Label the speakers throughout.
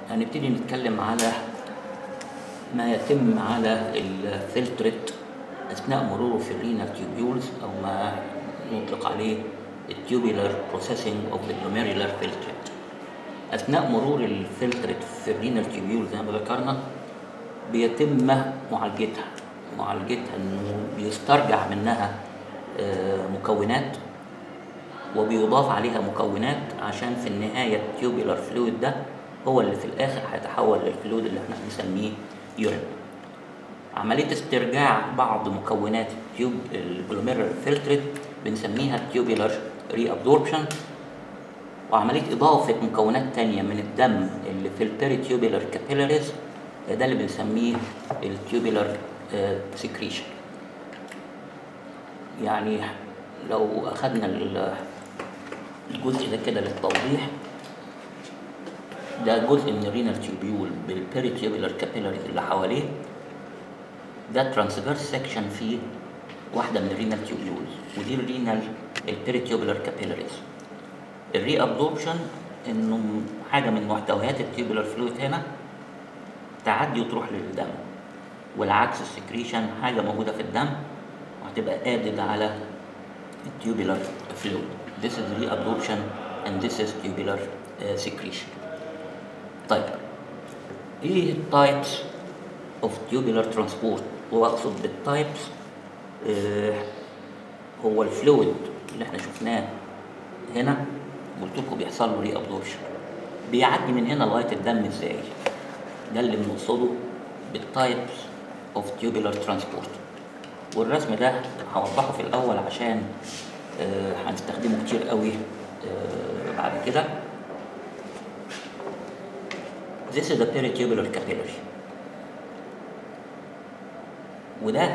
Speaker 1: هنبتدي نتكلم على ما يتم على الفلترت أثناء مروره في الرينال تيوبيولز أو ما نطلق عليه التيوبيلر بروسيسنج أوف ذا glomerular filtrate أثناء مرور الفلترت في الرينال تيوبيولز زي ما ذكرنا بيتم معالجتها معالجتها إنه بيسترجع منها آه، مكونات وبيضاف عليها مكونات عشان في النهاية التيوبيلر فلويد ده هو اللي في الآخر هيتحول للفلويد اللي احنا بنسميه يورين عملية استرجاع بعض مكونات التيوب الجلوميرال فلترت بنسميها تيوبيلر ري ابزوربشن وعملية إضافة مكونات تانية من الدم اللي في البيريتيوبيلر كابيلاريز ده اللي بنسميه التيوبيلر سكريشن يعني لو أخدنا ال- الجزء ده كده للتوضيح ده جزء من الرينال تيوبيول بالبيريتيوبيلر كابيلاريز اللي حواليه ده ترانسفيرس سيكشن فيه واحدة من الرينال تيوبيولز ودي الرينال البيريتيوبيلر كابيلاريز الري ابزوربشن انه حاجة من محتويات التيوبيلر فلويد هنا تعدي وتروح للدم والعكس السكريشن حاجة موجودة في الدم وهتبقى added على التيوبيلر فلويد This is reabsorption and this is tubular uh, secretion طيب ايه التايبس اوف tubular transport واقصد بالتايبس آه هو الفلويد اللي احنا شفناه هنا قلت لكم بيحصل له ري ابزوربشن بيعدي من هنا لغايه الدم ازاي ده اللي بنقصده بالتايبس اوف tubular transport والرسم ده هوضحه في الاول عشان آه، هنستخدمه كتير قوي آه، بعد كده This is the peritubular capillary وده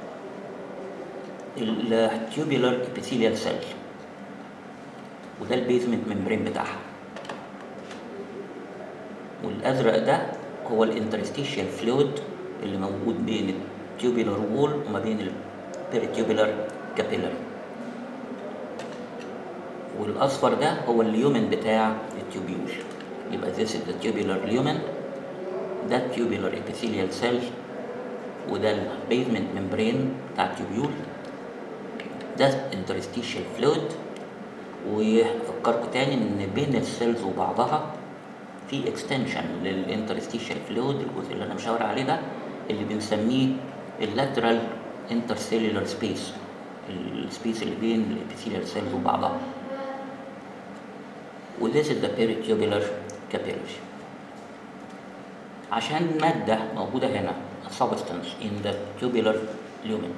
Speaker 1: التيوبيلر epithelial cell وده البيزمنت ممبرين بتاعها والازرق ده هو الانترستيشيال فلويد اللي موجود بين التيوبيلر وول وما بين البيريتيوبيلر كابيلاري والاصفر ده هو اليومن بتاع التيوبيول يبقى this is the tubular lumen ده tubular epithelial cell وده البيزمنت ممبرين بتاع التيوبيول ده interstitial fluid وافكركم تاني ان بين السيلز وبعضها في اكستنشن للانترستيشال فلويد الجزء اللي انا مشاور عليه ده اللي بنسميه اللاترال انترسيلولار سبيس السبيس اللي بين الابيثيليال سيلز وبعضها وذيس is the peritubular capillary عشان مادة موجودة هنا a substance in the tubular lumen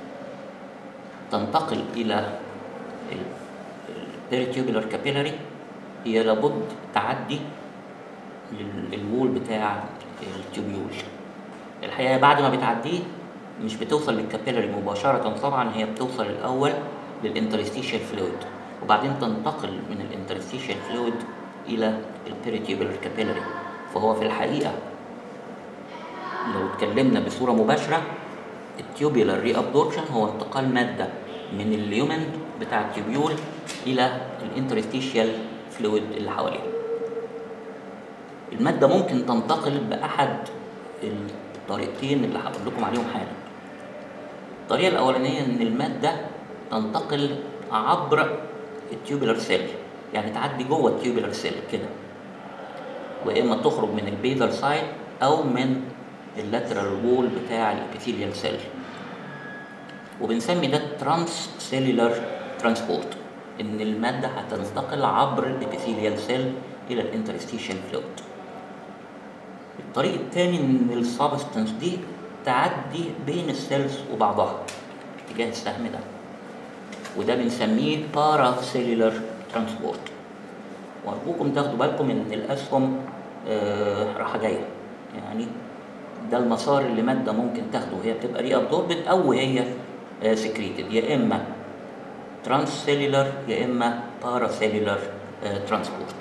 Speaker 1: تنتقل إلى البيريتيوبيلر كابيلاري هي لابد تعدي لل- الوول بتاع التيوبيول الحقيقة بعد ما بتعديه مش بتوصل للكابيلاري مباشرة طبعا هي بتوصل الأول للانترستيشال فلويد وبعدين تنتقل من الانترستيشال فلويد إلى البيريتيوبيلر كابيلاري فهو في الحقيقة لو اتكلمنا بصورة مباشرة التيوبيلر ري ابزوربشن هو انتقال مادة من اليومن بتاع التيوبيول إلى الانترستيشيال فلويد اللي حواليه المادة ممكن تنتقل بأحد الطريقتين اللي هقول لكم عليهم حالا الطريقة الأولانية إن المادة تنتقل عبر التيوبيلر سيل يعني تعدي جوه التيوبيلر سيل كده واما تخرج من البيزل سايد او من اللاترال وول بتاع الابيثيليال سيل وبنسمي ده ترانس سيلولار ترانسبورت ان الماده هتنتقل عبر الابيثيليال سيل الى الانترستيشن فلويد الطريق الثاني ان السبستنس دي تعدي بين السيلز وبعضها اتجاه السهم ده وده بنسميه بارا سيلولار ترانسبورت وارجوكم تاخدوا بالكم ان الاسهم آه رايحه جايه يعني ده المسار اللي ماده ممكن تاخده وهي بتبقى ري ابزوربت او هي آه سكريتد يا اما ترانس سيلولار يا اما بارا سيلولار آه ترانسبورت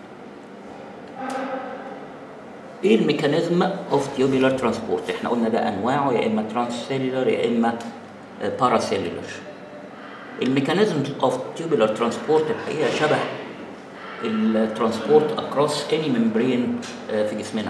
Speaker 1: ايه الميكانيزم اوف تيوبولار ترانسبورت احنا قلنا ده انواعه يا اما ترانس سيلولار يا اما بارا سيلولار الميكانيزم اوف تيوبولار ترانسبورت الحقيقه شبه الترانسبورت اكروس اني ممبرين في جسمنا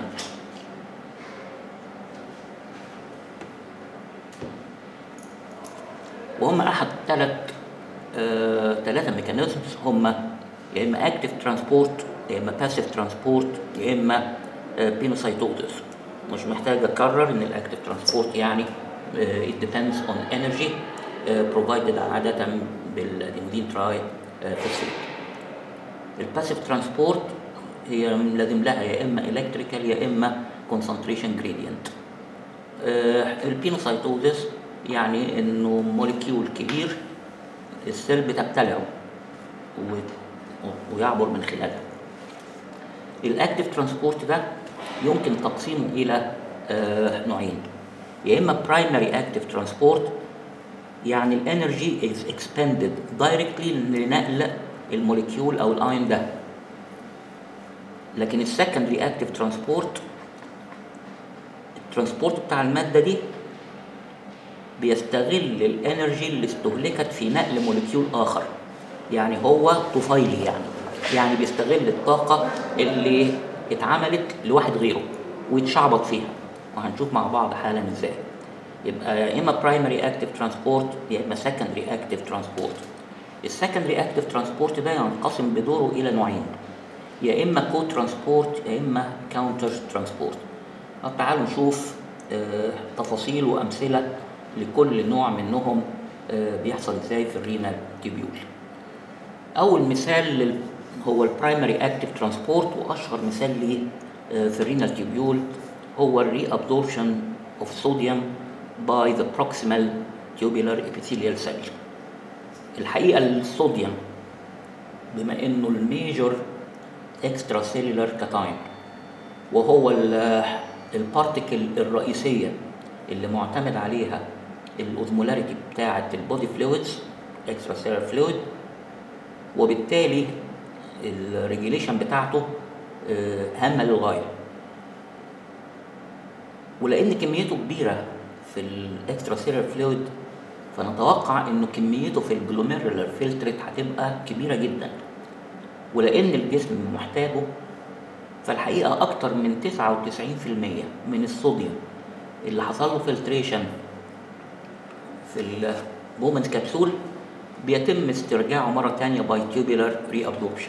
Speaker 1: وهم احد ثلاث ثلاثه ميكانيزمز هم يا اما اكتف ترانسبورت يا اما باسيف ترانسبورت يا اما بينوسايتوزس مش محتاج اكرر ان الاكتف ترانسبورت يعني uh, it depends on energy uh, provided عادة بالادينودين تراي فوسفيت الباسيف ترانسبورت هي لازم لها يا اما الكتريكال يا اما كونسنتريشن جريدينت البينوسايتوزس يعني انه موليكيول كبير السيل بتبتلعه ويعبر من خلالها الاكتف ترانسبورت ده يمكن تقسيمه الى آه نوعين يا اما برايمري اكتف ترانسبورت يعني الانرجي از اكسبندد دايركتلي لنقل الموليكيول او الاين ده لكن السكندري اكتف ترانسبورت الترانسبورت بتاع الماده دي بيستغل الانرجي اللي استهلكت في نقل موليكيول اخر يعني هو طفيلي يعني يعني بيستغل الطاقه اللي اتعملت لواحد غيره ويتشعبط فيها وهنشوف مع بعض حالا ازاي يبقى يا اما برايمري اكتف ترانسبورت يا اما سكندري اكتف ترانسبورت السكندري اكتف ترانسبورت ده ينقسم بدوره الى نوعين يا اما كو ترانسبورت يا اما كاونتر ترانسبورت طب تعالوا نشوف آه تفاصيل وامثله لكل نوع منهم آه بيحصل ازاي في الرينال تيبيول اول مثال لل هو البرايمري اكتف ترانسبورت واشهر مثال ليه في الرينال تيبيول هو الري ابزوربشن اوف صوديوم باي ذا بروكسيمال tubular epithelial cell الحقيقه الصوديوم بما انه الميجور اكسترا سيلولار كاتاين وهو البارتيكل الرئيسيه اللي معتمد عليها الاوزمولاريتي بتاعه البودي فلويدز اكسترا سيلولار فلويد وبالتالي الريجيليشن بتاعته هامه للغايه ولان كميته كبيره في الاكسترا سيلر فلويد فنتوقع انه كميته في الجلوميرولار فلترت هتبقى كبيره جدا ولان الجسم محتاجه فالحقيقه اكتر من 99% من الصوديوم اللي حصل له فلتريشن في البومنز كبسول بيتم استرجاعه مرة تانية باي تيوبولار ري ابزوربشن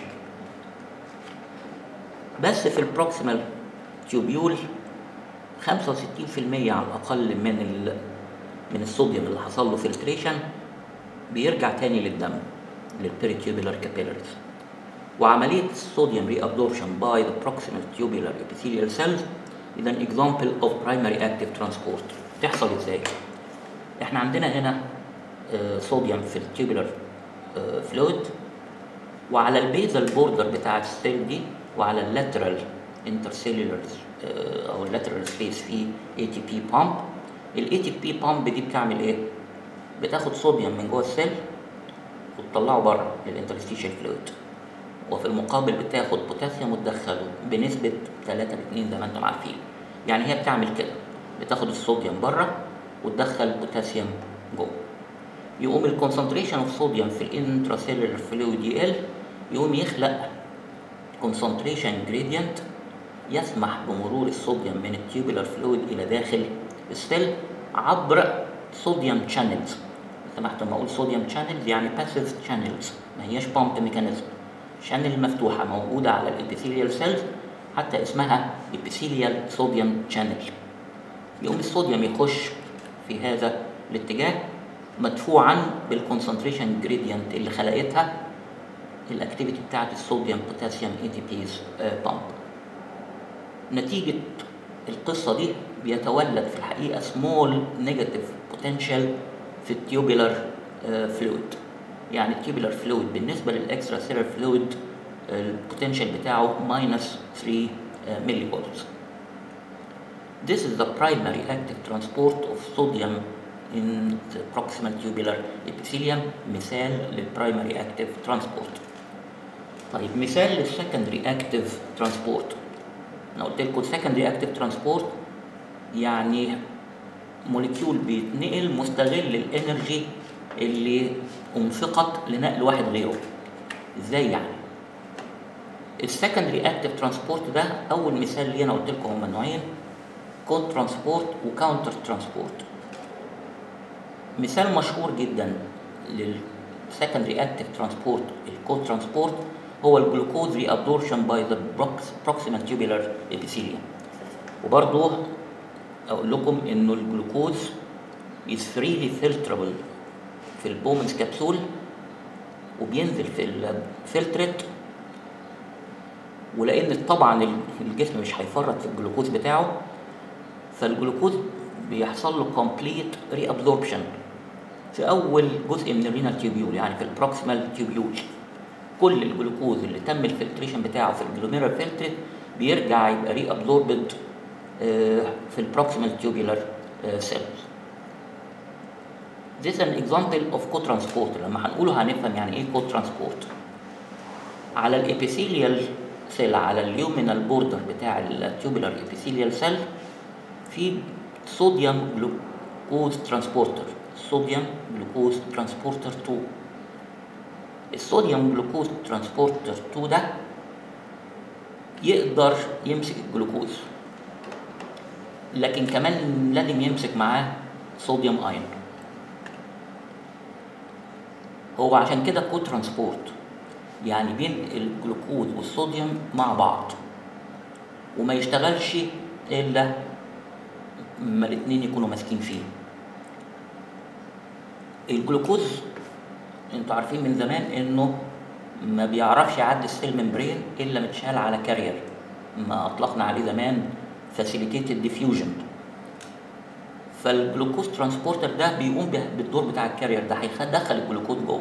Speaker 1: بس في البروكسيمال تيوبيول 65% على الأقل من ال من الصوديوم اللي حصل له فلتريشن بيرجع تاني للدم للبيريتيوبولار كابيلاريز وعملية الصوديوم ري ابزوربشن باي ذا بروكسيمال تيوبولار epithelial cells is an example of primary active transport تحصل ازاي؟ احنا عندنا هنا صوديوم في التيوبولار فلويد وعلى البيزل بوردر بتاع السيل دي وعلى اللاترال انترسيلولار او اللاترال سبيس في اي تي بي بامب الاي تي بي بامب دي بتعمل ايه؟ بتاخد صوديوم من جوه السيل وتطلعه بره للانترستيشال فلويد وفي المقابل بتاخد بوتاسيوم وتدخله بنسبة 3 ل 2 زي ما انتم عارفين يعني هي بتعمل كده بتاخد الصوديوم بره وتدخل بوتاسيوم جوه يقوم الكونسنتريشن اوف صوديوم في الانتراسيلولار فلويد يقل يقوم يخلق كونسنتريشن جريدينت يسمح بمرور الصوديوم من التيوبولار فلويد الى داخل السيل عبر صوديوم شانلز سمحت لما اقول صوديوم شانلز يعني باسيف شانلز ما هياش بامب ميكانيزم شانل مفتوحه موجوده على الابيثيليال سيلز حتى اسمها ابيثيليال صوديوم شانل يقوم الصوديوم يخش في هذا الاتجاه مدفوعا بالكونسنتريشن جريدينت اللي خلقتها الاكتيفيتي بتاعت الصوديوم بوتاسيوم اي تي بيز بامب نتيجة القصة دي بيتولد في الحقيقة سمول نيجاتيف بوتنشال في التيوبولار فلويد يعني التيوبولار فلويد بالنسبة للاكسترا سيلر فلويد البوتنشال بتاعه ماينس 3 ملي فولتس This is the primary active transport of sodium in the proximal tubular epithelium مثال للبرايمري اكتيف ترانسبورت طيب مثال للسكندري اكتيف ترانسبورت انا قلت لكم السكندري اكتيف ترانسبورت يعني موليكيول بيتنقل مستغل الانرجي اللي انفقت لنقل واحد غيره ازاي يعني السكندري اكتيف ترانسبورت ده اول مثال ليه انا قلت لكم هما نوعين كود ترانسبورت وكاونتر ترانسبورت مثال مشهور جدا للسكندري اكتيف ترانسبورت الكود ترانسبورت هو الجلوكوز ري ابدورشن باي ذا بروكسيمال تيوبولار ابيثيليوم وبرضه اقول لكم انه الجلوكوز is freely filterable في البومنز كبسول وبينزل في الفلترت ولان طبعا الجسم مش هيفرط في الجلوكوز بتاعه فالجلوكوز بيحصل له كومبليت ري ابزوربشن في اول جزء من الرينال تيوبيول يعني في البروكسيمال تيوبيول كل الجلوكوز اللي تم الفلتريشن بتاعه في الجلوميرال فلتر بيرجع يبقى ري ابزوربد في البروكسيمال تيوبولار سيلز This is an example of co-transport لما هنقوله هنفهم يعني ايه co-transport على الابيثيليال سيل على اليومينال بوردر بتاع التيوبولار ابيثيليال سيل في صوديوم جلوكوز ترانسبورتر صوديوم جلوكوز ترانسبورتر 2 الصوديوم جلوكوز ترانسبورتر 2 ده يقدر يمسك الجلوكوز لكن كمان لازم يمسك معاه صوديوم ايون هو عشان كده كو ترانسبورت يعني بين الجلوكوز والصوديوم مع بعض وما يشتغلش الا ما الاتنين يكونوا ماسكين فيه الجلوكوز انتوا عارفين من زمان انه ما بيعرفش يعدي السيل ممبرين الا متشال على كارير ما اطلقنا عليه زمان فاسيليتيتد ديفيوجن فالجلوكوز ترانسبورتر ده بيقوم بالدور بتاع الكارير ده هيدخل الجلوكوز جوه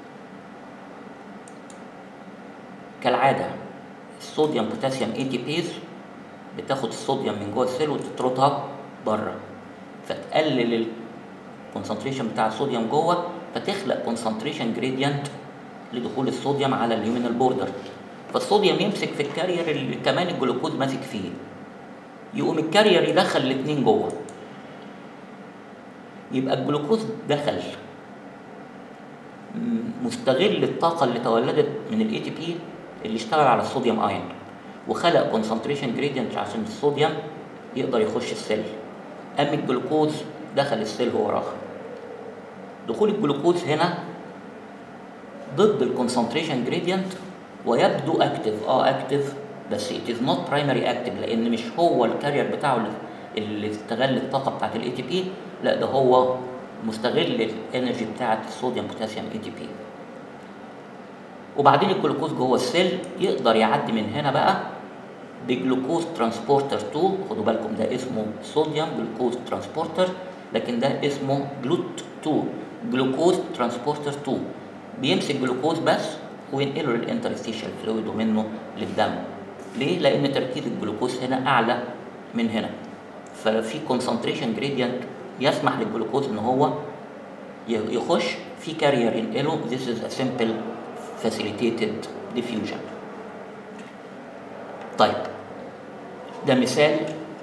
Speaker 1: كالعاده الصوديوم بوتاسيوم اي تي بيز بتاخد الصوديوم من جوه السيل وتطردها بره فتقلل الكونسنتريشن بتاع الصوديوم جوه فتخلق كونسنتريشن جريدينت لدخول الصوديوم على اليومينال بوردر فالصوديوم يمسك في الكارير اللي كمان الجلوكوز ماسك فيه يقوم الكارير يدخل الاثنين جوه يبقى الجلوكوز دخل مستغل الطاقه اللي تولدت من الاي تي بي اللي اشتغل على الصوديوم ايون وخلق كونسنتريشن جريدينت عشان الصوديوم يقدر يخش السيل قام الجلوكوز دخل السيل هو وراه دخول الجلوكوز هنا ضد الكونسنتريشن جريدينت ويبدو اكتف اه اكتف بس it is not primary active لان مش هو الكارير بتاعه اللي استغل الطاقه بتاعت الاي تي بي لا ده هو مستغل الانرجي بتاعت الصوديوم بوتاسيوم اي تي بي وبعدين الجلوكوز جوه السيل يقدر يعدي من هنا بقى بجلوكوز ترانسبورتر 2 خدوا بالكم ده اسمه صوديوم جلوكوز ترانسبورتر لكن ده اسمه جلوت 2 جلوكوز ترانسبورتر 2 بيمسك جلوكوز بس وينقله للانترستيشال فلويد ومنه للدم ليه؟ لأن تركيز الجلوكوز هنا أعلى من هنا ففي كونسنتريشن جريدينت يسمح للجلوكوز ان هو يخش في كارير ينقله this is a simple facilitated diffusion طيب ده مثال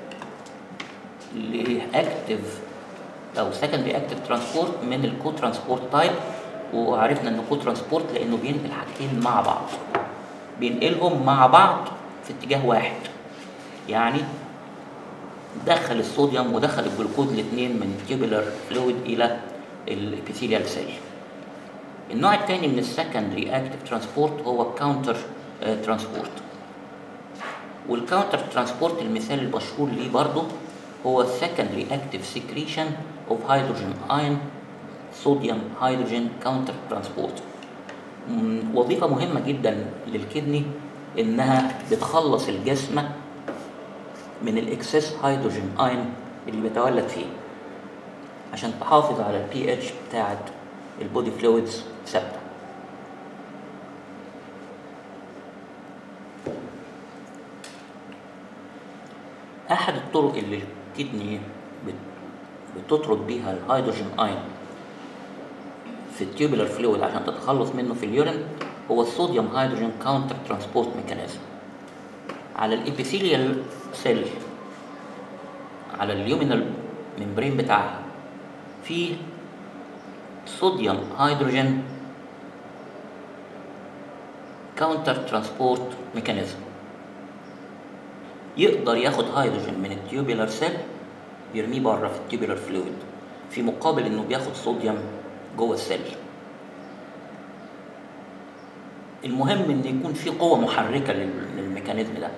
Speaker 1: لاكتف او secondary active transport من الكو ترانسبورت تايب وعرفنا ان الكو ترانسبورت لانه بينقل حاجتين مع بعض بينقلهم مع بعض في اتجاه واحد يعني دخل الصوديوم ودخل الجلوكوز الاثنين من التيوبولار فلويد الى الابيثيليال سيل النوع الثاني من السكندري اكتيف ترانسبورت هو الكاونتر ترانسبورت والكاونتر ترانسبورت المثال المشهور ليه برضه هو secondary active secretion of hydrogen ion صوديوم هيدروجين كاونتر ترانسبورت وظيفة مهمة جدا للكدني انها بتخلص الجسم من الاكسس هيدروجين ايون اللي بيتولد فيه عشان تحافظ على البي اتش بتاعت البودي فلويدز ثابته احد الطرق اللي الكدني بتطرد بيها الهيدروجين ايون في التيوبولار فلويد عشان تتخلص منه في اليورين هو الصوديوم هيدروجين كاونتر ترانسبورت ميكانيزم على الابيثيليال سيل على اليومينال ممبرين بتاعها في صوديوم هيدروجين كاونتر ترانسبورت ميكانيزم يقدر ياخد هيدروجين من التيوبولار سيل يرميه بره في التيوبولار فلويد في مقابل انه بياخد صوديوم جوه السيل المهم ان يكون في قوه محركه لل- للميكانيزم ده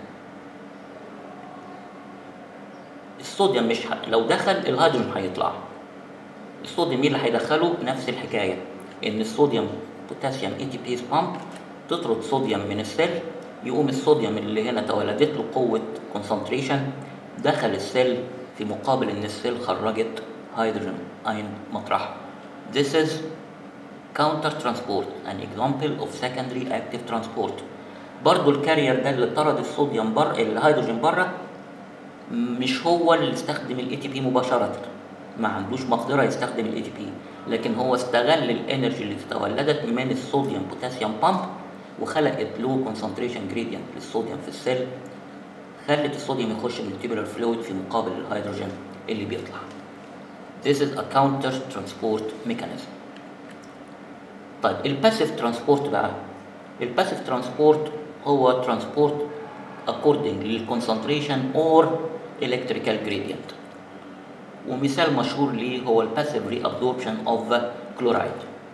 Speaker 1: الصوديوم مش ه... لو دخل الهيدروجين هيطلع الصوديوم مين اللي هيدخله نفس الحكايه ان الصوديوم بوتاسيوم اي تي بيز بامب تطرد صوديوم من السيل يقوم الصوديوم اللي هنا تولدت له قوه كونسنتريشن دخل السيل في مقابل ان السيل خرجت هيدروجين اين مطرحها This is counter transport an example of secondary active transport برضو الكارير ده اللي طرد الصوديوم بره الهيدروجين بره مش هو اللي استخدم الاي تي بي مباشره ما عندوش مقدره يستخدم الاي تي بي لكن هو استغل الانرجي اللي تولدت من الصوديوم بوتاسيوم بامب وخلقت له كونسنتريشن جريدينت للصوديوم في السيل خلت الصوديوم يخش من التيبولار فلويد في مقابل الهيدروجين اللي بيطلع This is a counter transport mechanism طيب الباسيف ترانسبورت بقى الباسيف ترانسبورت هو ترانسبورت according للكونسنتريشن or electrical gradient ومثال مشهور ليه هو الباسيف ري ابزوربشن اوف كلورايد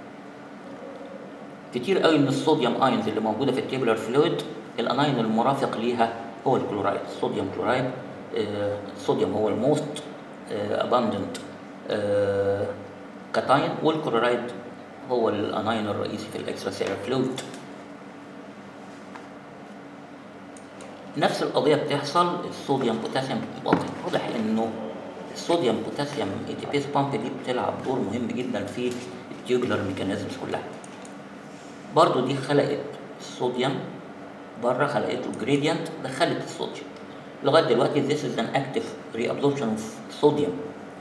Speaker 1: كتير قوي من الصوديوم ايونز اللي موجوده في التيبولار فلويد الاناين المرافق ليها هو الكلورايد الصوديوم كلورايد آه، الصوديوم هو الموست اباندنت كاتاين والكلورايد هو الاناين الرئيسي في الاكسترا سيلر فلويد نفس القضيه بتحصل الصوديوم بوتاسيوم واضح واضح انه الصوديوم بوتاسيوم اي تي بيس بامب دي بتلعب دور مهم جدا في التيوبولار ميكانيزمز كلها برضو دي خلقت الصوديوم بره خلقت له جريدينت دخلت الصوديوم لغايه دلوقتي this is an active reabsorption of sodium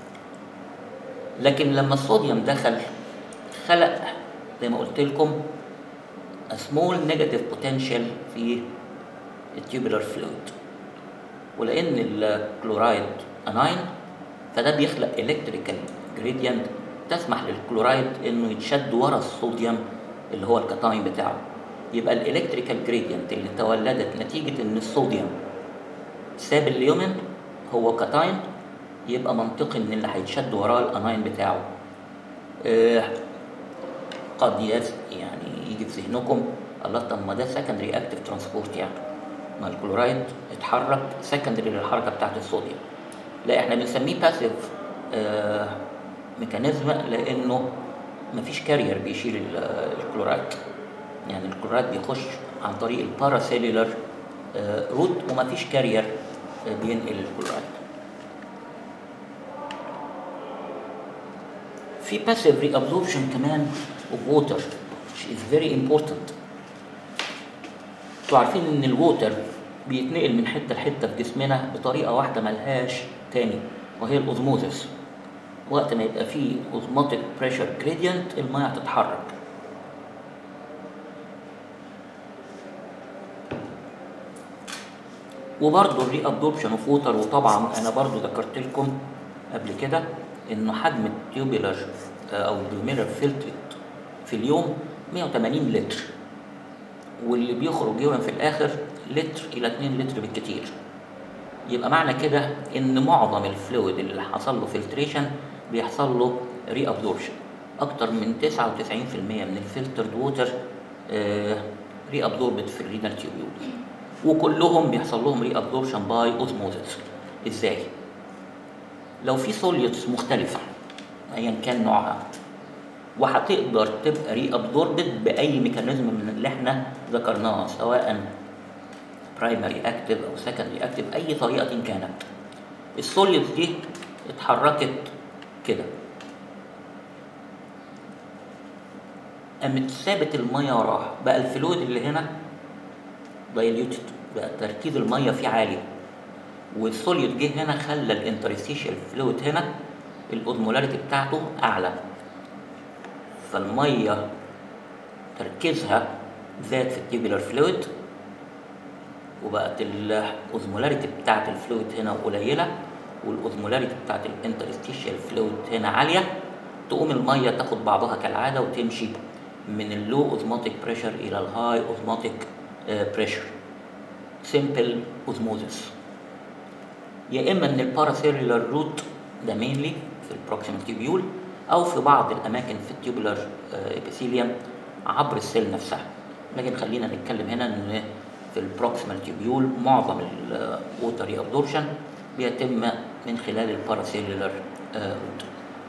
Speaker 1: لكن لما الصوديوم دخل خلق زي ما قلت لكم a small negative potential في التيوبولار فلويد ولان الكلورايد اناين فده بيخلق الكتريكال جريدينت تسمح للكلورايد انه يتشد ورا الصوديوم اللي هو الكاتاين بتاعه يبقى الالكتريكال جريدينت اللي تولدت نتيجه ان الصوديوم ساب اليومن هو كاتاين يبقى منطقي ان اللي هيتشد وراه الاناين بتاعه آه، قد يس يعني يجي في ذهنكم الله طب ما ده سكندري اكتف ترانسبورت يعني ما الكلورايد اتحرك سكندري للحركه بتاعت الصوديوم لا احنا بنسميه باسيف آه ميكانيزم لانه مفيش كارير بيشيل ال- الكلورايد يعني الكلورايد بيخش عن طريق الباراسيلولر آه روت ومفيش كارير آه بينقل الكلورايد في passive reabsorption كمان of water which is very important انتوا عارفين ان الووتر بيتنقل من حته لحته في جسمنا بطريقه واحده ملهاش تاني وهي الاوزموزس وقت ما يبقى فيه اوزماتيك بريشر جريدينت الميه هتتحرك وبرضه الري ابدوربشن اوف ووتر وطبعا انا برضه ذكرت لكم قبل كده انه حجم التيوبولار او الجلوميرال فلترت في اليوم 180 لتر واللي بيخرج يوم في الاخر لتر الى 2 لتر بالكتير يبقى معنى كده ان معظم الفلويد اللي حصل له فلتريشن بيحصل له ري ابزوربشن اكتر من 99% من الفلترد ووتر ري ابزوربد في الرينال تيوبيولز وكلهم بيحصل لهم ري ابزوربشن باي اوزموزس ازاي لو في سوليوتس مختلفه ايا كان نوعها وهتقدر تبقى ري ابزوربد باي ميكانيزم من اللي احنا ذكرناها سواء برايمري اكتف او سكندري اكتف اي طريقه كانت السوليوتس دي اتحركت كده قامت سابت الميه وراها بقى الفلويد اللي هنا دايليوتد بقى تركيز الميه فيه عالي والسوليوت جه هنا خلى الانترستيشال فلويد هنا الاوزمولاريتي بتاعته اعلى فالميه تركيزها زاد في التيبولار فلويد وبقت الاوزمولاريتي بتاعت الفلويد هنا قليله والاوزمولاريتي بتاعت الانترستيشال فلويد هنا عاليه تقوم الميه تاخد بعضها كالعاده وتمشي من اللو اوزماتيك بريشر الى الهاي اوزماتيك بريشر سيمبل اوزموزس يا اما من الباراسيلولار روت ده مينلي في البروكسيمال تيبيول او في بعض الاماكن في التيوبولار ابيثيليوم عبر السيل نفسها لكن خلينا نتكلم هنا ان في البروكسيمال تيبيول معظم الووتر ري ابزوربشن بيتم من خلال الباراسيلولار روت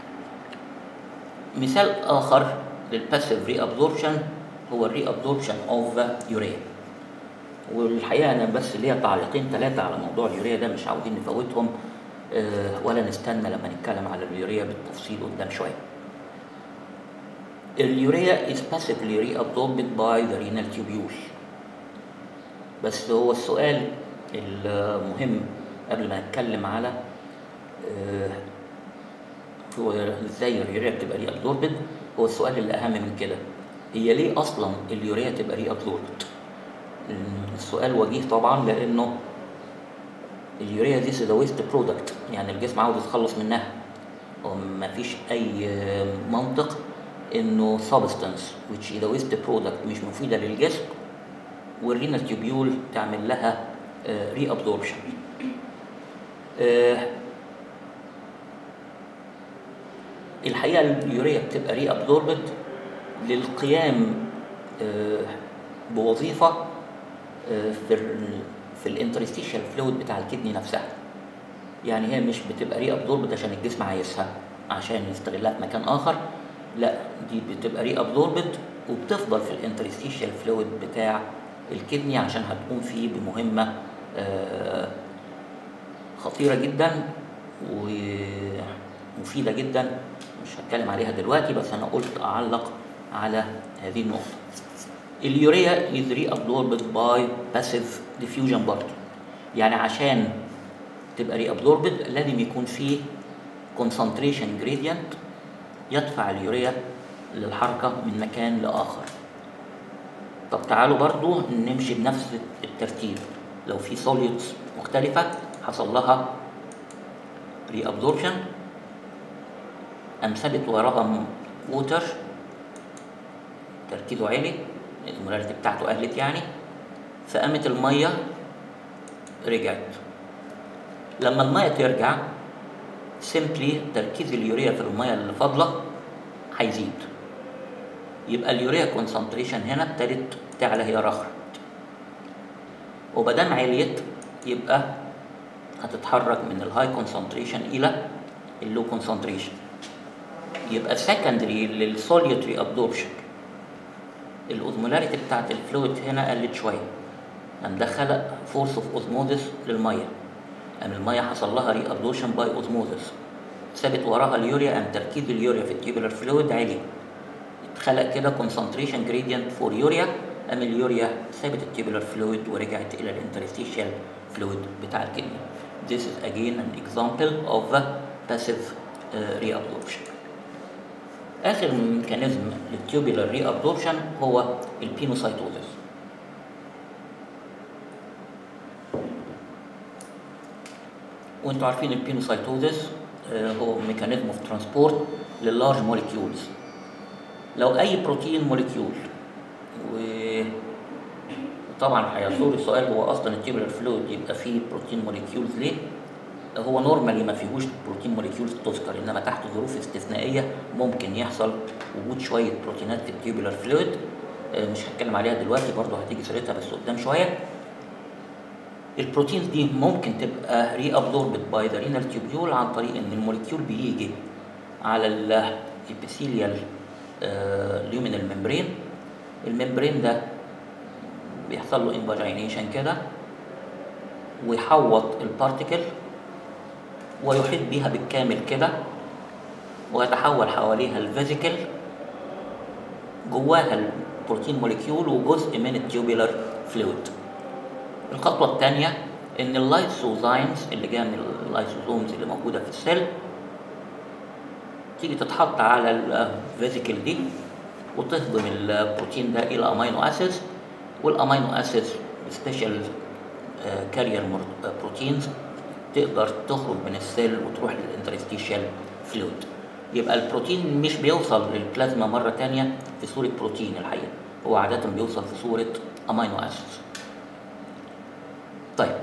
Speaker 1: مثال اخر للباسيف ري ابزوربشن هو الري ابزوربشن اوف يوريا والحقيقه انا بس ليا تعليقين ثلاثه على موضوع اليوريا ده مش عاوزين نفوتهم آه، ولا نستنى لما نتكلم على اليوريا بالتفصيل قدام شويه اليوريا is passively reabsorbed by the renal tubule بس هو السؤال المهم قبل ما نتكلم على آه، هو ازاي اليوريا بتبقى ري ابزوربد هو السؤال اللي اهم من كده هي ليه اصلا اليوريا تبقى ري ابزوربد السؤال وجيه طبعا لانه اليوريا دي is a waste برودكت يعني الجسم عاوز يتخلص منها وما فيش اي منطق انه سبستانس which is a waste product مش مفيده للجسم والرينال تيوبيول تعمل لها ري ابزوربشن الحقيقه اليوريا بتبقى ري ابزوربد للقيام آه، بوظيفه آه، في ال في الانترستيشال فلويد بتاع الكدني نفسها يعني هي مش بتبقى ري ابزوربد عشان الجسم عايزها عشان يستغلها في مكان اخر لا دي بتبقى ري ابزوربد وبتفضل في الانترستيشال فلويد بتاع الكدني عشان هتقوم فيه بمهمه آه، خطيره جدا ومفيده جدا مش هتكلم عليها دلوقتي بس انا قلت اعلق على هذه النقطه اليوريا is reabsorbed by passive diffusion برضه يعني عشان تبقى reabsorbed لازم يكون في concentration gradient يدفع اليوريا للحركة من مكان لآخر طب تعالوا برضو نمشي بنفس الترتيب لو في solids مختلفة حصل لها reabsorption أمثلت وراها ووتر تركيزه عالي المولاريتي بتاعته قلت يعني فقامت الميه رجعت لما الميه ترجع سيمبلي تركيز اليوريا في الميه اللي فاضله هيزيد يبقى اليوريا كونسنتريشن هنا ابتدت تعلى هي رخرت وبدام عليت يبقى هتتحرك من الهاي كونسنتريشن الى اللو كونسنتريشن يبقى سكندري للسوليوتري ابزوربشن الاوزمولاريتي بتاعت الفلويد هنا قلت شويه قام دخل فورس اوف اوزموزس للميه قام الميه حصل لها ري ابزوربشن باي اوزموزس ثابت وراها اليوريا قام تركيز اليوريا في التيوبولار فلويد عالي اتخلق كده كونسنتريشن جريدينت فور يوريا قام اليوريا ثابت التيوبولار فلويد ورجعت الى الانترستيشال فلويد بتاع الكدني This is again an example of a passive uh, reabsorption. اخر ميكانيزم للتيوبولار ري ابزوربشن هو البينوسايتوزس وانتوا عارفين البينوسايتوزس آه، هو ميكانيزم اوف ترانسبورت لللارج موليكيولز لو اي بروتين موليكيول و طبعا هيصور السؤال هو اصلا التيوبولار فلويد يبقى فيه بروتين موليكيولز ليه هو نورمالي ما فيهوش بروتين موليكيولز تذكر انما تحت ظروف استثنائيه ممكن يحصل وجود شويه بروتينات في التيوبولار فلويد مش هتكلم عليها دلوقتي برضه هتيجي سيرتها بس قدام شويه البروتينز دي ممكن تبقى ري ابزوربد باي ذا رينال تيوبيول عن طريق ان الموليكيول بيجي على الابيثيليال ليومينال ممبرين الممبرين ده بيحصل له انفاجينيشن كده ويحوط البارتيكل ويحيط بيها بالكامل كده ويتحول حواليها الفيزيكل جواها البروتين موليكيول وجزء من التيوبولار فلويد الخطوة الثانية إن اللايسوزايمز اللي جاية من اللايسوزومز اللي موجودة في السيل تيجي تتحط على الفيزيكل دي وتهضم البروتين ده إلى أمينو أسيدز والأمينو أسيدز سبيشال كارير بروتينز تقدر تخرج من السيل وتروح للانترستيشال فلويد يبقى البروتين مش بيوصل للبلازما مرة تانية في صورة بروتين الحقيقة هو عادة بيوصل في صورة امينو اسيدز طيب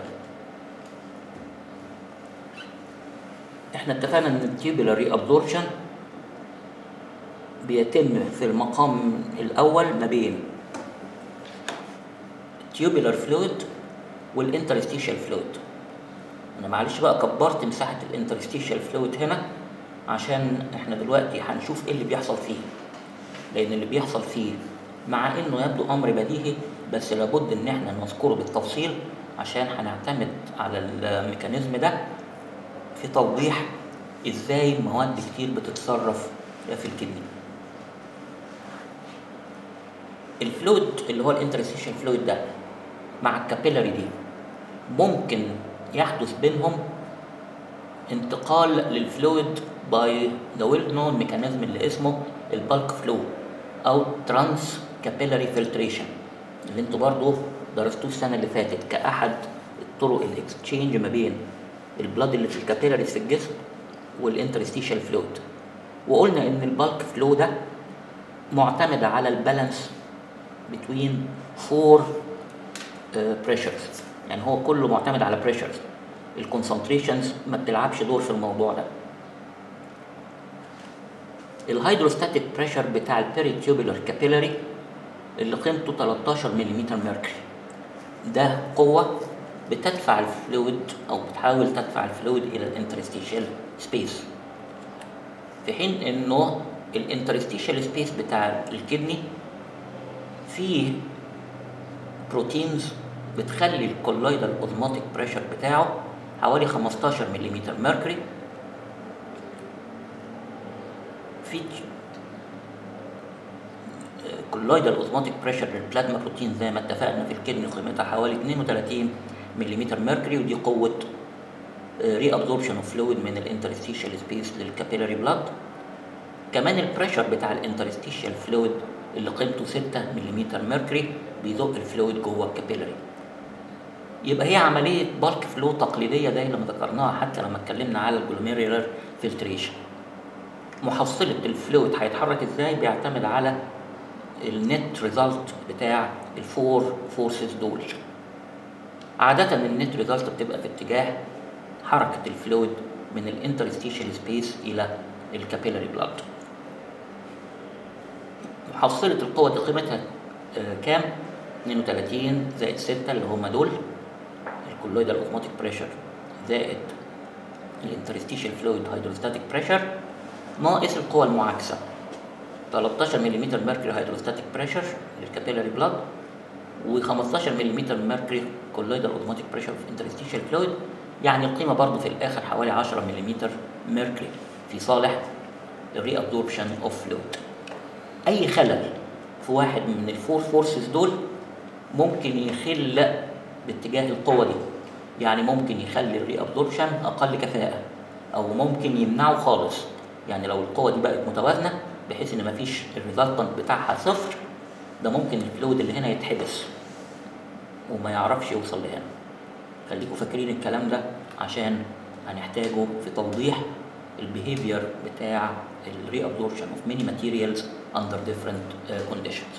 Speaker 1: احنا اتفقنا ان التيوبولار ري ابزوربشن بيتم في المقام الاول ما بين التيوبولار فلويد والانترستيشال فلويد انا معلش بقى كبرت مساحه الانترستيشال فلويد هنا عشان احنا دلوقتي هنشوف ايه اللي بيحصل فيه لان اللي بيحصل فيه مع انه يبدو امر بديهي بس لابد ان احنا نذكره بالتفصيل عشان هنعتمد على الميكانيزم ده في توضيح ازاي مواد كتير بتتصرف في الكدني الفلويد اللي هو الانترستيشن فلويد ده مع الكابيلاري دي ممكن يحدث بينهم انتقال للفلويد باي ذا ويل نون ميكانيزم اللي اسمه البالك فلو او ترانس كابيلاري فلتريشن اللي انتوا برضو درستوه السنه اللي فاتت كاحد الطرق الاكسشينج ما بين البلاد اللي في الكابيلاريز في الجسم والانترستيشال فلويد وقلنا ان البالك فلو ده معتمد على البالانس بتوين فور بريشرز يعني هو كله معتمد على بريشرز الكونسنتريشنز ما بتلعبش دور في الموضوع ده الهيدروستاتيك بريشر بتاع البيريتيوبولار كابيلاري اللي قيمته 13 ملم ميركوري ده قوة بتدفع الفلويد أو بتحاول تدفع الفلويد إلى الانترستيشال سبيس في حين إنه الانترستيشال سبيس بتاع الكدني فيه بروتينز بتخلي الكولويدال اوزماتيك بريشر بتاعه حوالي 15 ملم ميركوري في كولويدال اوزماتيك بريشر للبلازما بروتين زي ما اتفقنا في الكدني قيمتها حوالي 32 ملم ميركوري ودي قوه ري ابزوربشن اوف فلويد من الانترستيشال سبيس للكابيلاري بلاد كمان البريشر بتاع الانترستيشال فلويد اللي قيمته 6 ملم ميركوري بيزق الفلويد جوه الكابيلاري يبقى هي عمليه بالك فلو تقليديه زي لما ذكرناها حتى لما اتكلمنا على الجلوميرولار فلتريشن محصله الفلويد هيتحرك ازاي بيعتمد على النت ريزلت بتاع الفور فورسز دول عادة النت ريزلت بتبقى في اتجاه حركة الفلويد من الانترستيشال سبيس إلى الكابيلاري بلاد محصلة القوة دي قيمتها آه كام؟ 32 زائد 6 اللي هم دول الكولويدال اوزماتيك بريشر زائد الانترستيشال فلويد هيدروستاتيك بريشر ناقص القوة المعاكسة 13 ملم ميركوري هيدروستاتيك بريشر للكابيلاري بلاد و15 ملم ميركوري كولويدال اوزماتيك بريشر في انترستيشال فلويد يعني القيمة برضه في الآخر حوالي 10 ملم ميركوري في صالح الري ابزوربشن اوف فلويد أي خلل في واحد من الفور فورسز دول ممكن يخل باتجاه القوة دي يعني ممكن يخلي الري ابزوربشن أقل كفاءة أو ممكن يمنعه خالص يعني لو القوة دي بقت متوازنة بحيث ان مفيش الريزلتنت بتاعها صفر ده ممكن الفلويد اللي هنا يتحبس وما يعرفش يوصل لهنا خليكم فاكرين الكلام ده عشان هنحتاجه في توضيح البيهيفير بتاع الري ابزوربشن اوف ماني ماتيريالز اندر ديفرنت كونديشنز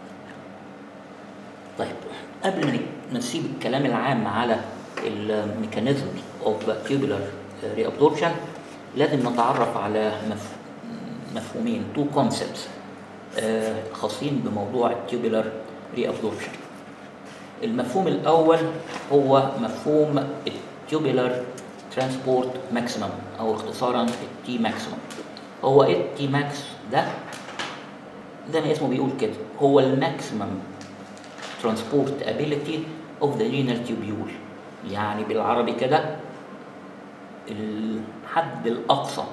Speaker 1: طيب قبل ما نسيب الكلام العام على الميكانيزم اوف tubular ري ابزوربشن لازم نتعرف على مف... مفهومين تو كونسبتس خاصين بموضوع التيوبولار ري ابزوربشن المفهوم الاول هو مفهوم التيوبولار ترانسبورت ماكسيمم او اختصارا التي ماكسيمم هو ايه التي ماكس ده زي ما اسمه بيقول كده هو الماكسيمم ترانسبورت ابيليتي اوف ذا رينال تيوبيول يعني بالعربي كده الحد الاقصى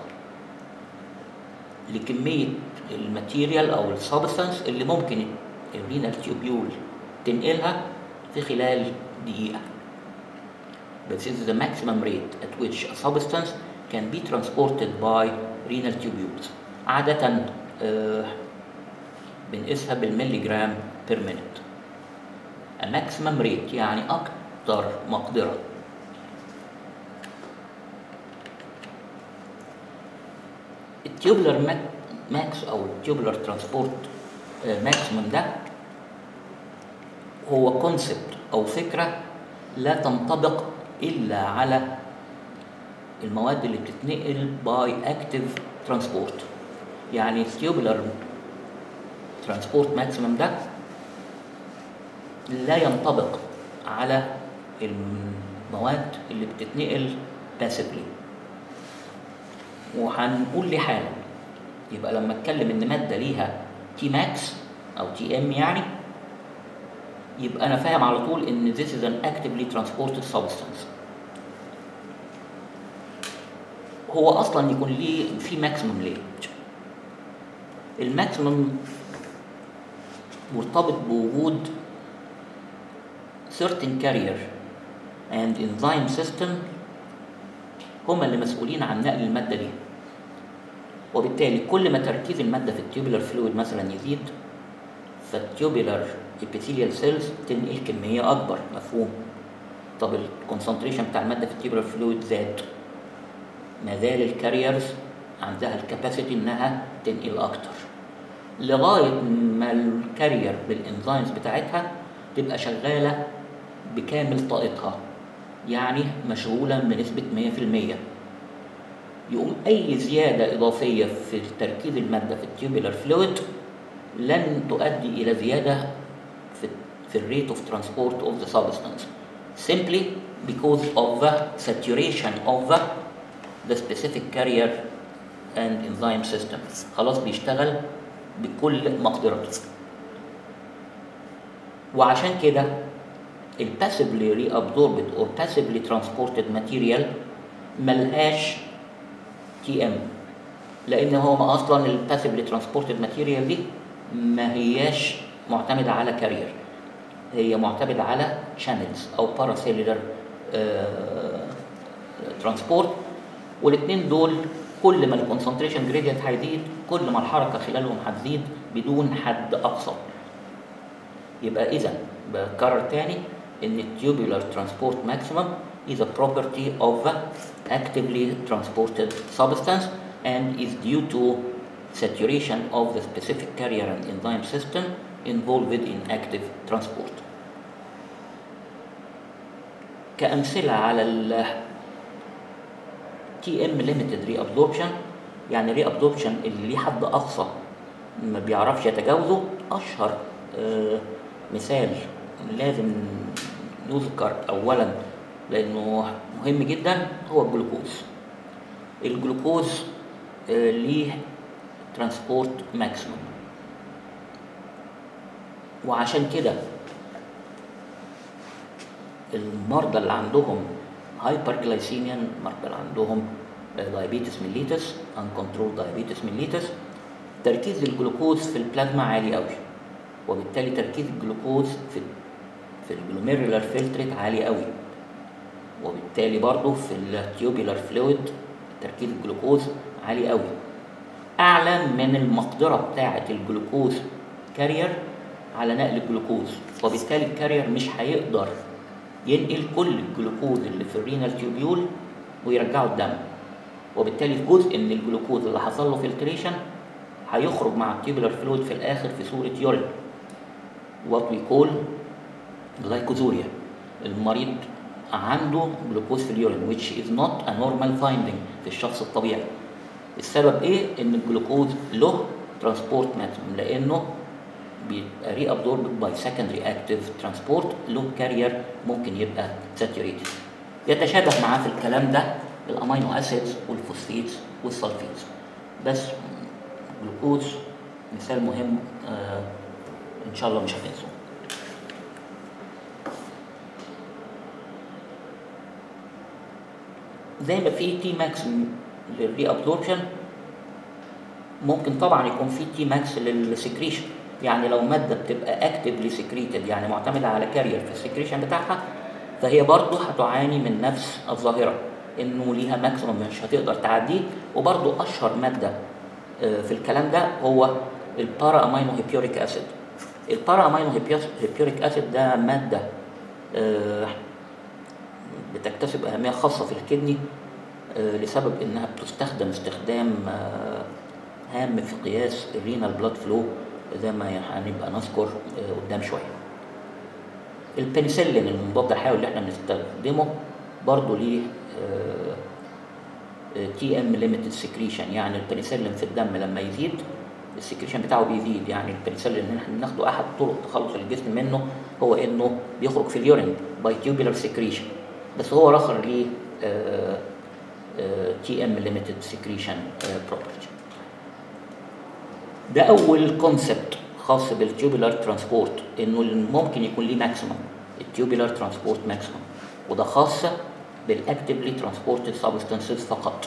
Speaker 1: لكميه الماتيريال او السبستانس اللي ممكن الرينال تيوبيول تنقلها في خلال دقيقه This is the maximum rate at which a substance can be transported by renal tubules. عادة آه بنقيسها بالملي جرام per minute. A maximum rate يعني أكثر مقدرة التيوبلر ماكس او التيوبلر ترانسبورت ماكسيمم ده هو كونسبت او فكره لا تنطبق الا على المواد اللي بتتنقل باي اكتيف ترانسبورت يعني التيوبولار ترانسبورت ماكسيمم ده لا ينطبق على المواد اللي بتتنقل باسفلي وهنقول ليه حالا يبقى لما اتكلم ان ماده ليها تي ماكس او تي ام يعني يبقى انا فاهم على طول ان this is an actively transported substance هو اصلا يكون ليه في ماكسيمم ليه الماكسيمم مرتبط بوجود certain carrier and enzyme system هما اللي مسؤولين عن نقل المادة دي وبالتالي كل ما تركيز المادة في التيوبولار فلويد مثلا يزيد فالتيوبولار epithelial cells تنقل كمية أكبر مفهوم طب الكونسنتريشن بتاع المادة في التيوبولار فلويد زاد ما زال الكاريرز عندها الكاباسيتي انها تنقل اكتر لغايه ما الكارير بالانزيمز بتاعتها تبقى شغاله بكامل طاقتها يعني مشغوله بنسبه 100% يقوم اي زياده اضافيه في تركيز الماده في التيوبولار فلويد لن تؤدي الى زياده في في الريت اوف ترانسبورت اوف ذا سبستانس simply because of the saturation of the the specific carrier and enzyme system خلاص بيشتغل بكل مقدرته وعشان كده ال passively reabsorbed or passively transported material ملهاش تي ام لان هو اصلا ال passively transported material دي ما هياش معتمده على كارير هي معتمده على channels او paracellular ترانسبورت والاثنين دول كل ما الكونسنتريشن جريدينت هيزيد كل ما الحركه خلالهم هتزيد بدون حد اقصى يبقى اذا بكرر تاني ان التيوبولار ترانسبورت ماكسيمم is a property of the actively transported substance and is due to saturation of the specific carrier and enzyme system involved in active transport. كأمثلة على ال تي ام ليميتد ري ابزوربشن يعني ري ابزوربشن اللي ليه حد اقصى ما بيعرفش يتجاوزه اشهر آه مثال لازم يذكر اولا لانه مهم جدا هو الجلوكوز الجلوكوز آه ليه ترانسبورت ماكسيموم وعشان كده المرضى اللي عندهم هايبر جلايسيميا المرضى اللي عندهم دايابيتس ميليتس ان كنترول دايابيتس ميليتس تركيز الجلوكوز في البلازما عالي قوي وبالتالي تركيز الجلوكوز في في الجلوميرولار فلتريت عالي قوي وبالتالي برضه في التيوبولار فلويد تركيز الجلوكوز عالي قوي اعلى من المقدره بتاعه الجلوكوز كارير على نقل الجلوكوز وبالتالي الكارير مش هيقدر ينقل كل الجلوكوز اللي في الرينال تيوبيول ويرجعه الدم وبالتالي جزء من الجلوكوز اللي حصل له فلتريشن هيخرج مع التيوبولار فلويد في الاخر في صوره يورين وات وي كول جلايكوزوريا المريض عنده جلوكوز في اليورين which is not a normal finding في الشخص الطبيعي السبب ايه ان الجلوكوز له ترانسبورت ماكسيمم لانه بيبقى ري ابزورب باي سكندري اكتيف ترانسبورت له كارير ممكن يبقى ساتوريتد يتشابه معاه في الكلام ده الامينو اسيدز والفوسفيتس والسلفيتس بس جلوكوز مثال مهم آه ان شاء الله مش هتنسوه زي ما في تي ماكس للري ابزوربشن ممكن طبعا يكون في تي ماكس للسكريشن يعني لو ماده بتبقى اكتفلي سكريتد يعني معتمده على كارير في السكريشن بتاعها فهي برضه هتعاني من نفس الظاهره انه ليها ماكسيموم مش هتقدر تعديه وبرضه اشهر ماده في الكلام ده هو البارا امينو هيبيوريك اسيد البارا امينو هيبيوريك اسيد ده ماده بتكتسب اهميه خاصه في الكدني لسبب انها بتستخدم استخدام هام في قياس الرينال بلاد فلو زي ما هنبقى نذكر قدام شويه البنسلين المضاد الحيوي اللي احنا بنستخدمه برضه ليه تي ام ليميتد سكريشن يعني البنسلين في الدم لما يزيد السكريشن بتاعه بيزيد يعني البنسلين اللي احنا بناخده احد طرق تخلص الجسم منه هو انه بيخرج في اليورين باي تيوبولار سكريشن بس هو رخر ليه تي ام ليميتد سكريشن بروبرتي ده اول كونسبت خاص بالتيوبولار ترانسبورت انه ممكن يكون ليه ماكسيمم التيوبولار ترانسبورت ماكسيمم وده خاص بالاكتفلي ترانسبورتد سبستانسز فقط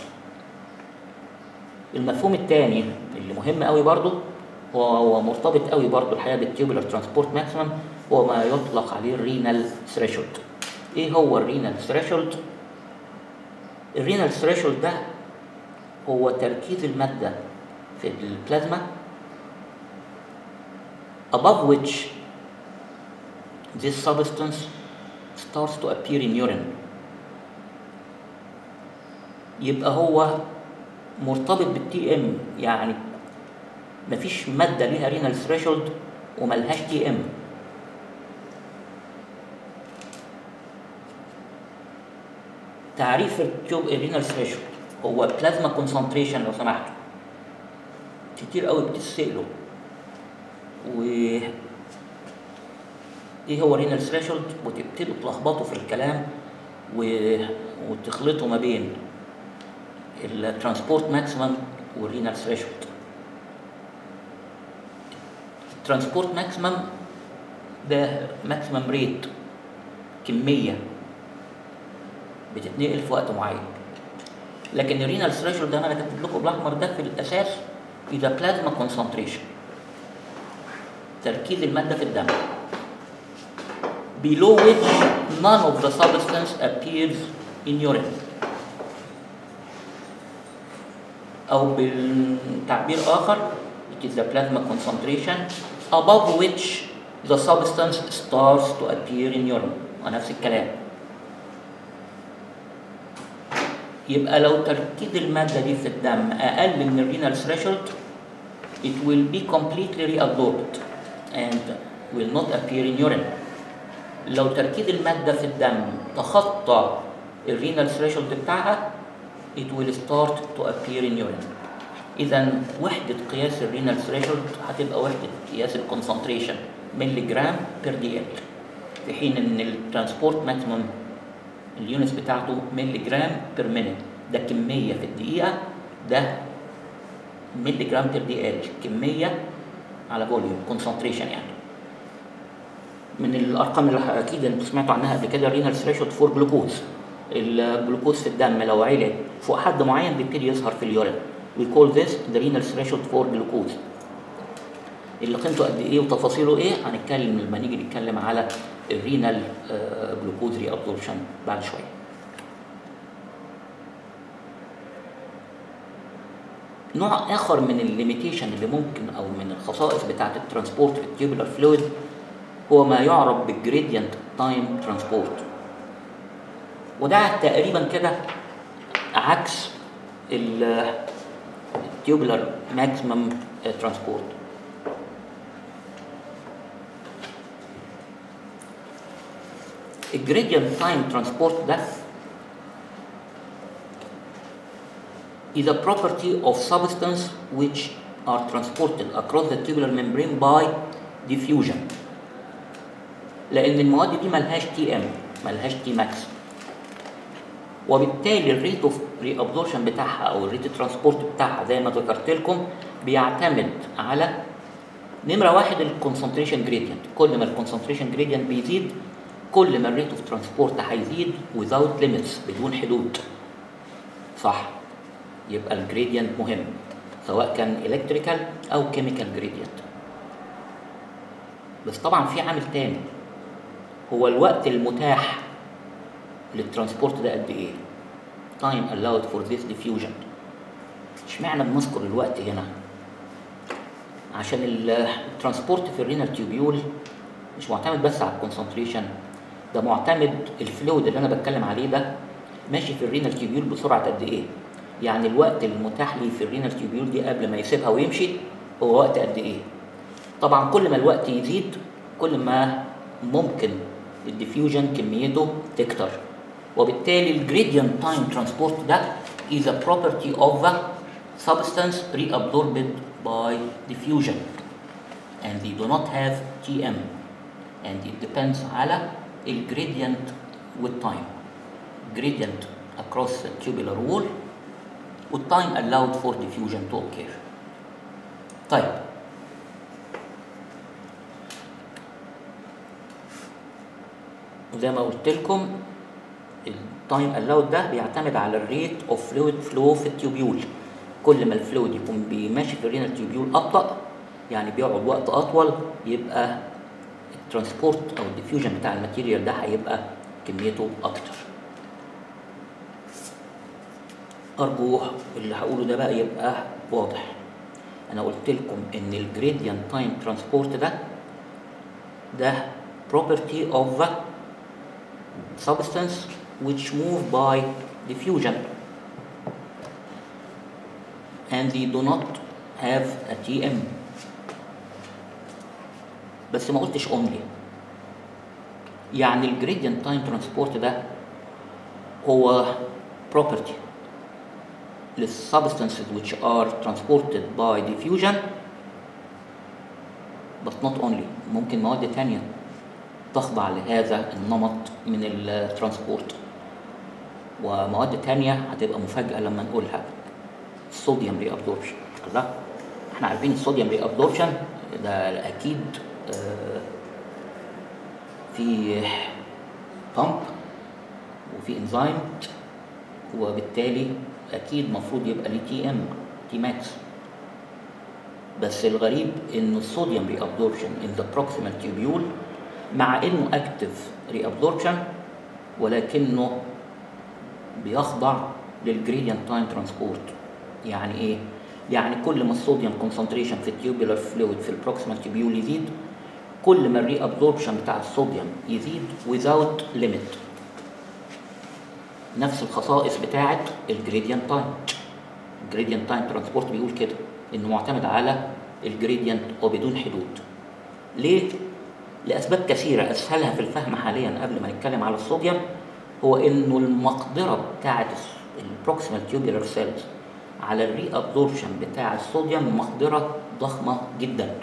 Speaker 1: المفهوم الثاني اللي مهم قوي برضه هو هو مرتبط قوي برضه الحقيقه بالتيوبولار ترانسبورت ماكسيمم هو ما يطلق عليه الرينال ثريشولد ايه هو الرينال ثريشولد الرينال ثريشولد ده هو تركيز الماده في البلازما above which this substance starts to appear in urine يبقى هو مرتبط بالتي ام يعني مفيش ماده ليها رينال ثريشولد وملهاش تي ام تعريف التيوب الرينال ثريشولد هو بلازما كونسنتريشن لو سمحتوا كتير قوي بتسألوا و ايه هو رينال ثريشولد وتبتدوا تلخبطوا في الكلام و... وتخلطوا ما بين الترانسبورت ماكسيمم والرينال ثريشولد الترانسبورت ماكسيمم ده ماكسيمم ريت كمية بتتنقل في وقت معين لكن الرينال ثريشولد ده انا كاتب لكم بالاحمر ده في الاساس اذا بلازما كونسنتريشن تركيز المادة في الدم below which none of the substance appears in urine أو بالتعبير آخر it is the plasma concentration above which the substance starts to appear in urine ونفس الكلام يبقى لو تركيز المادة دي في الدم أقل من الرينال threshold it will be completely reabsorbed and will not appear in urine لو تركيز المادة في الدم تخطى الرينال threshold بتاعها it will start to appear in urine إذا وحدة قياس الرينال threshold هتبقى وحدة قياس الكونسنتريشن ملي جرام بير دي ال في حين إن الترانسبورت ماكسيموم اليونتس بتاعته ملي جرام بير مينيت ده كمية في الدقيقة ده ملي جرام بير دي ال كمية على فوليوم كونسنتريشن يعني من الارقام اللي اكيد انتوا سمعتوا عنها قبل كده الرينال ثريشولد فور جلوكوز الجلوكوز في الدم لو عالي فوق حد معين بيبتدي يظهر في اليورين we call this the renal threshold for glucose اللي قيمته قد ايه وتفاصيله ايه هنتكلم لما نيجي نتكلم على الرينال جلوكوز ري ابزوربشن بعد شويه نوع اخر من الليميتيشن اللي ممكن او من الخصائص بتاعه الترانسبورت في التيوبولار فلويد هو ما يعرف بالجريدينت تايم ترانسبورت وده تقريبا كده عكس التيوبولار ماكسيمم ترانسبورت الجريدينت تايم ترانسبورت ده is a property of substance which are transported across the tubular membrane by diffusion لان المواد دي ملهاش تي ام ملهاش تي ماكس وبالتالي الريت اوف ري ابزوربشن بتاعها او الريت ترانسبورت بتاعها زي ما ذكرت لكم بيعتمد على نمره واحد الكونسنتريشن جريدينت كل ما الكونسنتريشن جريدينت بيزيد كل ما الريت اوف ترانسبورت هيزيد without limits بدون حدود صح يبقى الجريدينت مهم سواء كان الكتريكال او كيميكال جريدينت بس طبعا في عامل تاني هو الوقت المتاح للترانسبورت ده قد ايه time allowed for this diffusion اشمعنى بنذكر الوقت هنا عشان الترانسبورت في الرينال تيوبيول مش معتمد بس على الكونسنتريشن ده معتمد الفلويد اللي انا بتكلم عليه ده ماشي في الرينال تيوبيول بسرعه قد ايه يعني الوقت المتاح لي في الرينال تيوبيول دي قبل ما يسيبها ويمشي هو وقت قد ايه طبعا كل ما الوقت يزيد كل ما ممكن الديفيوجن كميته تكتر وبالتالي الجريدينت تايم ترانسبورت ده is a property of a substance reabsorbed by diffusion and they do not have Tm and it depends على الجريدينت والتايم gradient across the tubular wall والتايم allowed for diffusion to occur طيب وزي ما قلت لكم التايم allowed ده بيعتمد على الريت اوف فلويد فلو في التيوبيول كل ما الفلويد يكون بيمشي في الرينال تيوبيول ابطا يعني بيقعد وقت اطول يبقى الترانسبورت او الديفيوجن بتاع الماتيريال ده هيبقى كميته اكتر ارجو اللي هقوله ده بقى يبقى واضح انا قلت لكم ان الجريدينت تايم ترانسبورت ده ده property of a substance which move by diffusion and they do not have a Tm بس ما قلتش only يعني الجريدينت تايم ترانسبورت ده هو property للسبستانسز which are transported by diffusion but not only ممكن مواد تانية تخضع لهذا النمط من الترانسبورت ومواد تانية هتبقى مفاجأة لما نقولها الصوديوم ري ابزوربشن الله احنا عارفين الصوديوم ري ابزوربشن ده اكيد آه، في بامب وفي انزيم وبالتالي اكيد المفروض يبقى ليه تي ام تي ماكس بس الغريب ان الصوديوم ري ابزوربشن ان ذا بروكسيمال تيوبيول مع انه اكتف ري ابزوربشن ولكنه بيخضع للجريدينت تايم ترانسبورت يعني ايه يعني كل ما الصوديوم كونسنتريشن في التيوبولار فلويد في البروكسيمال تيوبيول يزيد كل ما الري ابزوربشن بتاع الصوديوم يزيد without limit نفس الخصائص بتاعه الجريدينت تايم الجريدينت تايم ترانسبورت بيقول كده انه معتمد على الجريدينت وبدون حدود ليه لاسباب كثيره اسهلها في الفهم حاليا قبل ما نتكلم على الصوديوم هو انه المقدره بتاعه البروكسيمال تيوبولار سيلز على الري ابزوربشن بتاع الصوديوم مقدره ضخمه جدا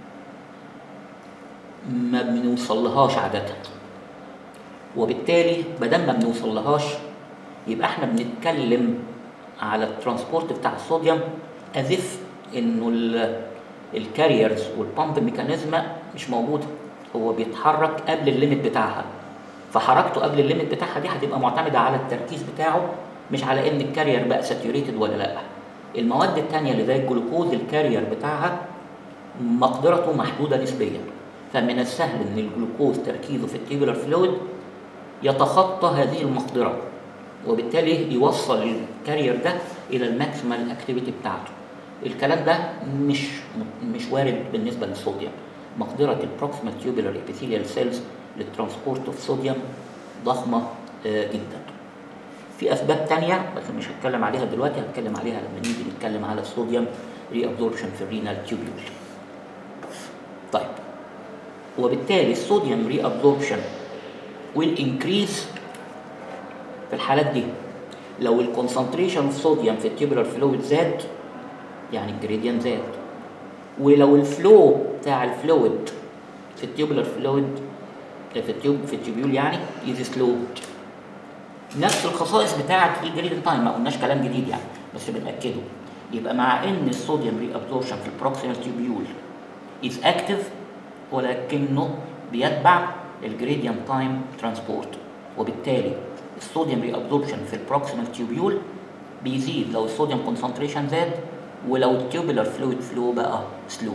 Speaker 1: ما بنوصلهاش عاده وبالتالي بدل ما بنوصلهاش يبقى احنا بنتكلم على الترانسبورت بتاع الصوديوم ازف انه الكاريرز والبامب ميكانيزم مش موجوده هو بيتحرك قبل الليميت بتاعها فحركته قبل الليميت بتاعها دي هتبقى معتمده على التركيز بتاعه مش على ان الكارير بقى ساتيوريتد ولا لا المواد التانية اللي زي الجلوكوز الكارير بتاعها مقدرته محدودة نسبيا فمن السهل ان الجلوكوز تركيزه في التيبولار فلويد يتخطى هذه المقدرة وبالتالي يوصل الكارير ده الى الماكسيمال اكتيفيتي بتاعته الكلام ده مش مش وارد بالنسبة للصوديوم مقدرة البروكسيمال تيوبولار ابيثيليال سيلز للترانسبورت اوف صوديوم ضخمة آه، جدا في اسباب تانية بس مش هتكلم عليها دلوقتي هتكلم عليها لما نيجي نتكلم على الصوديوم ري ابزوربشن في الرينال تيوبيول طيب وبالتالي الصوديوم ري ابزوربشن will increase في الحالات دي لو الكونسنتريشن اوف صوديوم في التيوبولار فلويد زاد يعني الجريدينت زاد ولو الفلو بتاع الفلويد في التيوبولار فلويد في التيوب في التيوبيول يعني از سلو نفس الخصائص بتاعه الجريدينت تايم ما قلناش كلام جديد يعني بس بنأكده يبقى مع ان الصوديوم ري ابزوربشن في البروكسيمال تيوبيول از اكتف ولكنه بيتبع الجريدينت تايم ترانسبورت وبالتالي الصوديوم ري ابزوربشن في البروكسيمال تيوبيول بيزيد لو الصوديوم كونسنتريشن زاد ولو التيوبولار فلويد فلو بقى سلو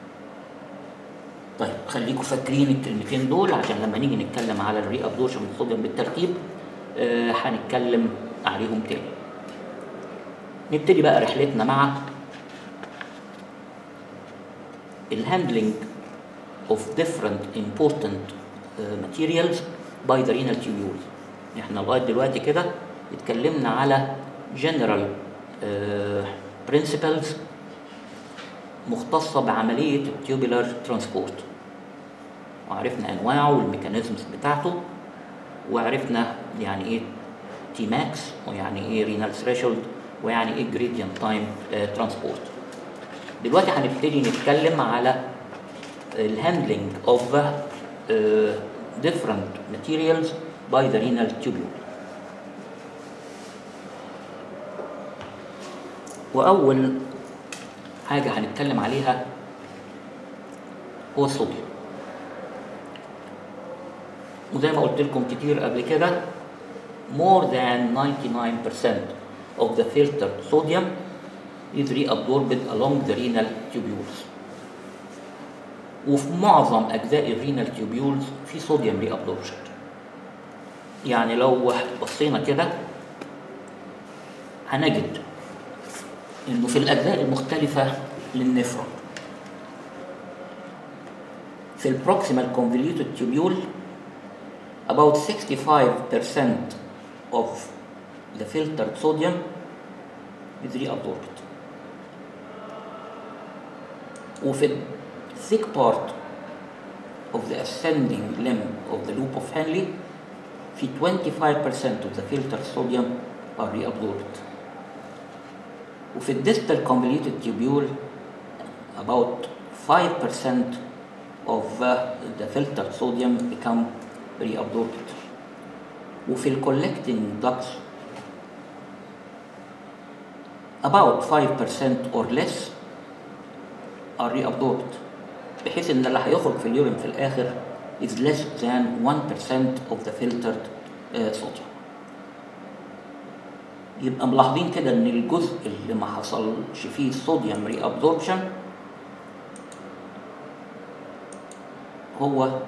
Speaker 1: طيب خليكم فاكرين الكلمتين دول عشان لما نيجي نتكلم على الري ابزوربشن من الصوديوم بالترتيب آه، هنتكلم عليهم تاني نبتدي بقى رحلتنا مع الهاندلنج of different important uh, materials by the renal tubules احنا لغايه دلوقتي كده اتكلمنا على general uh, principles مختصه بعمليه التيوبولار ترانسبورت وعرفنا انواعه والميكانيزمز بتاعته وعرفنا يعني ايه تي ماكس ويعني ايه رينال ثريشولد ويعني ايه جريدينت تايم ترانسبورت دلوقتي هنبتدي نتكلم على الهاندلنج اوف different materials by the renal tubule واول حاجه هنتكلم عليها هو الصوديوم وزي ما قلت لكم كتير قبل كده more than 99% of the filtered sodium is reabsorbed along the renal tubules وفي معظم اجزاء الرينال تيوبيولز في صوديوم ري ابزوربشن يعني لو بصينا كده هنجد انه في الاجزاء المختلفه للنفرون في البروكسيمال convoluted tubule about 65% of the filtered sodium is reabsorbed وفي thick part of the ascending limb of the loop of Henle في 25% of the filtered sodium are reabsorbed وفي الديستال convoluted tubule about 5% of uh, the filtered sodium become reabsorbed وفي ال collecting ducts about 5% or less are reabsorbed بحيث ان اللي هيخرج في اليورين في الاخر is less than 1% of the filtered uh, sodium يبقى ملاحظين كده ان الجزء اللي ما حصلش فيه صوديوم ري ابزوربشن هو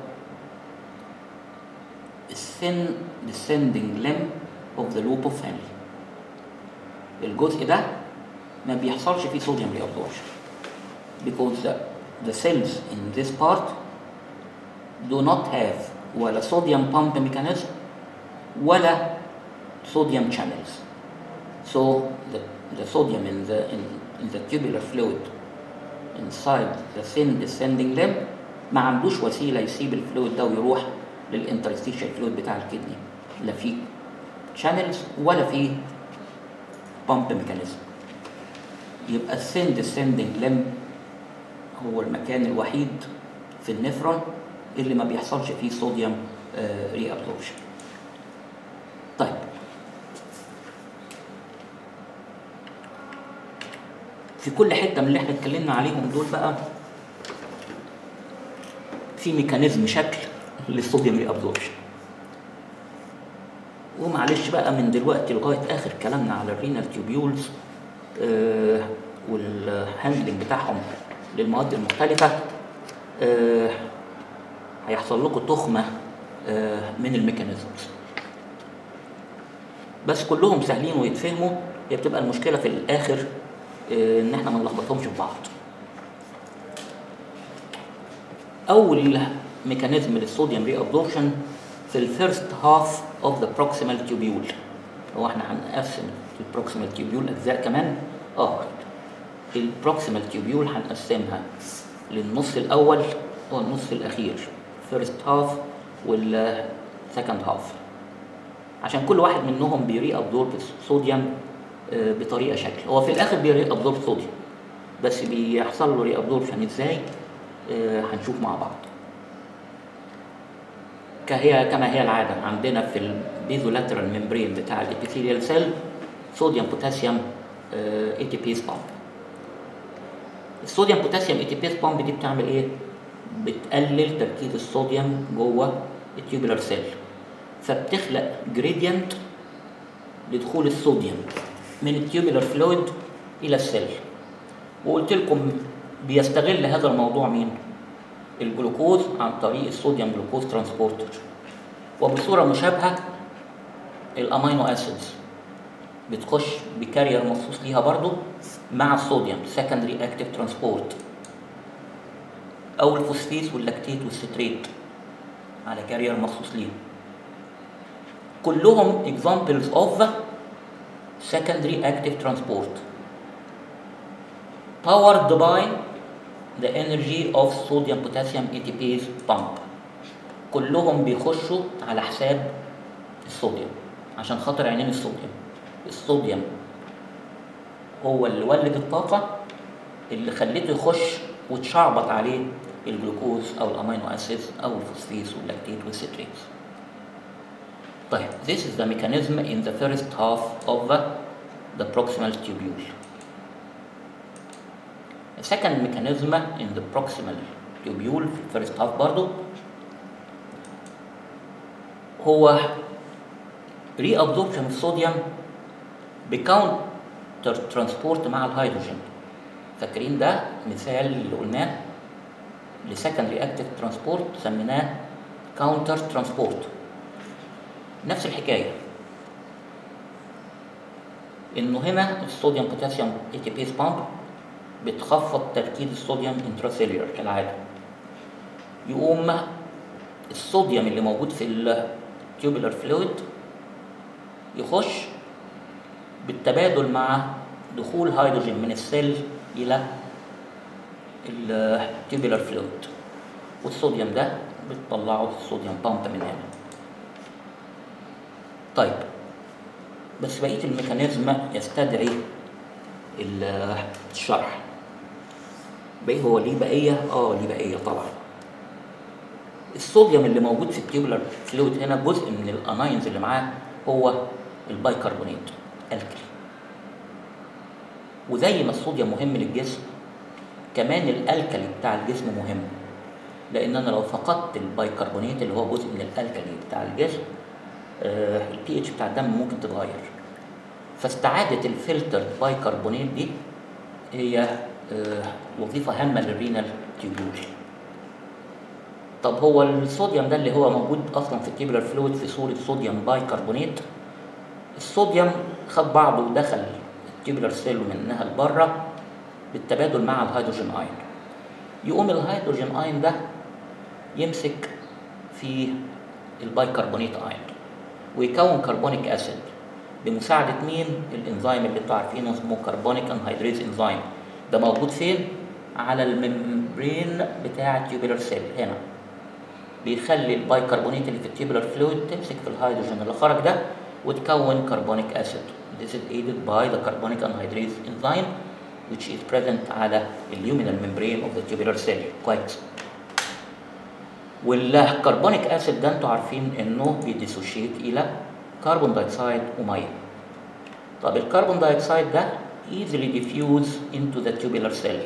Speaker 1: الثين descending limb of the loop of Henle الجزء ده ما بيحصلش فيه صوديوم ري ابزوربشن because the, the cells in this part do not have ولا sodium pump mechanism ولا sodium channels so the, the sodium in the, in, in the tubular fluid inside the thin descending limb ما عندوش وسيلة يسيب الفلويد ده ويروح للانترستيشال فلويد بتاع الكدني لا في channels ولا في pump mechanism يبقى الثين descending limb هو المكان الوحيد في النفرون اللي ما بيحصلش فيه صوديوم ري ابزوربشن طيب في كل حته من اللي احنا اتكلمنا عليهم دول بقى في ميكانيزم شكل للصوديوم ري ابزوربشن ومعلش بقى من دلوقتي لغايه اخر كلامنا على الرينال تيوبيولز آه والهاندلنج بتاعهم للمواد المختلفه آه هيحصل لكم تخمه آه من الميكانيزمز بس كلهم سهلين ويتفهموا هي بتبقى المشكله في الاخر آه ان احنا ما نلخبطهمش في بعض اول ميكانيزم للصوديوم ري ابزوربشن في الفيرست هاف اوف ذا بروكسيمال تيوبيول هو احنا هنقسم البروكسيمال تيوبيول اجزاء كمان اه البروكسيمال تيوبيول هنقسمها للنص الاول والنص الاخير فيرست هاف والسكند هاف عشان كل واحد منهم بيري ابزورب صوديوم بطريقه شكل هو في الاخر بيري ابزورب صوديوم بس بيحصل له ري ابزوربشن ازاي هنشوف مع بعض كهي كما هي العاده عندنا في البيزولاترال ممبرين بتاع الابيثيليال سيل صوديوم بوتاسيوم اي تي بيز بامب الصوديوم بوتاسيوم اي تي بيز بامب دي بتعمل ايه بتقلل تركيز الصوديوم جوه التيوبولار سيل فبتخلق جريدينت لدخول الصوديوم من التيوبولار فلويد الى السيل وقلت لكم بيستغل هذا الموضوع مين الجلوكوز عن طريق الصوديوم جلوكوز ترانسبورتر وبصوره مشابهه الامينو اسيدز بتخش بكارير مخصوص ليها برضو مع الصوديوم سكندري اكتيف ترانسبورت او الفوسفيس واللاكتيت والستريت على كارير مخصوص ليهم كلهم examples of secondary active transport powered by the energy of sodium potassium ATPase pump كلهم بيخشوا على حساب الصوديوم عشان خاطر عينين الصوديوم الصوديوم هو اللي ولد الطاقة اللي خليته يخش وتشعبط عليه الجلوكوز أو الأمينو أسيدز أو الفوسفيس واللاكتيت والستريتس طيب this is the mechanism in the first half of the, the proximal tubule The second mechanism in the proximal tubule في الفيرست half برضو هو reabsorption الصوديوم بكاونتر ترانسبورت مع الهيدروجين فاكرين ده مثال اللي قلناه لسكند رياكتيف ترانسبورت سميناه كاونتر ترانسبورت نفس الحكايه انه هنا الصوديوم بوتاسيوم اي تي بيز بامب بتخفض تركيز الصوديوم انتراسيلولر كالعاده يقوم الصوديوم اللي موجود في التيوبولار فلويد يخش بالتبادل مع دخول هيدروجين من السيل الى التيوبولار فلويد والصوديوم ده بتطلعه الصوديوم بامب من هنا طيب بس بقيه الميكانيزم يستدعي ال- الشرح بقى هو ليه بقيه اه ليه بقيه طبعا الصوديوم اللي موجود في التيوبولار فلويد هنا جزء من الاناينز اللي معاه هو البايكربونات الكلي وزي ما الصوديوم مهم للجسم كمان الالكلي بتاع الجسم مهم لان انا لو فقدت البايكربونات اللي هو جزء من الالكلي بتاع الجسم البي اتش بتاع الدم ممكن تتغير فاستعاده الفلتر بايكربونات دي هي آه، وظيفه هامه للرينال تيوبول طب هو الصوديوم ده اللي هو موجود اصلا في التيبولار فلويد في صوره صوديوم بايكربونات الصوديوم خد بعضه ودخل التيبولار سيل ومنها لبره بالتبادل مع الهيدروجين اين يقوم الهيدروجين اين ده يمسك في البايكربونات اين ويكون كربونيك اسيد بمساعدة مين؟ الانزيم اللي انتوا عارفينه اسمه كربونيك انهيدريز انزيم ده موجود فين؟ على الممبرين بتاع التيوبولار سيل هنا بيخلي البايكربونات اللي في التيوبولار فلويد تمسك في الهيدروجين اللي خرج ده وتكون كربونيك اسيد This is aided by the carbonic anhydrase enzyme which is present على اليومينال membrane of the tubular cell كويس والكربونيك اسيد ده انتوا عارفين انه بيديسوشيت الى كربون دايوكسيد وميه طب الكربون دايوكسيد ده easily diffuse into the tubular cell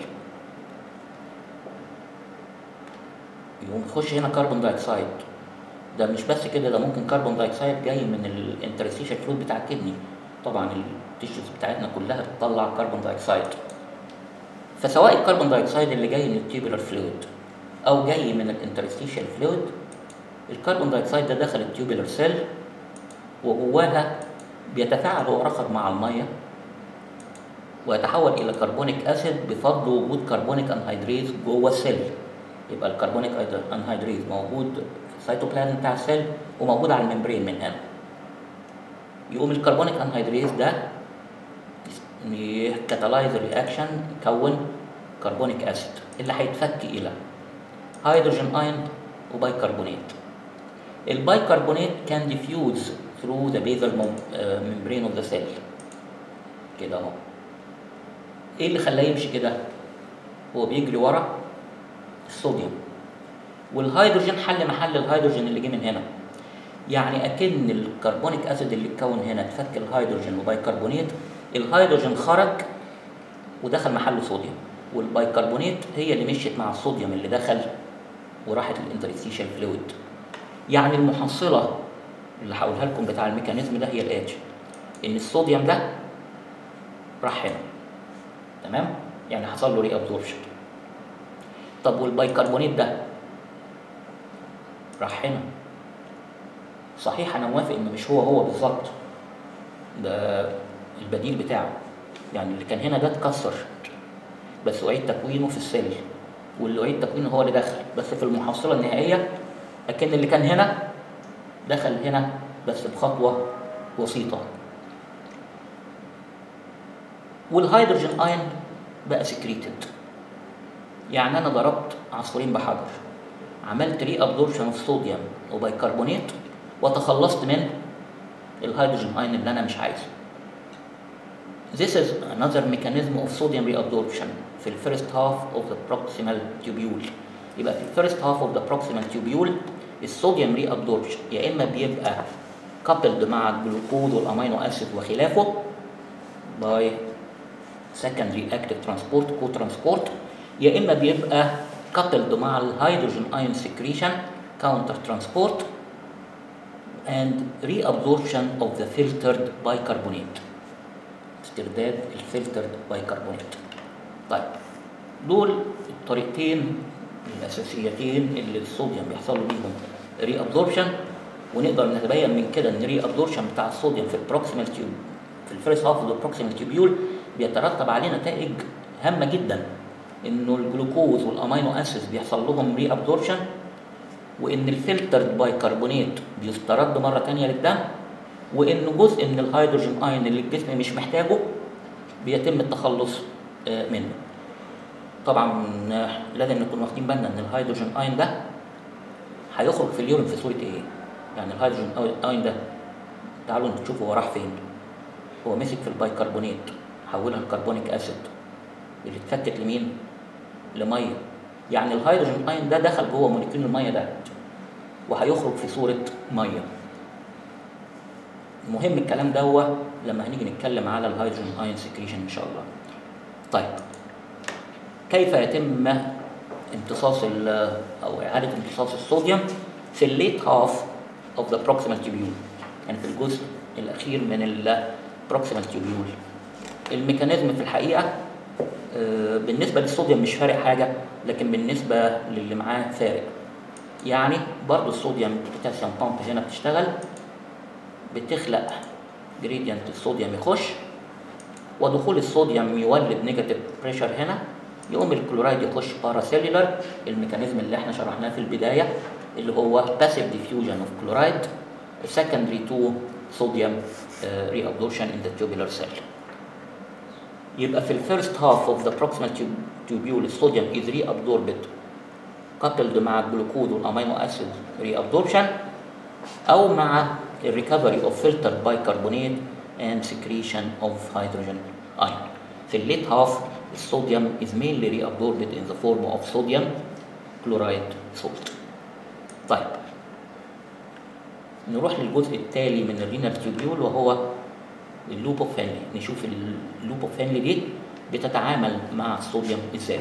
Speaker 1: يقوم يخش هنا كربون دايوكسيد ده مش بس كده ده ممكن كربون دايوكسيد جاي من الانترستيشال فلويد بتاع الكدني طبعا التيشوز بتاعتنا كلها بتطلع كربون دايوكسيد فسواء الكربون دايوكسيد اللي جاي من التيبولار فلويد او جاي من الانترستيشال فلويد الكربون دايوكسيد ده دخل التيوبولار سيل وجواها بيتفاعل هو اخر مع الميه ويتحول الى كربونيك اسيد بفضل وجود كربونيك انهيدريز جوه السيل يبقى الكربونيك انهيدريز موجود في السيتوبلازم بتاع السيل وموجود على الممبرين من هنا يقوم الكربونيك انهيدريز ده كاتالايز رياكشن يكون كربونيك اسيد اللي هيتفك الى هيدروجين اين وبايكربونات البايكربونات كان ديفيوز through the basal mem- uh, membrane of the cell كده اهو ايه اللي خلاه يمشي كده هو بيجري ورا الصوديوم والهيدروجين حل محل الهيدروجين اللي جه من هنا يعني اكن الكربونيك اسيد اللي اتكون هنا اتفك الهيدروجين وبايكربونات الهيدروجين خرج ودخل محله صوديوم والبايكربونات هي اللي مشيت مع الصوديوم اللي دخل وراحت الانترستيشال فلويد يعني المحصله اللي هقولها لكم بتاع الميكانيزم ده هي الاتش ان الصوديوم ده راح هنا تمام يعني حصل له ري ابزوربشن طب والبايكربونات ده راح هنا صحيح انا موافق انه مش هو هو بالظبط ده البديل بتاعه يعني اللي كان هنا ده اتكسر بس اعيد تكوينه في السيل واللي اعيد تكوينه هو اللي دخل بس في المحصله النهائيه لكن اللي كان هنا دخل هنا بس بخطوه وسيطه والهيدروجين اين بقى سكريتد يعني انا ضربت عصفورين بحجر عملت ري ابزوربشن اوف صوديوم وبيكربونات وتخلصت من الهيدروجين اين اللي انا مش عايزه This is another mechanism of sodium reabsorption في ال first half of the proximal tubule يبقى في ال first half of the proximal tubule الصوديوم reabsorption يا اما بيبقى coupled مع الجلوكوز والامينو اسيد وخلافه by secondary active transport co transport يا اما بيبقى coupled مع الهيدروجين ion secretion counter transport and reabsorption of the filtered bicarbonate استرداد الفلترد بايكربونات طيب دول الطريقتين الاساسيتين اللي الصوديوم بيحصل له بيهم ري ابزوربشن ونقدر نتبين من كده ان ري ابزوربشن بتاع الصوديوم في البروكسيمال تيوب في الفيرست هاف اوف البروكسيمال تيوبيول بيترتب عليه نتائج هامه جدا انه الجلوكوز والامينو اسيدز بيحصل لهم ري ابزوربشن وان الفلترد بايكربونات بيسترد مره ثانيه للدم وان جزء من الهيدروجين اين اللي الجسم مش محتاجه بيتم التخلص منه طبعا لازم نكون واخدين بالنا ان الهيدروجين اين ده هيخرج في اليورين في صوره ايه يعني الهيدروجين اين ده تعالوا نشوفوا هو راح فين هو مسك في البايكربونات حولها لكربونيك اسيد اللي اتفكت لمين لميه يعني الهيدروجين اين ده دخل جوه موليكيول الميه ده وهيخرج في صوره ميه مهم الكلام ده لما هنيجي نتكلم على الهيدروجين ايون سكريشن ان شاء الله طيب كيف يتم امتصاص او اعاده امتصاص الصوديوم في الليت هاف اوف ذا بروكسيمال تيبيول يعني في الجزء الاخير من البروكسيمال تيبيول الميكانيزم في الحقيقه بالنسبه للصوديوم مش فارق حاجه لكن بالنسبه للي معاه فارق يعني برضو الصوديوم بوتاسيوم بامب هنا بتشتغل بتخلق جريدينت الصوديوم يخش ودخول الصوديوم يولد نيجاتيف بريشر هنا يقوم الكلورايد يخش باراسيلولار الميكانيزم اللي احنا شرحناه في البدايه اللي هو passive diffusion of chloride secondary to sodium uh, reabsorption in the tubular cell يبقى في الفيرست هاف اوف ذا proximal tubule الصوديوم is reabsorbed coupled مع الجلوكوز والامينو اسيد reabsorption او مع الريكفري اوف فلتر بايكربونات and secretion of hydrogen ion. في الليت هاف الصوديوم is mainly reabsorbed in the form of sodium chloride salt. طيب نروح للجزء التالي من الرينال تيوبيول وهو اللوب اوف هنلي نشوف اللوب اوف هنلي دي بتتعامل مع الصوديوم ازاي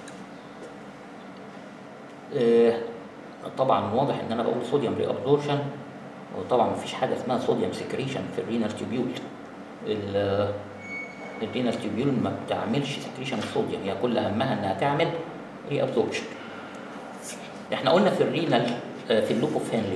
Speaker 1: آه طبعا واضح ان انا بقول صوديوم ري ابزوربشن وطبعا مفيش حاجه اسمها صوديوم سكريشن في الرينال تيوبيول الرينال تيوبيول ما بتعملش سكريشن الصوديوم هي كل همها انها تعمل ري ابزوربشن احنا قلنا في الرينال في اللوب اوف هنلي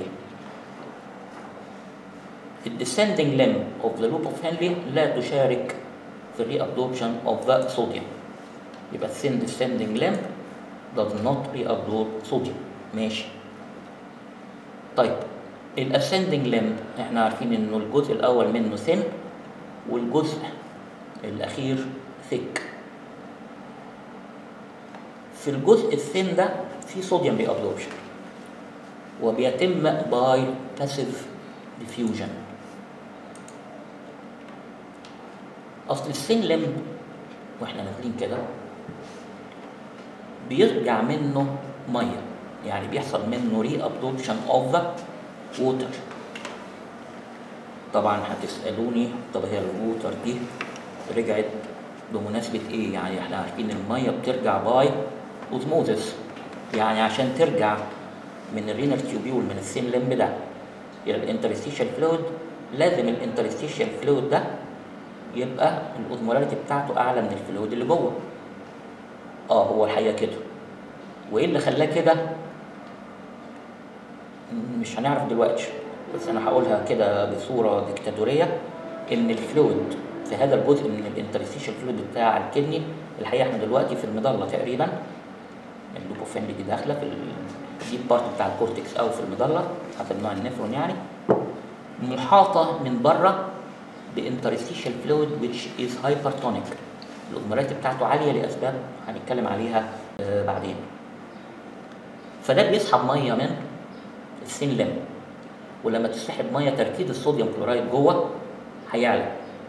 Speaker 1: الديسندنج ليم اوف ذا لوب اوف هنلي لا تشارك في الري ابزوربشن اوف ذا صوديوم يبقى الثين descending limb does not reabsorb sodium ماشي طيب الاسندنج ليمب احنا عارفين انه الجزء الاول منه ثين والجزء الاخير ثيك في الجزء الثين ده في صوديوم ري ابزوربشن وبيتم باي باسيف ديفيوجن اصل الثين ليمب واحنا نازلين كده بيرجع منه ميه يعني بيحصل منه ري ابزوربشن اوف ذا ووتر طبعا هتسالوني طب هي الووتر دي رجعت بمناسبه ايه يعني احنا عارفين الميه بترجع باي اوزموزس يعني عشان ترجع من الرينال تيوبيول من السين لمب ده الى الانترستيشال فلويد لازم الانترستيشال فلويد ده يبقى الاوزمولاريتي بتاعته اعلى من الفلويد اللي جوه اه هو الحقيقه كده وايه اللي خلاه كده مش هنعرف دلوقتي بس انا هقولها كده بصوره ديكتاتوريه ان الفلويد في هذا الجزء من الانترستيشال فلويد بتاع الكدني الحقيقه احنا دلوقتي في المظله تقريبا اللوبوفين دي داخله في الديب بارت بتاع الكورتكس او في المظله حسب نوع النفرون يعني محاطه من بره بانترستيشال فلويد which is hypertonic الاوزمولاريتي بتاعته عاليه لاسباب هنتكلم عليها آه بعدين فده بيسحب ميه من السين لم ولما تسحب ميه تركيز الصوديوم كلورايد جوه هيعلى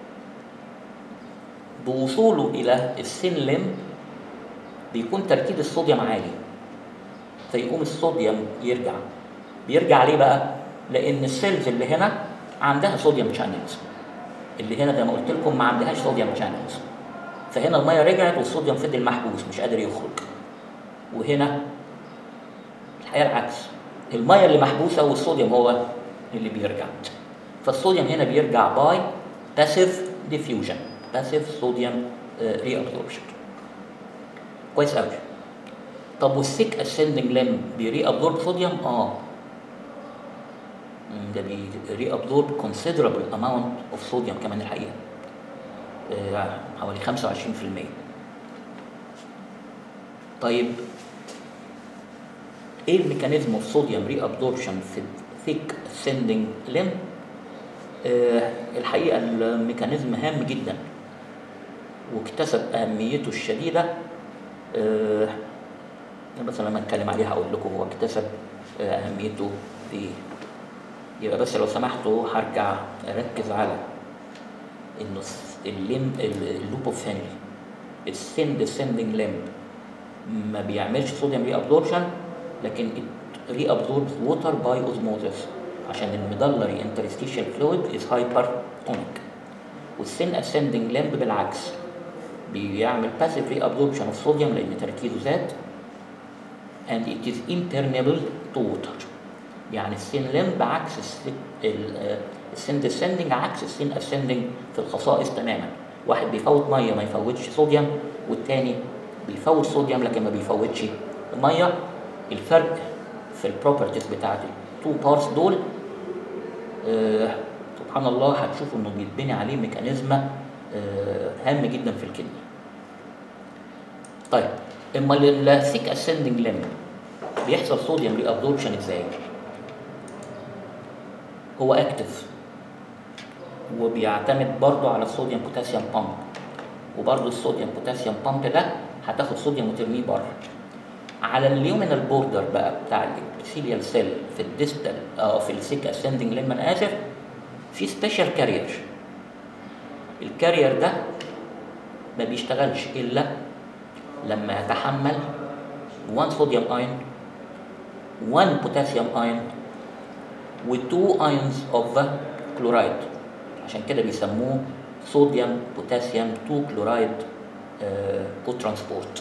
Speaker 1: بوصوله الى السين لم بيكون تركيز الصوديوم عالي فيقوم الصوديوم يرجع بيرجع ليه بقى لان السيلز اللي هنا عندها صوديوم شانلز اللي هنا زي ما قلت لكم ما عندهاش صوديوم شانلز فهنا الميه رجعت والصوديوم فضل محبوس مش قادر يخرج وهنا الحقيقه العكس الميه اللي محبوسه والصوديوم هو اللي بيرجع فالصوديوم هنا بيرجع باي باسيف ديفيوجن باسيف صوديوم ري ابزوربشن كويس قوي طب والسيك اسندنج لم بيري ابزورب صوديوم اه مم، ده بيري ابزورب كونسيدرابل اماونت اوف صوديوم كمان الحقيقه آه، حوالي 25% طيب ايه الميكانيزم اوف صوديوم ري ابزوربشن في ثيك اسندنج لم آه الحقيقه الميكانيزم هام جدا واكتسب اهميته الشديده آه بس لما اتكلم عليها اقول لكم هو اكتسب آه اهميته في ايه يبقى بس لو سمحتوا هرجع اركز على انه الس- الليم اللوب اوف هنري السن ديسندنج ليمب ما بيعملش صوديوم ري ابزوربشن لكن ري ابزوربز ووتر باي اوزموزس عشان الميدلري انترستيشال فلويد از هايبر تونيك والسن اسندنج ليمب بالعكس بيعمل باسيف ري ابزوربشن اوف صوديوم لان تركيزه زاد and it is impermeable to water يعني السين لمب عكس السين ديسندنج عكس السين اسندنج في الخصائص تماما واحد بيفوت ميه ما يفوتش صوديوم والتاني بيفوت صوديوم لكن ما بيفوتش ميه الفرق في البروبرتيز بتاعت التو بارتس دول آه سبحان الله هتشوفوا انه بيتبني عليه ميكانيزم آه هام جدا في الكيمياء طيب اما الثيك اسندنج ليمب بيحصل صوديوم ري ابزوربشن ازاي؟ هو اكتف وبيعتمد برضه على الصوديوم بوتاسيوم بامب وبرضه الصوديوم بوتاسيوم بامب ده هتاخد صوديوم وترميه بره على اليومينال بوردر بقى بتاع الابيثيليال سيل في الديستال اه في السيك اسندنج لما انا اسف في سبيشال كارير الكارير ده ما بيشتغلش الا لما يتحمل 1 صوديوم ايون 1 بوتاسيوم ايون و2 ايونز اوف كلورايد عشان كده بيسموه صوديوم بوتاسيوم 2 كلورايد كو ترانسبورت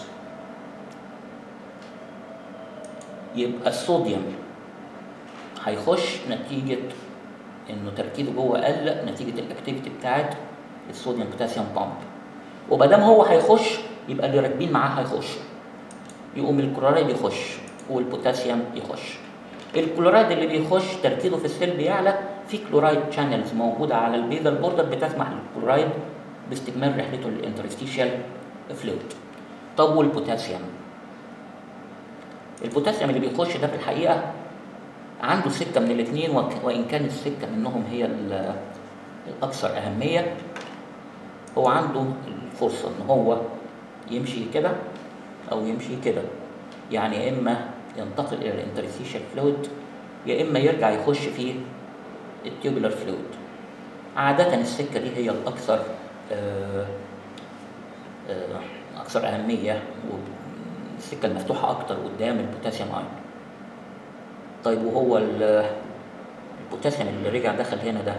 Speaker 1: يبقى الصوديوم هيخش نتيجة انه تركيزه جوه قل نتيجة الاكتيفيتي بتاعت الصوديوم بوتاسيوم بامب ومادام هو هيخش يبقى اللي راكبين معاه هيخشوا يقوم الكلورايد يخش والبوتاسيوم يخش الكلورايد اللي بيخش تركيزه في السيل بيعلى في كلورايد شانلز موجوده على البيزل بوردر بتسمح للكلورايد باستكمال رحلته للانترستيشال فلويد طب والبوتاسيوم البوتاسيوم اللي بيخش ده في الحقيقه عنده سكه من الاثنين وان كانت السكه منهم هي الاكثر اهميه هو عنده الفرصه ان هو يمشي كده او يمشي كده يعني يا اما ينتقل الى الانترستيشال فلويد يا اما يرجع يخش في التيوبولار فلويد عادة السكة دي هي الأكثر آه آه أكثر أهمية والسكة المفتوحة أكتر قدام البوتاسيوم أيون طيب وهو البوتاسيوم اللي رجع دخل هنا ده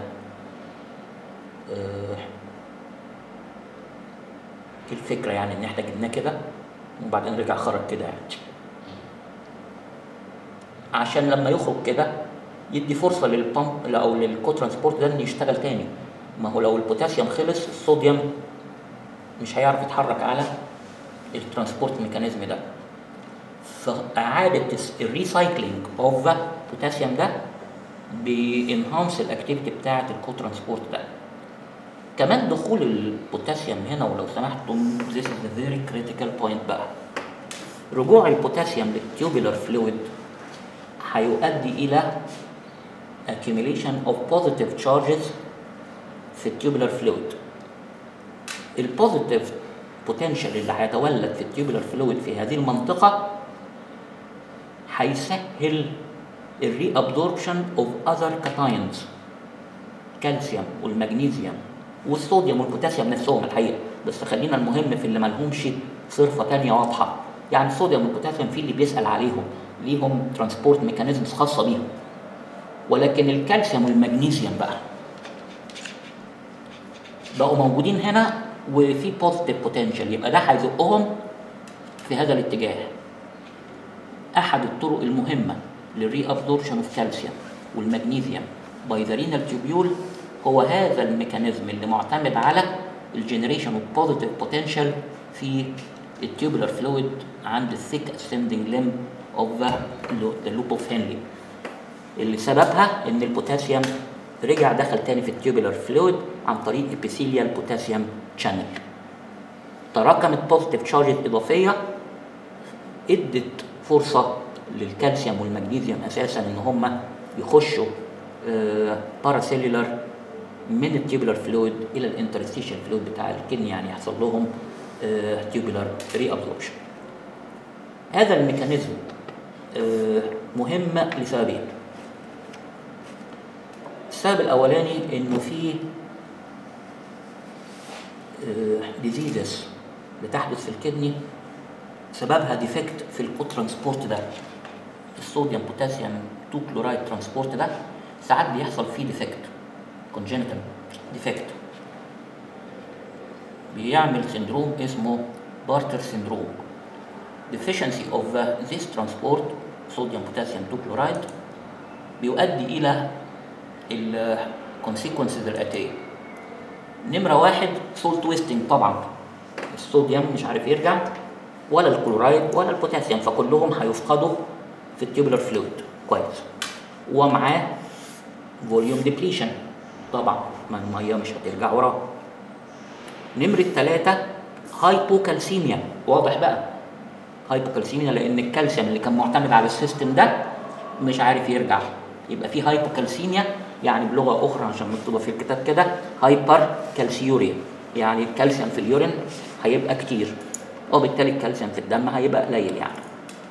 Speaker 1: آه ايه الفكرة يعني إن احنا جبناه كده وبعدين رجع خرج كده يعني عشان لما يخرج كده يدي فرصه للبامب او للكو ترانسبورت ده انه يشتغل تاني ما هو لو البوتاسيوم خلص الصوديوم مش هيعرف يتحرك على الترانسبورت ميكانيزم ده فاعاده الريسايكلينج اوف بوتاسيوم ده بينهانس الاكتيفيتي بتاعه الكو ترانسبورت ده كمان دخول البوتاسيوم هنا ولو سمحتم this is a very critical point بقى رجوع البوتاسيوم للتيوبولار فلويد هيؤدي الى accumulation of positive charges في التيوبولار فلويد البوزيتيف بوتنشال اللي هيتولد في التيوبولار فلويد في هذه المنطقة هيسهل الري ابزوربشن اوف اذر كاتاينز كالسيوم والمغنيسيوم والصوديوم والبوتاسيوم نفسهم الحقيقه بس خلينا المهم في اللي مالهمش صرفه تانية واضحه يعني الصوديوم والبوتاسيوم في اللي بيسال عليهم ليهم ترانسبورت ميكانيزمز خاصه بيهم ولكن الكالسيوم والمغنيسيوم بقى بقوا موجودين هنا وفي بوزيتيف بوتنشال يبقى ده هيزقهم في هذا الاتجاه احد الطرق المهمه للري ابزوربشن اوف كالسيوم والمغنيسيوم باي ذا رينال تيوبيول هو هذا الميكانيزم اللي معتمد على الجنريشن اوف بوزيتيف بوتنشال في التيوبولار فلويد عند الثيك اسcending limb اوف ذا لوب اوف هنلي اللي سببها ان البوتاسيوم رجع دخل تاني في التيوبولار فلويد عن طريق ابيثيليال بوتاسيوم شانل تراكمت بوزيتيف تشارجز اضافيه ادت فرصه للكالسيوم والمغنيسيوم اساسا ان هم يخشوا باراسيلولار من التيوبولار فلويد الى الانترستيشن فلويد بتاع الكدني يعني يحصل لهم تيوبولار ري ابزوربشن هذا الميكانيزم آه، مهم لسببين السبب الاولاني انه في ديزيزز بتحدث في الكدني سببها ديفكت في الكوترانسبورت ده الصوديوم بوتاسيوم 2 كلورايد ترانسبورت ده ساعات بيحصل فيه ديفكت كونجنتال ديفكت بيعمل سندروم اسمه بارتر سندروم deficiency of uh, this transport صوديوم بوتاسيوم 2 كلورايد بيؤدي الى ال consequences الاتيه نمرة واحد سولت ويستنج طبعا الصوديوم مش عارف يرجع ولا الكلورايد ولا البوتاسيوم فكلهم هيفقدوا في التيوبولار فلويد كويس ومعاه فوليوم ديبليشن طبعا ما الميه مش هترجع وراه نمرة ثلاثة هايبوكالسيميا واضح بقى هايبوكالسيميا لان الكالسيوم اللي كان معتمد على السيستم ده مش عارف يرجع يبقى في هايبوكالسيميا يعني بلغه اخرى عشان مكتوبه في الكتاب كده هايبر كالسيوريا يعني الكالسيوم في اليورين هيبقى كتير وبالتالي الكالسيوم في الدم هيبقى قليل يعني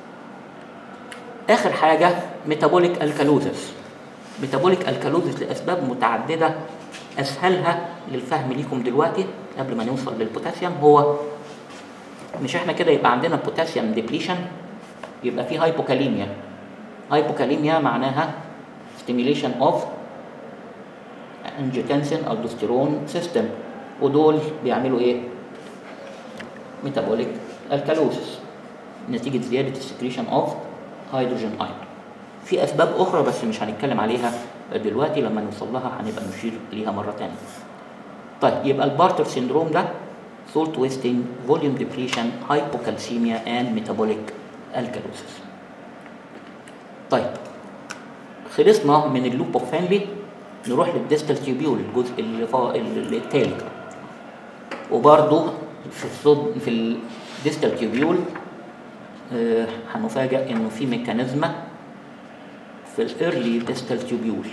Speaker 1: اخر حاجه ميتابوليك الكالوزس ميتابوليك الكالوزس لاسباب متعدده اسهلها للفهم ليكم دلوقتي قبل ما نوصل للبوتاسيوم هو مش احنا كده يبقى عندنا بوتاسيوم ديبليشن يبقى في هايبوكاليميا هايبوكاليميا معناها stimulation of angiotensin aldosterone system ودول بيعملوا ايه ميتابوليك الكالوسيس نتيجة زيادة السكريشن اوف هيدروجين ايون في اسباب اخرى بس مش هنتكلم عليها دلوقتي لما نوصل لها هنبقى نشير ليها مرة تانية طيب يبقى البارتر سيندروم ده salt wasting, volume depletion, hypocalcemia and metabolic alkalosis. طيب خلصنا من اللوب اوف هانلي نروح للديستال تيوبيول الجزء اللي فا... التالي وبرضه في الصد في الديستال تيوبيول آه هنفاجئ انه في ميكانيزم في الايرلي ديستال تيوبيول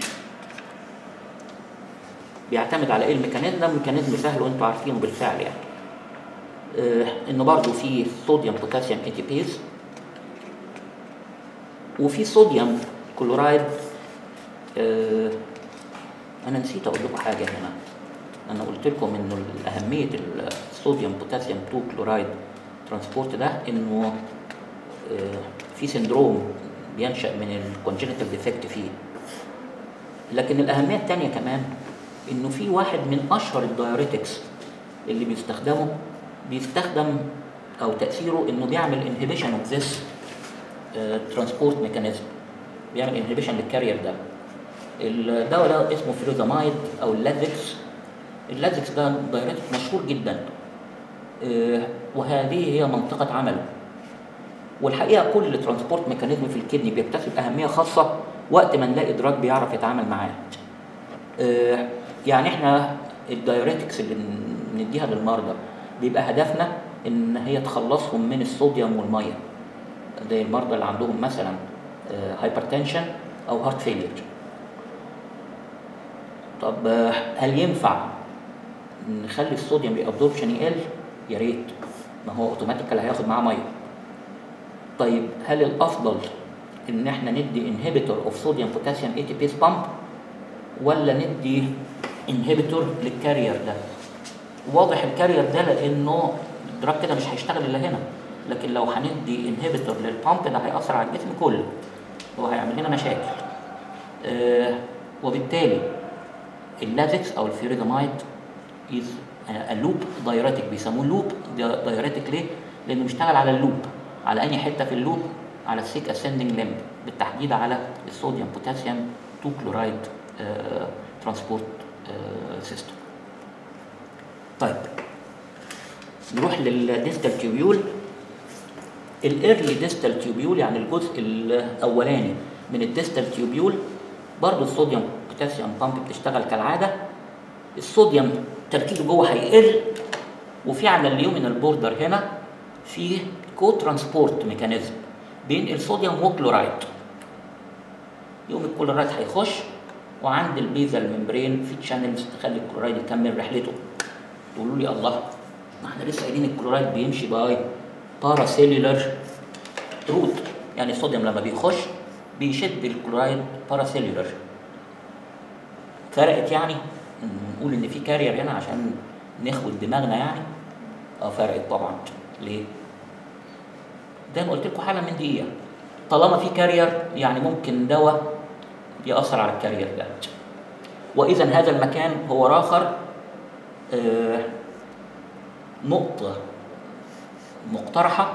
Speaker 1: بيعتمد على ايه الميكانيزم ده ميكانيزم سهل وانتم عارفينه بالفعل يعني آه انه برضه في صوديوم بوتاسيوم اي تي بيز وفي صوديوم كلورايد آه انا نسيت اقول لكم حاجه هنا انا قلت لكم انه اهميه الصوديوم بوتاسيوم 2 كلورايد ترانسبورت ده انه آه في سندروم بينشا من الكونجنتال ديفكت فيه لكن الاهميه الثانيه كمان انه في واحد من اشهر الدايوريتكس اللي بيستخدموا بيستخدم او تاثيره انه بيعمل انهبيشن اوف ذس ترانسبورت ميكانيزم بيعمل انهبيشن للكارير ده الدواء ده اسمه فيروزامايد او اللازكس اللازكس ده دايركت مشهور جدا وهذه هي منطقة عمله والحقيقة كل ترانسبورت ميكانيزم في الكدني بيكتسب أهمية خاصة وقت ما نلاقي دراج بيعرف يتعامل معاه يعني احنا الدايوريتكس اللي بنديها للمرضى بيبقى هدفنا ان هي تخلصهم من الصوديوم والميه زي المرضى اللي عندهم مثلا هايبرتنشن او هارت فيلير طب هل ينفع نخلي الصوديوم ريابزوربشن يقل يا ريت ما هو اوتوماتيكال هياخد معاه ميه طيب هل الافضل ان احنا ندي انهبيتور اوف صوديوم بوتاسيوم اي تي بيز بامب ولا ندي انهبيتور للكارير ده واضح الكارير ده لانه الدراج كده مش هيشتغل الا هنا لكن لو هندي انهبيتور للبامب ده هيأثر على الجسم كله وهيعمل لنا مشاكل آه وبالتالي اللازكس او الفيريدامايد از اللوب دايراتيك بيسموه لوب دايراتيك ليه؟ لانه بيشتغل على اللوب على اي حته في اللوب على السيك اسندنج لمب بالتحديد على الصوديوم بوتاسيوم 2 كلورايد ترانسبورت سيستم طيب نروح للديستال تيوبيول الايرلي ديستال تيوبيول يعني الجزء الاولاني من الديستال تيوبيول برضه الصوديوم بوتاسيوم بامب بتشتغل كالعاده الصوديوم تركيزه جوه هيقل وفي على اليومينال بوردر هنا في كو ترانسبورت ميكانيزم بين الصوديوم والكلورايد يوم الكلورايد هيخش وعند البيزال ممبرين في تشانلز تخلي الكلورايد يكمل رحلته تقولوا لي الله ما احنا لسه قايلين الكلورايد بيمشي باي باراسيلولر روت يعني الصوديوم لما بيخش بيشد الكلورايد باراسيلولر فرقت يعني نقول ان في كارير هنا عشان نخوت دماغنا يعني اه فرقت طبعا ليه زي ما قلت لكم حالا من دقيقه طالما في كارير يعني ممكن دواء ياثر على الكارير ده واذا هذا المكان هو راخر آه نقطه مقترحه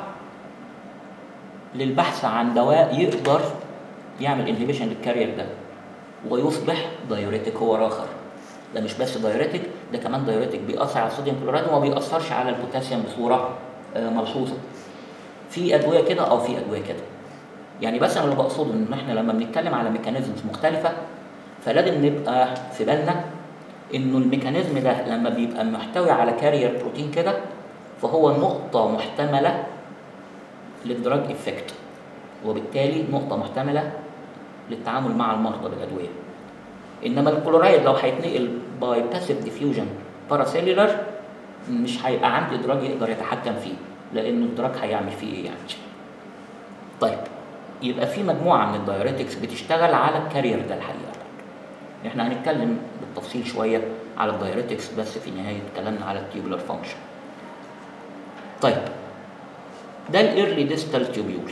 Speaker 1: للبحث عن دواء يقدر يعمل انهبيشن للكارير ده ويصبح دايوريتك هو راخر ده مش بس دايوريتك ده كمان دايوريتك بيأثر على الصوديوم كلورايد وما بيأثرش على البوتاسيوم بصورة آه ملحوظة في أدوية كده أو في أدوية كده يعني بس أنا اللي بقصده إن إحنا لما بنتكلم على ميكانيزمز مختلفة فلازم نبقى في بالنا إنه الميكانيزم ده لما بيبقى محتوي على كارير بروتين كده فهو نقطة محتملة للدراج إفكت وبالتالي نقطة محتملة للتعامل مع المرضى بالأدوية انما الكلورايد لو هيتنقل باي باسيف ديفيوجن باراسيلولر مش هيبقى عندي دراج يقدر يتحكم فيه لانه الدراج هيعمل فيه ايه يعني طيب يبقى في مجموعه من الدايوريتكس بتشتغل على الكارير ده الحقيقه احنا هنتكلم بالتفصيل شويه على الدايوريتكس بس في نهايه كلامنا على التيوبولار فانكشن طيب ده الايرلي ديستال تيوبيول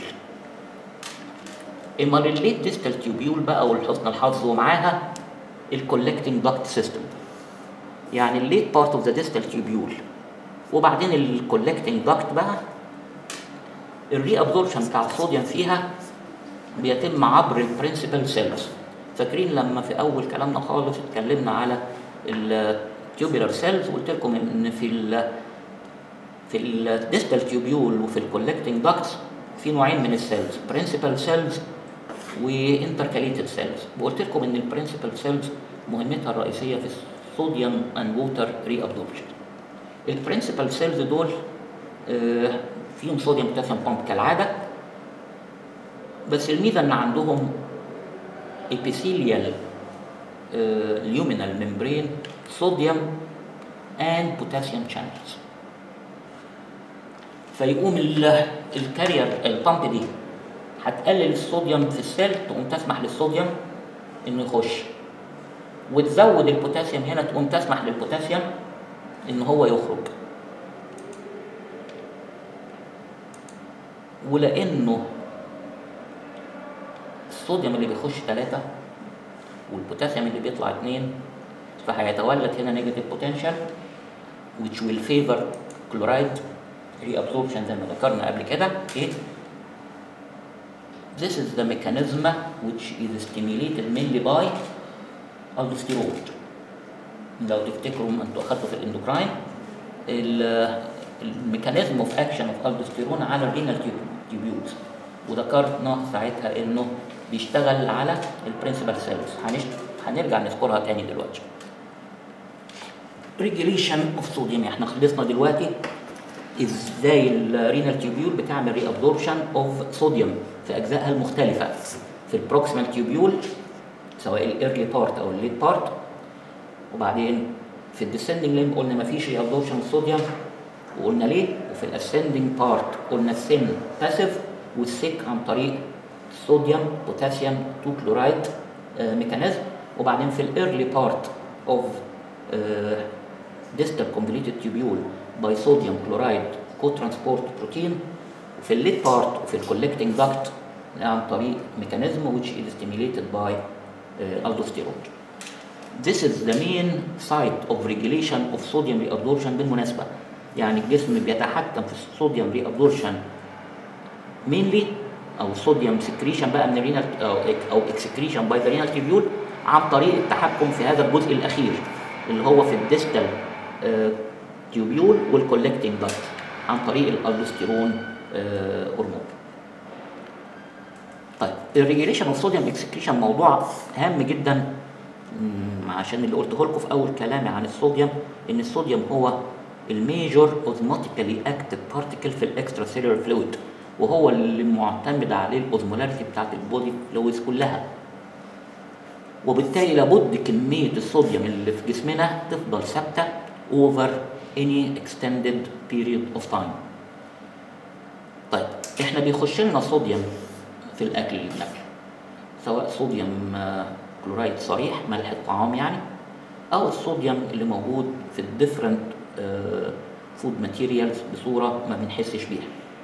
Speaker 1: اما الليت ديستال تيوبيول بقى ولحسن الحظ ومعاها الكولكتنج داكت سيستم يعني الليت بارت اوف ذا ديستال تيوبيول وبعدين الكولكتنج داكت بقى الري ابزوربشن بتاع الصوديوم فيها بيتم عبر البرنسبل سيلز فاكرين لما في اول كلامنا خالص اتكلمنا على التيوبولار سيلز وقلت لكم ان في ال في الديستال تيوبيول وفي الكولكتنج داكتس في نوعين من السيلز برنسبل سيلز وانتركاليتد سيلز وقلت لكم ان البرنسبل سيلز مهمتها الرئيسيه في الصوديوم اند ووتر ري ابزوربشن البرنسبل سيلز دول آه فيهم صوديوم بوتاسيوم بامب كالعاده بس الميزه ان عندهم epithelial آه luminal membrane صوديوم and potassium channels فيقوم الكارير البامب دي هتقلل الصوديوم في السيل تقوم تسمح للصوديوم انه يخش وتزود البوتاسيوم هنا تقوم تسمح للبوتاسيوم ان هو يخرج ولانه الصوديوم اللي بيخش ثلاثة والبوتاسيوم اللي بيطلع اثنين فهيتولد هنا نيجاتيف بوتنشال which will favor chloride reabsorption زي ما ذكرنا قبل كده okay This is the mechanism which is stimulated mainly by aldosterone. لو تفتكروا انتوا اخدتوا في الاندوكراين الميكانيزم اوف اكشن اوف الدوستيرون على الرينال تيوبيولز وذكرنا ساعتها انه بيشتغل على البرنسبل سيلز هنرجع نذكرها تاني دلوقتي ريجوليشن اوف صوديوم احنا خلصنا دلوقتي ازاي الرينال تيوبيول بتعمل ري ابزوربشن اوف صوديوم في اجزائها المختلفه في البروكسيمال تيوبيول سواء الايرلي بارت او الليت بارت وبعدين في الديسندنج لين قلنا ما فيش ري ابزوربشن صوديوم وقلنا ليه وفي الاسندنج بارت قلنا السن باسيف والسيك عن طريق صوديوم بوتاسيوم 2 كلورايد ميكانيزم وبعدين في الايرلي بارت اوف distal convoluted tubule by sodium chloride co-transport protein وفي الليت بارت وفي الكولكتنج داكت عن طريق ميكانيزم which is stimulated by uh, aldosterone. This is the main site of regulation of sodium reabsorption بالمناسبة يعني الجسم بيتحكم في الصوديوم reabsorption mainly او صوديوم سكريشن بقى من الرينال او او اكسكريشن باي ذا رينال تيبيول عن طريق التحكم في هذا الجزء الاخير اللي هو في الديستال تيوبيول والكولكتنج داكت عن طريق الالدوستيرون هرمون. طيب الريجيليشن اوف صوديوم اكسكريشن موضوع هام جدا عشان اللي قلته لكم في اول كلامي عن الصوديوم ان الصوديوم هو الميجور اوزموتيكالي اكتف بارتيكل في الاكسترا سيلولار فلويد وهو اللي معتمد عليه الاوزمولاريتي بتاعت البودي فلويدز كلها وبالتالي لابد كميه الصوديوم اللي في جسمنا تفضل ثابته over any extended period of time طيب احنا بيخش لنا صوديوم في الاكل اللي بناكله سواء صوديوم كلورايد صريح ملح الطعام يعني او الصوديوم اللي موجود في الديفرنت فود ماتيريالز بصوره ما بنحسش بيها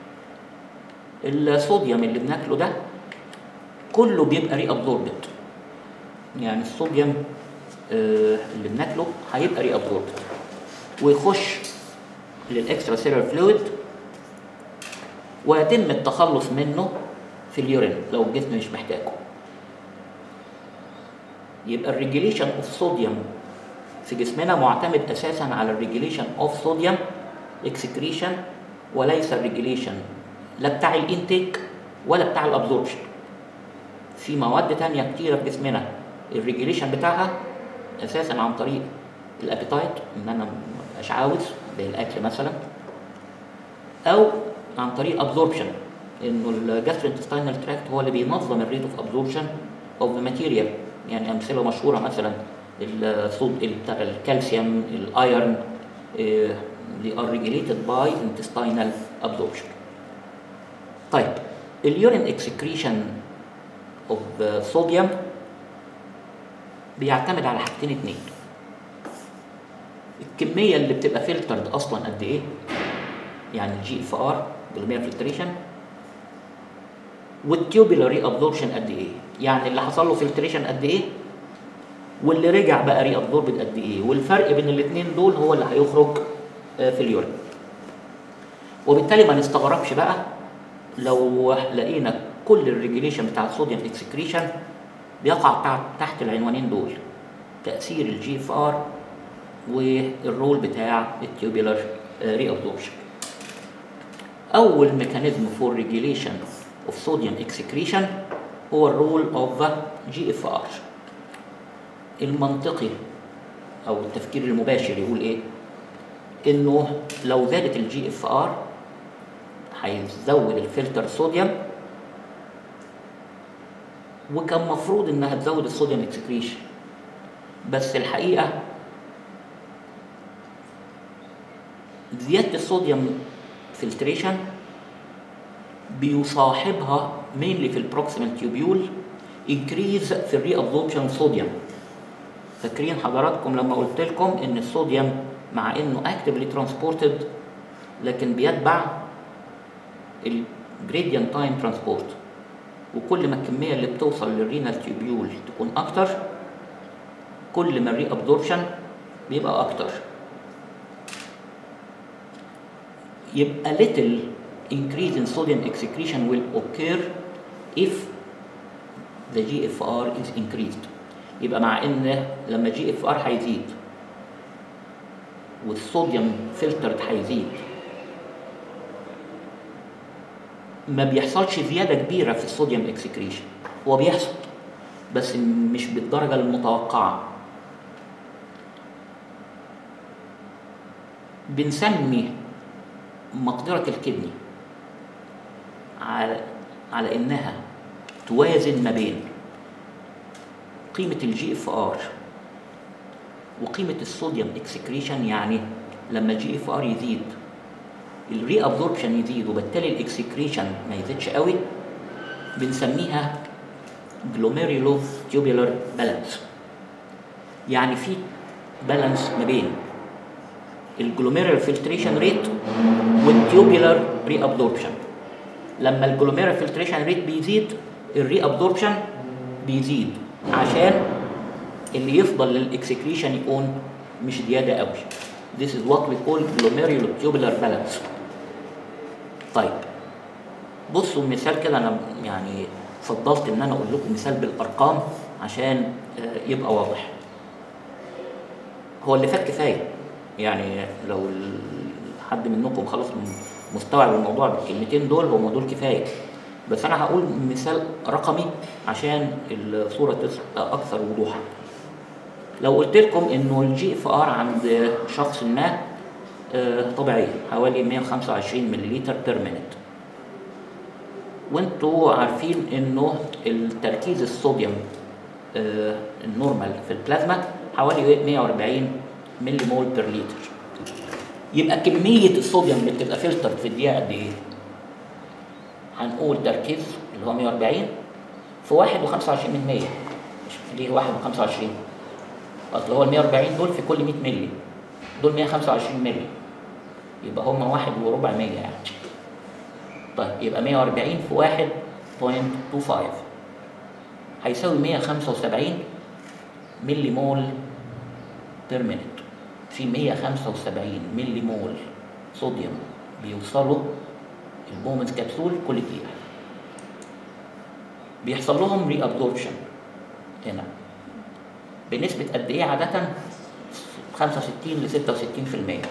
Speaker 1: الصوديوم اللي بناكله ده كله بيبقى ري ابزوربت يعني الصوديوم اللي بناكله هيبقى ري ابزوربت ويخش للاكسترا سيلر فلويد ويتم التخلص منه في اليورين لو الجسم مش محتاجه يبقى الريجيليشن اوف صوديوم في جسمنا معتمد اساسا على الريجيليشن اوف صوديوم اكسكريشن وليس الريجيليشن لا بتاع الانتيك ولا بتاع الابزوربشن في مواد تانية كتيرة في جسمنا الريجيليشن بتاعها اساسا عن طريق الابيتايت ان انا مبقاش عاوز زي الاكل مثلا او عن طريق ابزوربشن انه الجاسترنتستينال تراكت هو اللي بينظم الريت اوف ابزوربشن اوف ذا ماتيريال يعني امثله مشهوره مثلا الصود بتاع الكالسيوم الايرن they are regulated by intestinal absorption طيب اليورين اكسكريشن اوف صوديوم بيعتمد على حاجتين اتنين الكميه اللي بتبقى فلترد اصلا قد ايه يعني الجي اف ار جلومير فلتريشن والتيوبولاري ابزوربشن قد ايه يعني اللي حصل له فلتريشن قد ايه واللي رجع بقى ري ابزوربد قد ايه والفرق بين الاثنين دول هو اللي هيخرج في اليورين وبالتالي ما نستغربش بقى لو لقينا كل الريجوليشن بتاع الصوديوم اكسكريشن بيقع تحت العنوانين دول تاثير الجي اف ار والرول بتاع التيوبولار ري ابزوربشن اول ميكانيزم فور ريجوليشن اوف صوديوم اكسكريشن هو الرول اوف جي اف ار المنطقي او التفكير المباشر يقول ايه انه لو زادت الجي اف ار هيزود الفلتر صوديوم وكان مفروض انها تزود الصوديوم اكسكريشن بس الحقيقه زياده الصوديوم فلتريشن بيصاحبها mainly في البروكسيمال تيوبيول increase في الري ابزوربشن صوديوم فاكرين حضراتكم لما قلت لكم ان الصوديوم مع انه اكتفلي ترانسبورتد لكن بيتبع الجريدينت تايم ترانسبورت وكل ما الكميه اللي بتوصل للرينال تيوبيول تكون اكتر كل ما الري ابزوربشن بيبقى اكتر يبقى little increase in sodium excretion will occur if the GFR is increased يبقى مع ان لما جي اف ار هيزيد والصوديوم فلترد هيزيد ما بيحصلش زيادة كبيرة في الصوديوم اكسكريشن هو بيحصل بس مش بالدرجة المتوقعة بنسمي مقدرة الكدني على على انها توازن ما بين قيمة الجي اف ار وقيمة الصوديوم اكسكريشن يعني لما الجي اف ار يزيد الري ابزوربشن يزيد وبالتالي الاكسكريشن ما يزيدش قوي بنسميها جلوميريولو تيوبولار بالانس يعني في بالانس ما بين الجلوميرال فلتريشن ريت والتيوبولار ري ابزوربشن لما الجلوميرال فلتريشن ريت بيزيد الري ابزوربشن بيزيد عشان اللي يفضل للاكسكريشن يكون مش زياده قوي This is what we call glomerulotubular balance طيب بصوا مثال كده انا يعني فضلت ان انا اقول لكم مثال بالارقام عشان آه، يبقى واضح هو اللي فات كفايه يعني لو ال- حد منكم خلاص م- مستوعب الموضوع بالكلمتين دول هم دول كفايه بس انا هقول مثال رقمي عشان الصوره تبقى اكثر وضوحا لو قلت لكم انه الجي اف ار عند شخص ما آه، طبيعيه حوالي 125 ملليلتر بير مينت وانتوا عارفين انه التركيز الصوديوم آه، النورمال في البلازما حوالي 140 ملي مول بير لتر يبقى كمية الصوديوم اللي بتبقى فلتر في الدقيقة قد ايه؟ هنقول تركيز اللي هو 140 في 1 و25 من 100 مش ليه 1 و25 اصل هو ال 140 دول في كل 100 مللي دول 125 مللي يبقى هم 1 وربع 100 يعني طيب يبقى 140 في 1.25 هيساوي 175 ملي مول بير مينت في 175 ملي مول صوديوم بيوصلوا البومنز كبسول كل دقيقة بيحصل لهم ري ابزوربشن هنا بنسبة قد ايه عادة 65 ل 66%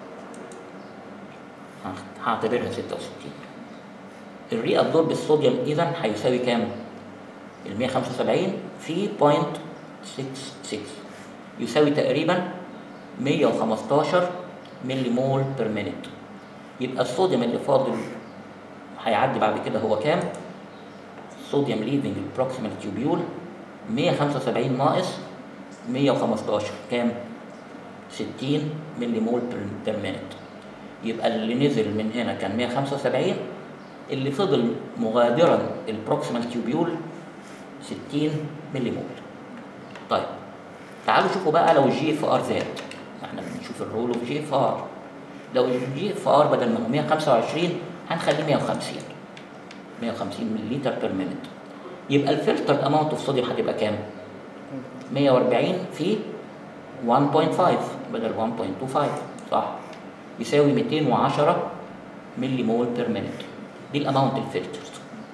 Speaker 1: هعتبرها 66 الري ابزورب الصوديوم اذا هيساوي كام؟ ال 175 في 0.66 يساوي تقريبا 115 ملي مول بير مينيت يبقى الصوديوم اللي فاضل هيعدي بعد كده هو كام؟ صوديوم ليفنج البروكسيمال تيوبيول 175 ناقص 115 كام؟ 60 ملي مول بير مينيت يبقى اللي نزل من هنا كان 175 اللي فضل مغادرا البروكسيمال تيوبيول 60 ملي مول طيب تعالوا شوفوا بقى لو الجي اف ار زاد احنا بنشوف الرول اوف جي اف ار لو الجي اف ار بدل ما هو 125 هنخليه 150 150 ملي بير مينيت يبقى الفلتر اماونت اوف صوديوم هتبقى كام 140 في 1.5 بدل 1.25 صح يساوي 210 ملي مول بير مينيت دي الاماونت الفلترز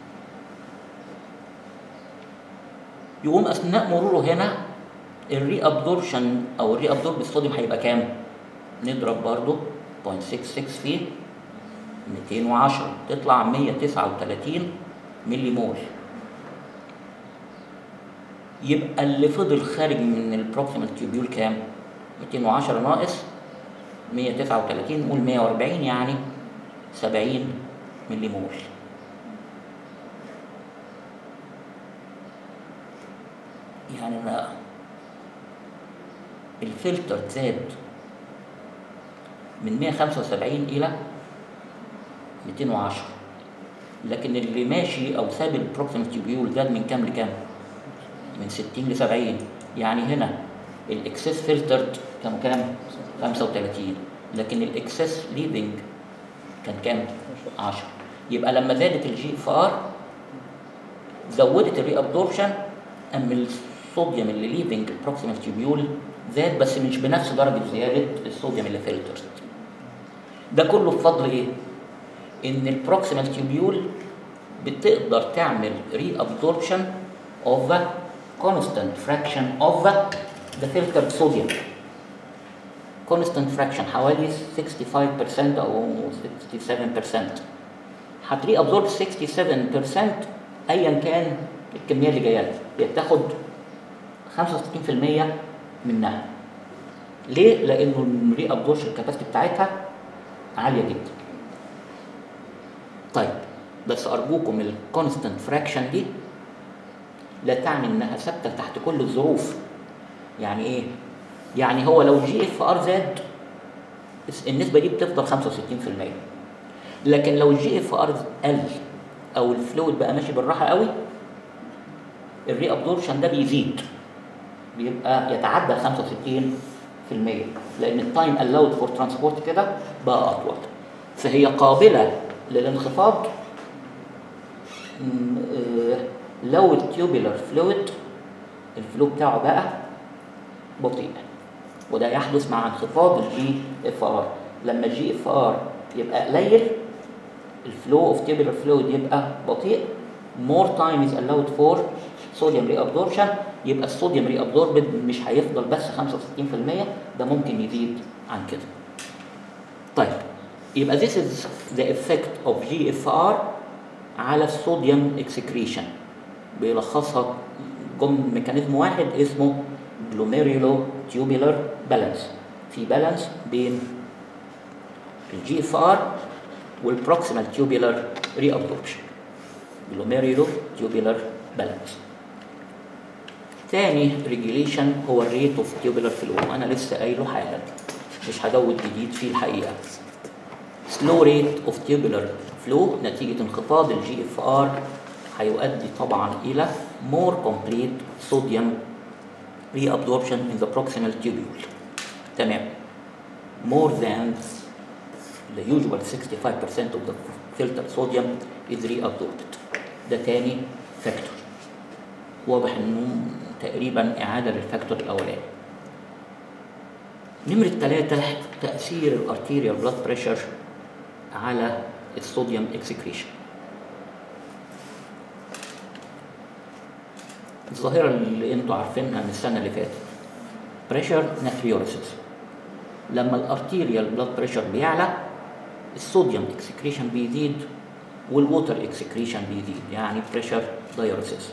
Speaker 1: يقوم اثناء مروره هنا الري ابزوربشن او الري ابزورب الصوديوم هيبقى كام؟ نضرب برضو 0.66 في 210 تطلع 139 ملي مول يبقى اللي فضل خارج من البروكسيمال تيوبيول كام؟ 210 ناقص 139 قول 140 يعني 70 ملي مول يعني أنا الفلتر زاد من 175 إلى 210 لكن اللي ماشي أو ساب البروكسيمال تيوبيول زاد من كام لكام؟ من 60 ل 70 يعني هنا الاكسس فلترد كانوا كام؟ 35 لكن الاكسس ليفنج كان كام؟ 10 يبقى لما زادت الجي اف ار زودت الري ابزوربشن اما الصوديوم اللي ليفنج البروكسيمال تيوبيول زاد بس مش بنفس درجه زياده الصوديوم اللي فلتر ده كله بفضل ايه؟ ان البروكسيمال تيوبيول بتقدر تعمل ري ابزوربشن of the constant fraction of the, the filtered sodium constant fraction حوالي 65% او 67% هتري ابزورب 67% ايا كان الكميه اللي جايه لك هي بتاخد 65% منها ليه؟ لانه الري ابزوربشن كاباسيتي بتاعتها عاليه جدا طيب بس ارجوكم الكونستنت فراكشن دي لا تعني انها ثابته تحت كل الظروف يعني ايه يعني هو لو جي اف ار زاد النسبه دي بتفضل 65% لكن لو الجي اف ار قل او الفلويد بقى ماشي بالراحه قوي الري ابزوربشن ده بيزيد بيبقى يتعدى 65% لان التايم الاود فور ترانسبورت كده بقى اطول فهي قابله للانخفاض م- آه، لو التيوبولار فلويد الفلو بتاعه بقى بطيء وده يحدث مع انخفاض الجي اف ار لما الجي اف ار يبقى قليل الفلو اوف تيبولار فلويد يبقى بطيء more time is allowed for sodium reabsorption يبقى الصوديوم reabsorbed مش هيفضل بس 65% ده ممكن يزيد عن كده طيب يبقى this is the effect of GFR على الصوديوم excretion بيلخصها جم ميكانيزم واحد اسمه glomerulo tubular balance في بالانس بين الجي اف ار والبروكسيمال تيوبولار ري ابزوربشن glomerulo tubular balance تاني ريجيليشن هو الريت اوف تيوبولار فلو انا لسه قايله حالا مش هزود جديد فيه الحقيقه سلو ريت اوف تيوبولار فلو نتيجه انخفاض الجي اف ار هيؤدي طبعا الى more complete sodium reabsorption in the proximal tubule تمام more than the usual 65% of the filtered sodium is reabsorbed ده تاني فاكتور واضح انه تقريبا اعاده للفاكتور الاولاني نمرة ثلاثة تأثير الارتيريال بلاد بريشر على الصوديوم اكسكريشن الظاهرة اللي انتوا عارفينها من السنة اللي فاتت بريشر ناتريوريسيس لما الارتيريال بلاد بريشر بيعلى الصوديوم اكسكريشن بيزيد والووتر اكسكريشن بيزيد يعني بريشر دايوريسيس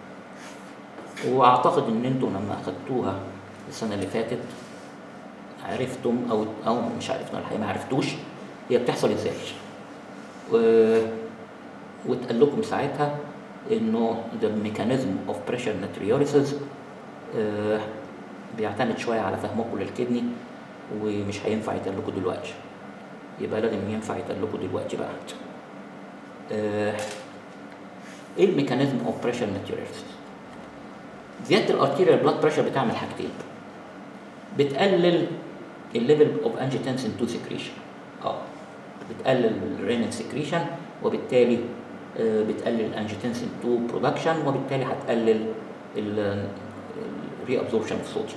Speaker 1: واعتقد ان انتوا لما اخدتوها السنه اللي فاتت عرفتم او او مش عرفتم الحقيقه ما عرفتوش هي بتحصل ازاي و... واتقال لكم ساعتها انه the mechanism of pressure natriuresis آه بيعتمد شويه على فهمكم للكدني ومش هينفع يتقال لكم دلوقتي يبقى لازم ينفع يتقال لكم دلوقتي بقى آه ايه الميكانيزم اوف بريشر ناتيوريسيس زياده الارتيريال بلاد بريشر بتعمل حاجتين بتقلل الليفل اوف انجيتنسين 2 سكريشن اه بتقلل الرينين سكريشن وبالتالي آه بتقلل الانجيتنسين 2 برودكشن وبالتالي هتقلل الري ابزوربشن في الصوديوم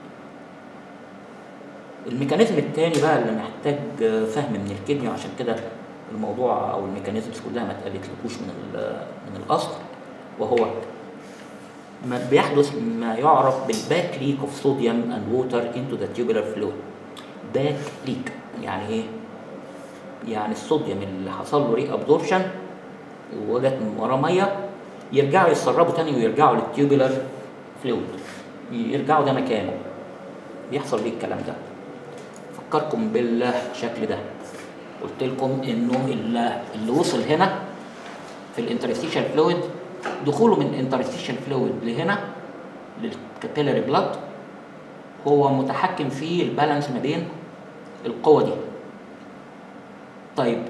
Speaker 1: الميكانيزم الثاني بقى اللي محتاج آه، فهم من الكيمياء عشان كده الموضوع او الميكانيزمز كلها ما اتقالتلكوش من ال- من الاصل وهو ما بيحدث ما يعرف بالباك ليك اوف صوديوم اند ووتر انتو ذا تيوبولار فلويد باك ليك يعني ايه يعني الصوديوم اللي حصل له ري ابزوربشن وجت من وراه ميه يرجعوا يتسربوا تاني ويرجعوا للتيوبولار فلويد يرجعوا ده مكانه بيحصل ليه الكلام ده فكركم بالشكل ده قلت لكم انه اللي اللي وصل هنا في الانترستيشال فلويد دخوله من الانترستيشال فلويد لهنا للكابيلاري بلاد هو متحكم في البالانس ما بين القوة دي طيب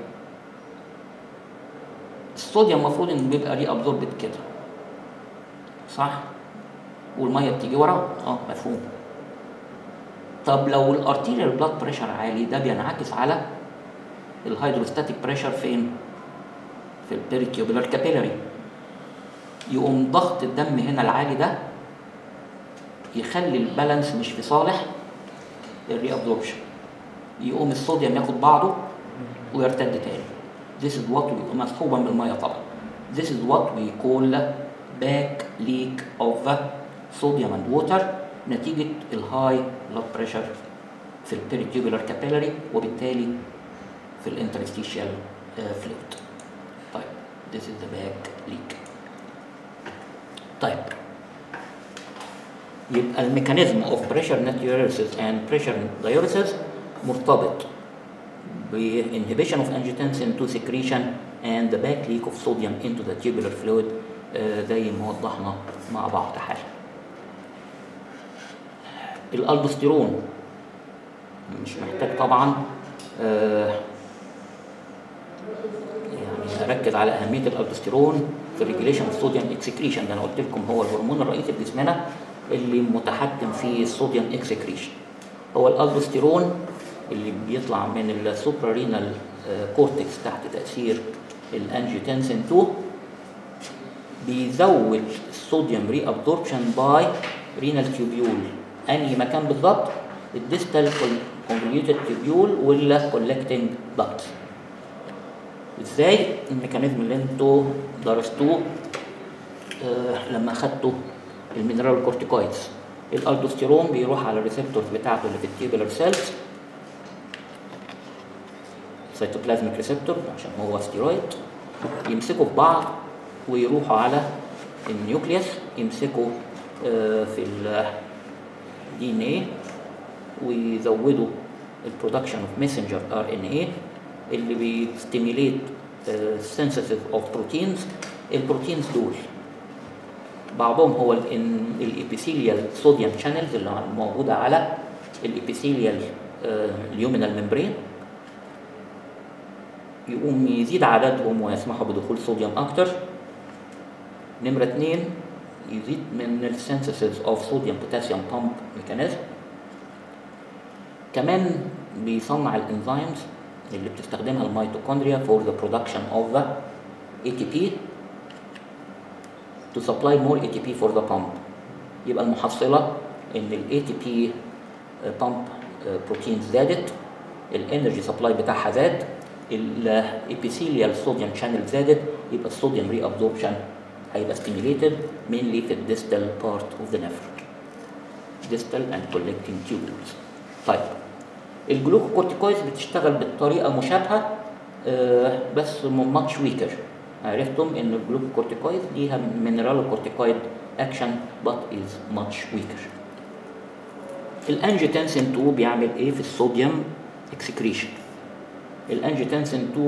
Speaker 1: الصوديوم المفروض انه بيبقى ري ابزوربت كده صح والميه بتيجي وراه اه مفهوم طب لو الارتيريال بلاد بريشر عالي ده بينعكس على الهيدروستاتيك بريشر فين في البيريتيوبولار كابيلاري يقوم ضغط الدم هنا العالي ده يخلي البالانس مش في صالح الري ابزوربشن يقوم الصوديوم ياخد بعضه ويرتد تاني This is what we مصحوبا بالميه طبعا This is what we call back leak of sodium and water نتيجة الهاي blood pressure في البيريتيوبولار كابيلاري وبالتالي في الانترستيشال فلويد طيب this is the back leak طيب يبقى الميكانيزم اوف بريشر ناتيوريسيس اند بريشر دايوريسيس مرتبط ب inhibition of angiotensin 2 secretion and the back leak of sodium into the tubular fluid آه، زي ما وضحنا مع بعض حالا الالدوستيرون مش محتاج طبعا آه، يعني ركز على اهميه الالدوستيرون في ريجوليشن الصوديوم اكسكريشن ده انا قلت لكم هو الهرمون الرئيسي في جسمنا اللي متحكم في الصوديوم اكسكريشن هو الالدوستيرون اللي بيطلع من السوبرارينال كورتكس تحت تاثير الانجيوتنسين 2 بيزود الصوديوم ري ابزوربشن باي رينال تيوبيول انهي مكان بالظبط الديستال كونفوليوتد تيوبيول ولا كولكتنج داكت ازاي الميكانيزم اللي انتوا درستوه آه لما اخدتوا المينرال كورتيكويدز الالدوستيرون بيروح على الريسبتورز بتاعته اللي في التيبلر سيلز سيتوبلازميك ريسبتور عشان هو ستيرويد يمسكوا في بعض ويروحوا على النيوكليوس يمسكوا آه في الدي ان ايه ويزودوا البرودكشن اوف ميسنجر ار ان ايه اللي بيستيميليت سينثيسيس اوف بروتينز البروتينز دول بعضهم هو الابيثيليال صوديوم شانلز اللي موجوده على الابيثيليال اليومينال ممبرين يقوم يزيد عددهم ويسمحوا بدخول صوديوم اكتر نمره اتنين يزيد من السينثيسيس اوف صوديوم بوتاسيوم بامب ميكانيزم كمان بيصنع الانزيمز اللي بتستخدمها الميتوكوندريا for the production of the ATP to supply more ATP for the pump يبقى المحصلة إن ال ATP pump proteins زادت الانرجي سبلاي بتاعها زاد الابيثيليال صوديوم شانل زادت يبقى الصوديوم ري ابزوربشن هيبقى stimulated mainly في الديستال part of the nephron distal and collecting tubules طيب الجلوكوكورتيكويدز بتشتغل بطريقه مشابهه آه بس ماتش ويكر عرفتم ان الجلوكوكورتيكويد ليها مينرال كورتيكويد اكشن بات از ماتش ويكر الانجيوتنسين 2 بيعمل ايه في الصوديوم اكسكريشن الانجيوتنسين 2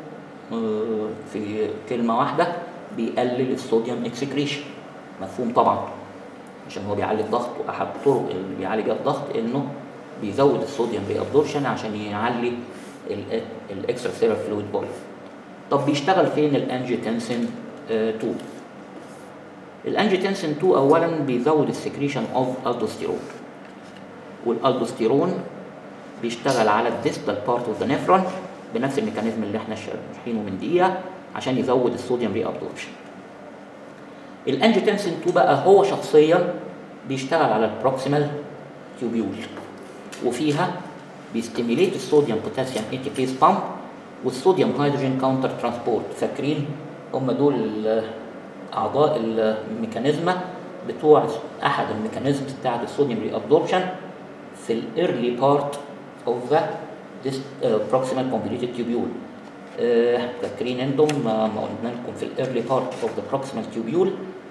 Speaker 1: آه في كلمه واحده بيقلل الصوديوم اكسكريشن مفهوم طبعا عشان هو بيعالج الضغط واحد الطرق اللي بيعالج الضغط انه بيزود الصوديوم ري ابزوربشن عشان يعلي الاكسترا سيلر فلويد بولي طب بيشتغل فين الانجيوتنسين 2 الانجيوتنسين 2 اولا بيزود السكريشن اوف الدوستيرون والالدوستيرون بيشتغل على الديستال بارت اوف ذا نيفرون بنفس الميكانيزم اللي احنا شارحينه من دقيقه عشان يزود الصوديوم ري ابزوربشن الانجيوتنسين 2 بقى هو شخصيا بيشتغل على البروكسيمال تيوبيول وفيها بيستيميليت الصوديوم بوتاسيوم اي تي بيز بامب والصوديوم هيدروجين كاونتر ترانسبورت فاكرين هم دول اعضاء الميكانيزما بتوع احد الميكانيزمز بتاعت الصوديوم ري ابزوربشن في الايرلي بارت اوف ذا بروكسيمال كونفوليوتد تيوبيول فاكرين انتم ما قلنا لكم في الايرلي بارت اوف ذا بروكسيمال تيوبيول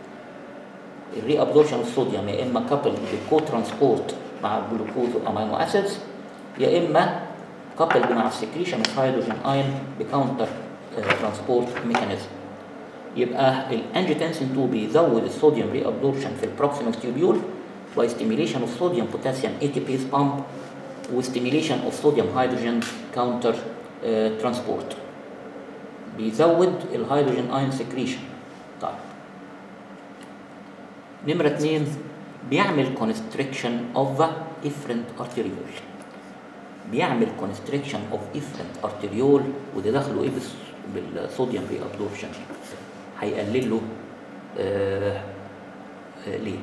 Speaker 1: الري ابزوربشن الصوديوم يا اما كابل بالكو ترانسبورت مع الجلوكوز والامينو اسيدز يا اما كابلد مع السكريشن اوف هيدروجين اين بكاونتر ترانسبورت ميكانيزم يبقى الانجيوتنسين 2 بيزود الصوديوم ري ابزوربشن في البروكسيمال تيوبيول باي ستيميليشن اوف صوديوم بوتاسيوم اي تي بيز بامب وستيميليشن اوف صوديوم هيدروجين كاونتر ترانسبورت بيزود الهيدروجين اين سكريشن طيب نمرة اتنين بيعمل كونستريكشن اوف ذا افرنت ارتريول بيعمل كونستريكشن اوف افرنت ارتريول وده دخله ايه بالصوديوم ري ابزوربشن هيقلل له آه آه ليه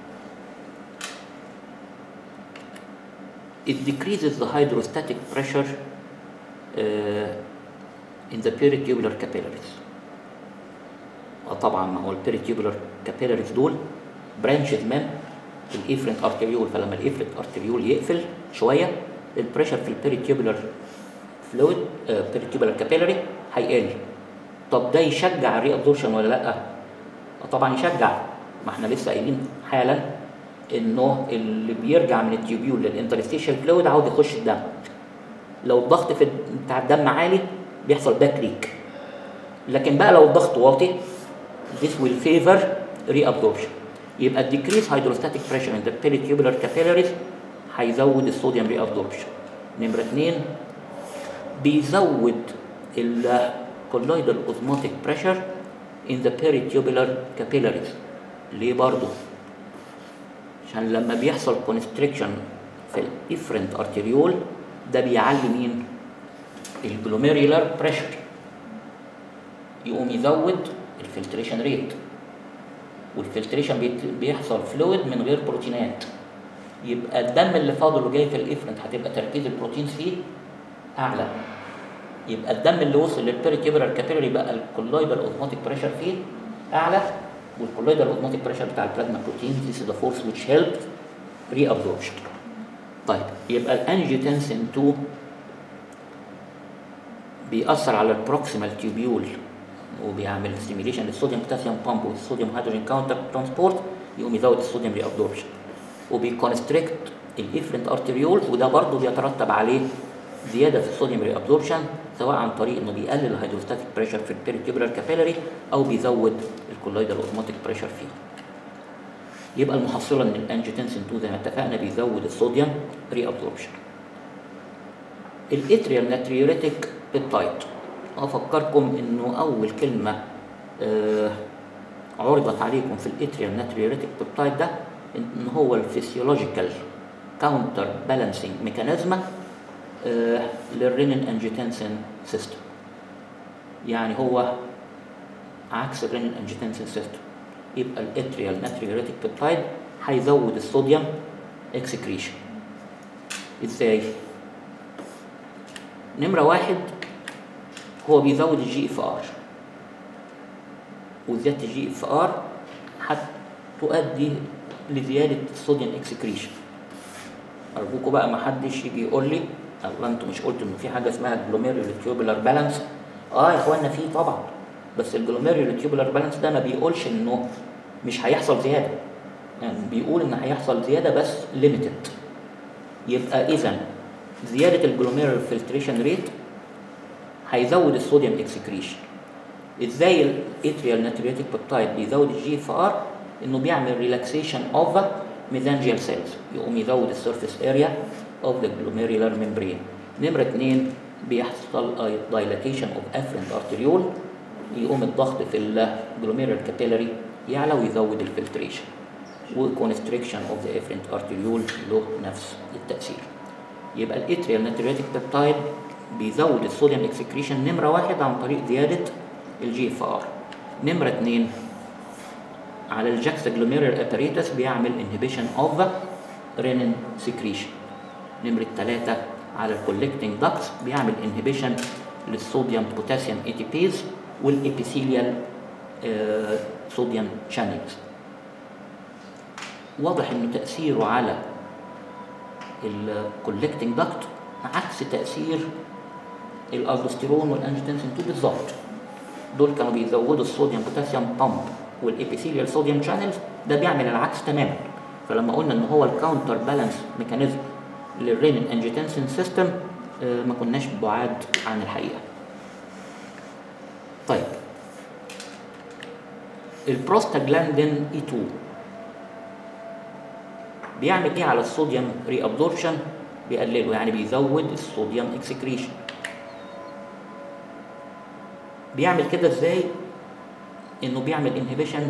Speaker 1: it decreases the hydrostatic pressure uh, in the peritubular capillaries طبعا ما هو البيريتيوبولار كابيلاريز دول برانشز من الافرنت ارتريول فلما الافرنت ارتريول يقفل شويه البريشر في البيريتيوبولار فلويد بيريتيوبولار كابيلاري هيقل طب ده يشجع الري ابزوربشن ولا لا؟ طبعا يشجع ما احنا لسه قايلين حالا انه اللي بيرجع من التيوبيول للانترستيشال فلويد عاوز يخش الدم لو الضغط في بتاع الدم عالي بيحصل باك ليك لكن بقى لو الضغط واطي this will favor reabsorption يبقى decrease hydrostatic pressure in the peritubular capillaries هيزود الصوديوم reabsorption نمرة اتنين بيزود ال colloidal osmotic pressure in the peritubular capillaries ليه برضه عشان لما بيحصل constriction في الافرنت ارتريول ده بيعلي مين الجلوميريولار بريشر يقوم يزود الفلتريشن ريت والفلتريشن بيت- بيحصل فلويد من غير بروتينات يبقى الدم اللي فاضل وجاي في الافرنت هتبقى تركيز البروتين فيه اعلى يبقى الدم اللي وصل للبيريتيبولار كابيلاري بقى الكولويدال اوزموتيك بريشر فيه اعلى والكولويدال اوزموتيك بريشر بتاع البلازما بروتين this is the force which help reabsorption طيب يبقى الانجيوتنسين 2 بيأثر على البروكسيمال تيوبيول وبيعمل ستيميليشن للصوديوم بوتاسيوم بامب والصوديوم هيدروجين كاونتر ترانسبورت يقوم يزود الصوديوم ري ابزوربشن وبيكونستريكت الافرنت ارتريولز وده برضه بيترتب عليه زياده في الصوديوم ري ابزوربشن سواء عن طريق انه بيقلل الهيدروستاتيك بريشر في البيريتيبولار كابيلاري او بيزود الكولويدال اوزموتيك بريشر فيه يبقى المحصله ان الانجيوتنسين 2 زي ما اتفقنا بيزود الصوديوم ري ابزوربشن الاتريال ناتريوريتيك بيبتايد افكركم انه اول كلمه آه عرضت عليكم في الاتريال ناتريوريتيك بيبتايد ده ان هو الفسيولوجيكال كاونتر بالانسنج ميكانيزم آه للرينين انجيتنسين سيستم يعني هو عكس الرينين انجيتنسين سيستم يبقى الاتريال ناتريوريتيك بيبتايد هيزود الصوديوم اكسكريشن ازاي نمرة واحد هو بيزود الجي اف ار وزيادة الجي اف ار هتؤدي لزيادة الصوديوم اكسكريشن أرجوكوا بقى ما حدش يجي يقول لي الله انتوا مش قلتوا إن في حاجة اسمها جلوميريول تيوبولار بالانس اه يا اخوانا في طبعا بس الجلوميريول تيوبولار بالانس ده ما بيقولش انه مش هيحصل زيادة يعني بيقول ان هيحصل زيادة بس ليميتد يبقى اذا زيادة الجلوميرال فلتريشن ريت هيزود الصوديوم اكسكريشن ازاي الاتريال ناتريوتيك بيبتايد بيزود الجي اف ار انه بيعمل ريلاكسيشن اوف ميزانجيال سيلز يقوم يزود السيرفيس اريا اوف ذا جلوميرولار ممبرين نمرة اتنين بيحصل دايلاتيشن اوف افرنت ارتريول يقوم الضغط في الجلوميرال كابيلاري يعلى ويزود الفلتريشن وكونستريكشن اوف ذا افرنت ارتريول له نفس التأثير يبقى الاتريال ناتريوتيك بيبتايد بيزود الصوديوم اكسكريشن نمره واحد عن طريق زياده الجي اف ار نمره اثنين على الجاكسا جلوميرال اباريتس بيعمل انهبيشن اوف رينين سكريشن نمره ثلاثه على الكولكتنج داكتس بيعمل انهبيشن للصوديوم بوتاسيوم اي تي بيز والابيثيليال صوديوم شانلز واضح انه تاثيره على الكولكتنج داكت عكس تاثير الالدوستيرون والانجيوتنسين 2 بالظبط دول كانوا بيزودوا الصوديوم بوتاسيوم بامب والابيثيليال صوديوم شانلز ده بيعمل العكس تماما فلما قلنا ان هو الكاونتر بالانس ميكانيزم للرينين انجيوتنسين سيستم ما كناش بعاد عن الحقيقه طيب البروستاجلاندين اي 2 بيعمل ايه على الصوديوم ري ابزوربشن بيقلله يعني بيزود الصوديوم اكسكريشن بيعمل كده ازاي انه بيعمل انهبيشن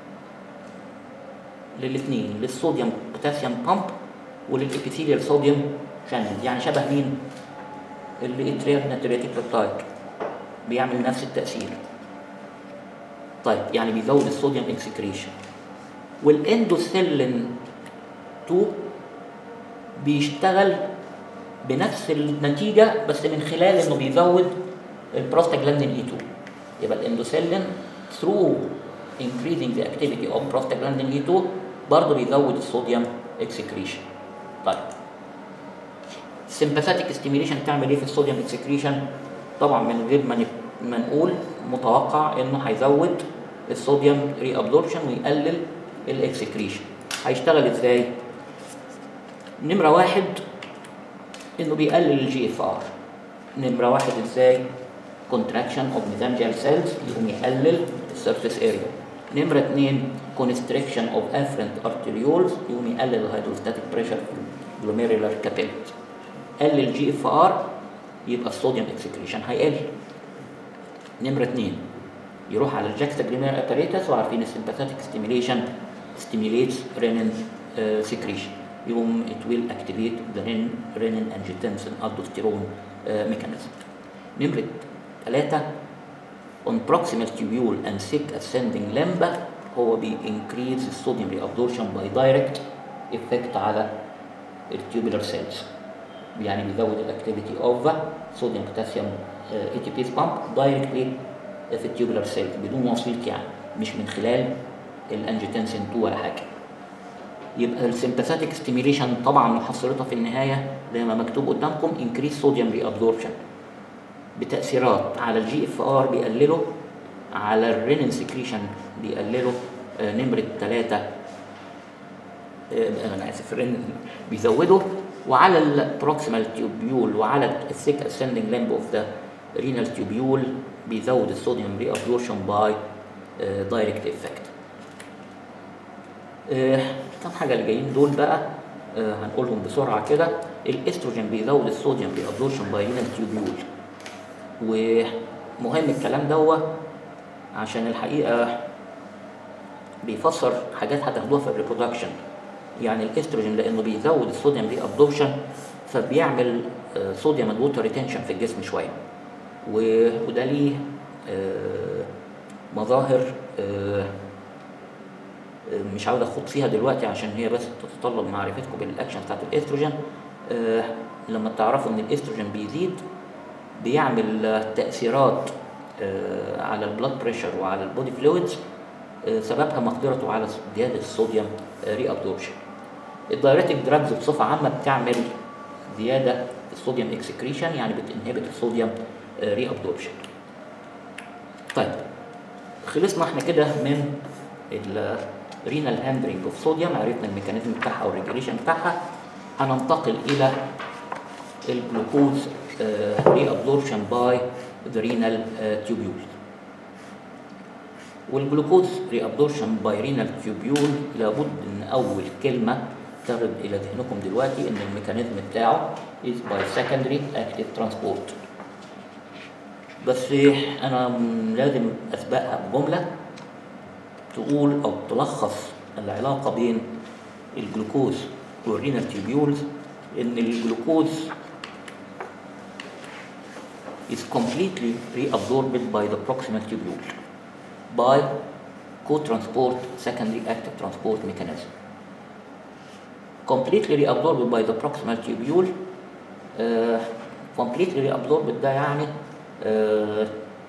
Speaker 1: للاثنين للصوديوم بوتاسيوم بامب وللابيثيليال صوديوم شانل يعني شبه مين الاتريال ناترياتيك بيبتايد بيعمل نفس التاثير طيب يعني بيزود الصوديوم اكسكريشن والاندوثيلين 2 بيشتغل بنفس النتيجة بس من خلال انه بيزود البروستاجلاندين اي 2 يبقى الاندوثيلين through increasing the activity of prostaglandin E2 برضه بيزود الصوديوم اكسكريشن طيب السمباثيك ستيميليشن بتعمل ايه في الصوديوم اكسكريشن طبعا من غير ما ما نقول متوقع انه هيزود الصوديوم ري ابزوربشن ويقلل الاكسكريشن هيشتغل ازاي نمرة واحد انه بيقلل الجي اف ار نمرة واحد ازاي contraction of mesangial cells يقوم يقلل السيرفيس اريا نمرة اتنين constriction of afferent arterioles يقوم يقلل الهيدروستاتيك بريشر في الجلوميرولار كابيلز قلل الجي اف ار يبقى الصوديوم اكسكريشن هيقل نمره اتنين يروح على الجاكستا جرينال اباريتس وعارفين السمباثيك ستيميليشن stimulates renin uh, secretion يقوم it will activate the renin, renin angiotensin aldosterone uh, mechanism نمرة ثلاثة on proximal tubule and thick ascending limb هو بي increase الصوديوم reabsorption by direct effect على التوبولار cells يعني بيزود الاكتيفيتي اوف صوديوم بوتاسيوم اي تي بيز بامب دايركتلي في التوبولار سيلز بدون وسيط يعني مش من خلال الانجيوتنسين 2 ولا حاجه يبقى السمباثيك ستيميليشن طبعا محصلتها في النهايه زي ما مكتوب قدامكم انكريس صوديوم ري ابزوربشن بتاثيرات على الجي اف ار بيقللوا على الرينين سكريشن بيقللوا آه، نمره ثلاثه انا اسف الرينين بيزودوا وعلى البروكسيمال تيوبيول وعلى الثيك اسcending لمب اوف ذا رينال تيوبيول بيزود الصوديوم ري ابزوربشن باي دايركت افكت كم حاجه اللي جايين دول بقى آه، هنقولهم بسرعه كده الاستروجين بيزود الصوديوم ري ابزوربشن باي رينال تيوبيول ومهم الكلام دوت عشان الحقيقه بيفسر حاجات هتاخدوها في الريبرودكشن يعني الاستروجين لانه بيزود الصوديوم ري ابزوربشن فبيعمل آه، صوديوم اند ووتر ريتنشن في الجسم شويه و- وده ليه آه، مظاهر آه، آه، مش عاوز اخوض فيها دلوقتي عشان هي بس تتطلب معرفتكم بالاكشن بتاعت الاستروجين آه، لما تعرفوا ان الاستروجين بيزيد بيعمل آه، تاثيرات آه، على البلاد بريشر وعلى البودي فلويدز سببها مقدرته على زياده الصوديوم ري ابزوربشن الدايريتك دراجز بصفه عامه بتعمل زياده في الصوديوم اكسكريشن يعني بتنهبت الصوديوم ري ابزوربشن طيب خلصنا احنا كده من الرينال هاندرنج اوف صوديوم عرفنا الميكانيزم بتاعها والريجوليشن بتاعها هننتقل الى الجلوكوز ري ابزوربشن باي ذا رينال تيوبيول والجلوكوز ري ابزوربشن باي رينال تيوبيول لابد ان اول كلمه ترد الى ذهنكم دلوقتي ان الميكانيزم بتاعه is by secondary active transport بس انا م- لازم اسبقها بجمله تقول او تلخص العلاقه بين الجلوكوز والرينال تيوبيولز ان الجلوكوز is completely reabsorbed by the proximal tubule by co-transport secondary active transport mechanism. Completely reabsorbed by the proximal tubule uh, completely reabsorbed ده يعني uh,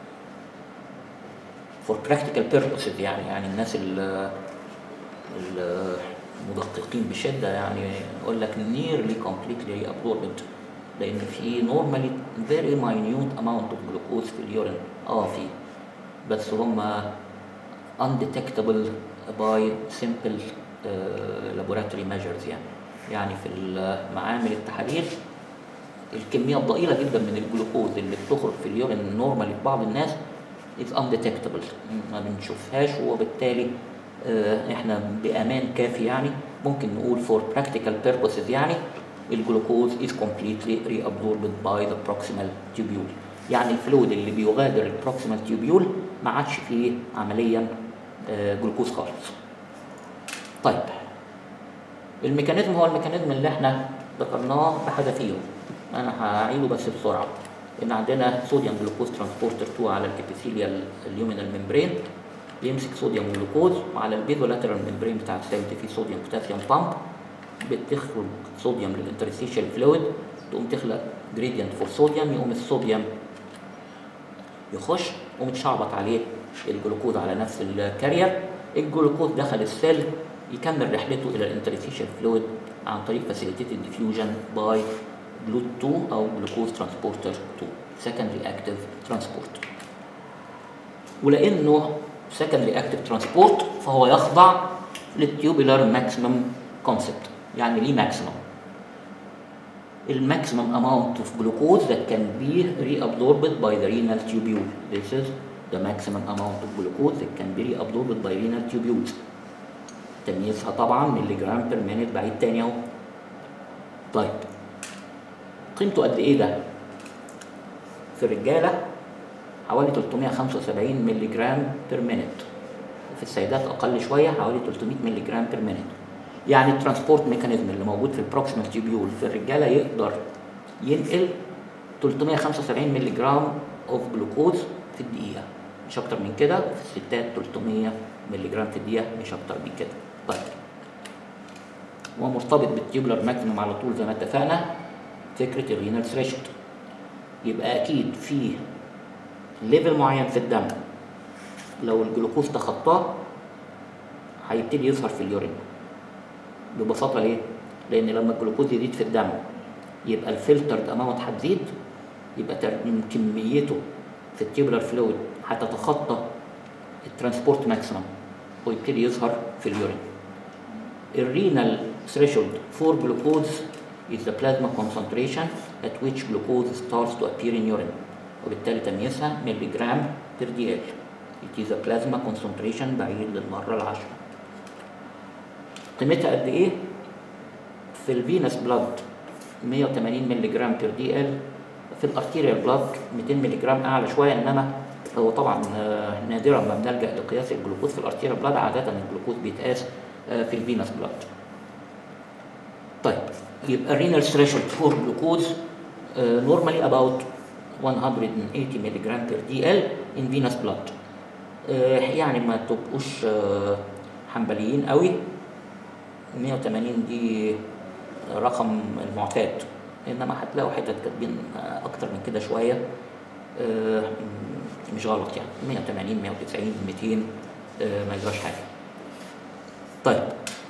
Speaker 1: for practical purposes يعني يعني الناس ال- ال- المدققين بشده يعني يقول لك nearly completely reabsorbed لان في normally very minute amount of glucose في اليورين اه في بس هم undetectable by simple uh, laboratory measures يعني يعني في معامل التحاليل الكميه الضئيله جدا من الجلوكوز اللي بتخرج في اليورين نورمالي في بعض الناس is undetectable ما بنشوفهاش وبالتالي آه، احنا بامان كافي يعني ممكن نقول for practical purposes يعني الجلوكوز is completely reabsorbed by the proximal tubule يعني الفلويد اللي بيغادر البروكسيمال تيوبيول ما عادش فيه عمليا آه، جلوكوز خالص طيب الميكانيزم هو الميكانيزم اللي احنا ذكرناه بحذافيره انا هعيده بس بسرعه ان عندنا صوديوم جلوكوز ترانسبورتر 2 على الابيثيليال اليومينال ممبرين بيمسك صوديوم وجلوكوز وعلى البيزولاترال ممبرين بتاع السيل في صوديوم بوتاسيوم بامب بتخرج صوديوم للانترستيشال فلويد تقوم تخلق جريدينت فور صوديوم يقوم الصوديوم يخش ومتشعبط عليه الجلوكوز على نفس الكارير الجلوكوز دخل السيل يكمل رحلته الى الانترستيشال فلويد عن طريق فاسيليتيتد ديفيوجن باي جلوت 2 او جلوكوز ترانسبورتر 2 secondary active transport ولانه secondary active transport فهو يخضع للتيوبولار ماكسيمم كونسبت يعني ليه ماكسيمم الماكسيمم amount of glucose that can be reabsorbed by the renal tubule this is the maximum amount of glucose that can be reabsorbed by renal tubules تمييزها طبعا ملي جرام بير مينيت بعيد تاني اهو طيب قيمته قد ايه ده في الرجاله حوالي 375 مللي جرام بير مينت وفي السيدات اقل شويه حوالي 300 مللي جرام بير مينت يعني الترانسبورت ميكانيزم اللي موجود في البروكسيمال تيبيول في الرجاله يقدر ينقل 375 مللي جرام اوف جلوكوز في الدقيقه مش اكتر من كده وفي الستات 300 مللي جرام في الدقيقه مش اكتر من كده طيب ومرتبط بالتيوبلر ماكسيمم على طول زي ما اتفقنا فكره الرينال ثريشولد يبقى اكيد في ليفل معين في الدم لو الجلوكوز تخطاه هيبتدي يظهر في اليورين ببساطه ليه؟ لان لما الجلوكوز يزيد في الدم يبقى الفلترد اماونت هتزيد يبقى تر- كميته في التيوبلر فلويد هتتخطى الترانسبورت ماكسيمم ويبتدي يظهر في اليورين الرينال threshold for glucose is the plasma concentration at which glucose starts to appear in urine وبالتالي تمييزها ملي جرام بير دي ال it is a plasma concentration بعيد للمرة العشرة قيمتها قد ايه؟ في الفينس بلاد 180 ملي جرام بير دي ال في الارتيريال بلاد 200 ملي جرام اعلى شويه انما هو طبعا آه، نادرا ما بنلجا لقياس الجلوكوز في الارتيريال بلاد عاده الجلوكوز بيتقاس آه، في الفينس بلاد طيب يبقى الرينال ثريشولد فور جلوكوز نورمالي اباوت 180 ملي جرام بير دي ال ان فينس بلاد يعني ما تبقوش آه، حنبليين قوي 180 دي رقم المعتاد انما هتلاقوا حتت كاتبين آه، اكتر من كده شويه آه، مش غلط يعني 180 190 200 آه، ما يجراش حاجه طيب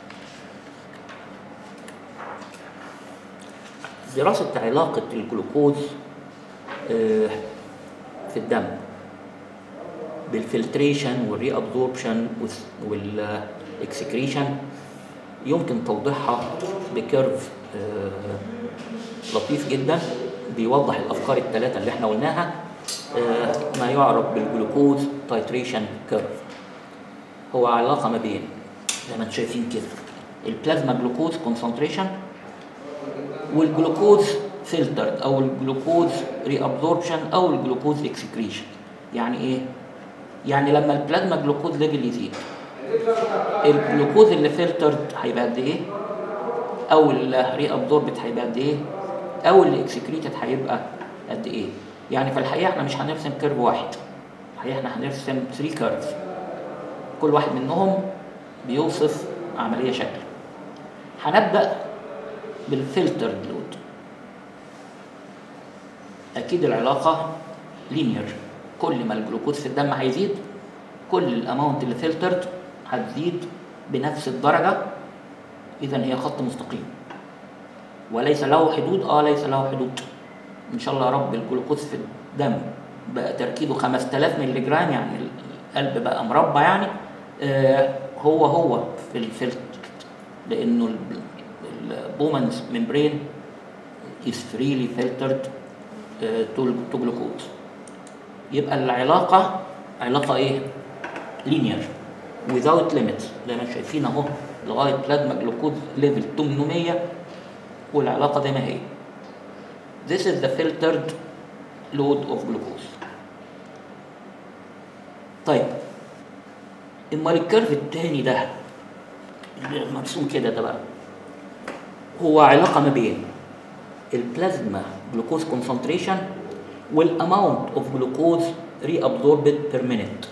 Speaker 1: دراسة علاقة الجلوكوز آه، في الدم بالفلتريشن والري ابزوربشن والاكسكريشن يمكن توضيحها بكيرف آه، لطيف جدا بيوضح الافكار الثلاثه اللي احنا قلناها آه، ما يعرف بالجلوكوز تايتريشن كيرف هو علاقه ما بين زي ما انتم شايفين كده البلازما جلوكوز كونسنتريشن والجلوكوز فلترد او الجلوكوز ري ابزوربشن او الجلوكوز اكسكريشن يعني ايه يعني لما البلازما جلوكوز ليفل يزيد الجلوكوز اللي فلترد هيبقى قد ايه او الري ابزوربت هيبقى قد ايه او اللي اكسكريتد هيبقى قد ايه يعني في الحقيقه احنا مش هنرسم كيرف واحد الحقيقه احنا هنرسم 3 كيرف كل واحد منهم بيوصف عمليه شكل هنبدا بالفلترد لود اكيد العلاقه لينير كل ما الجلوكوز في الدم هيزيد كل الاماونت اللي فلترد هتزيد بنفس الدرجه اذا هي خط مستقيم وليس له حدود اه ليس له حدود ان شاء الله يا رب الجلوكوز في الدم بقى تركيزه 5000 مللي جرام يعني القلب بقى مربع يعني آه هو هو في الفلتر لانه البومنز ممبرين is freely filtered uh, to to glucose يبقى العلاقة علاقة ايه؟ linear without limits زي ما انتم شايفين اهو لغاية بلازما جلوكوز ليفل 800 والعلاقة زي ما هي This is the filtered load of glucose طيب امال الكيرف التاني ده اللي مرسوم كده ده بقى هو علاقة ما بين البلازما جلوكوز كونسنتريشن والاماونت اوف جلوكوز ري ابزوربد بير مينيت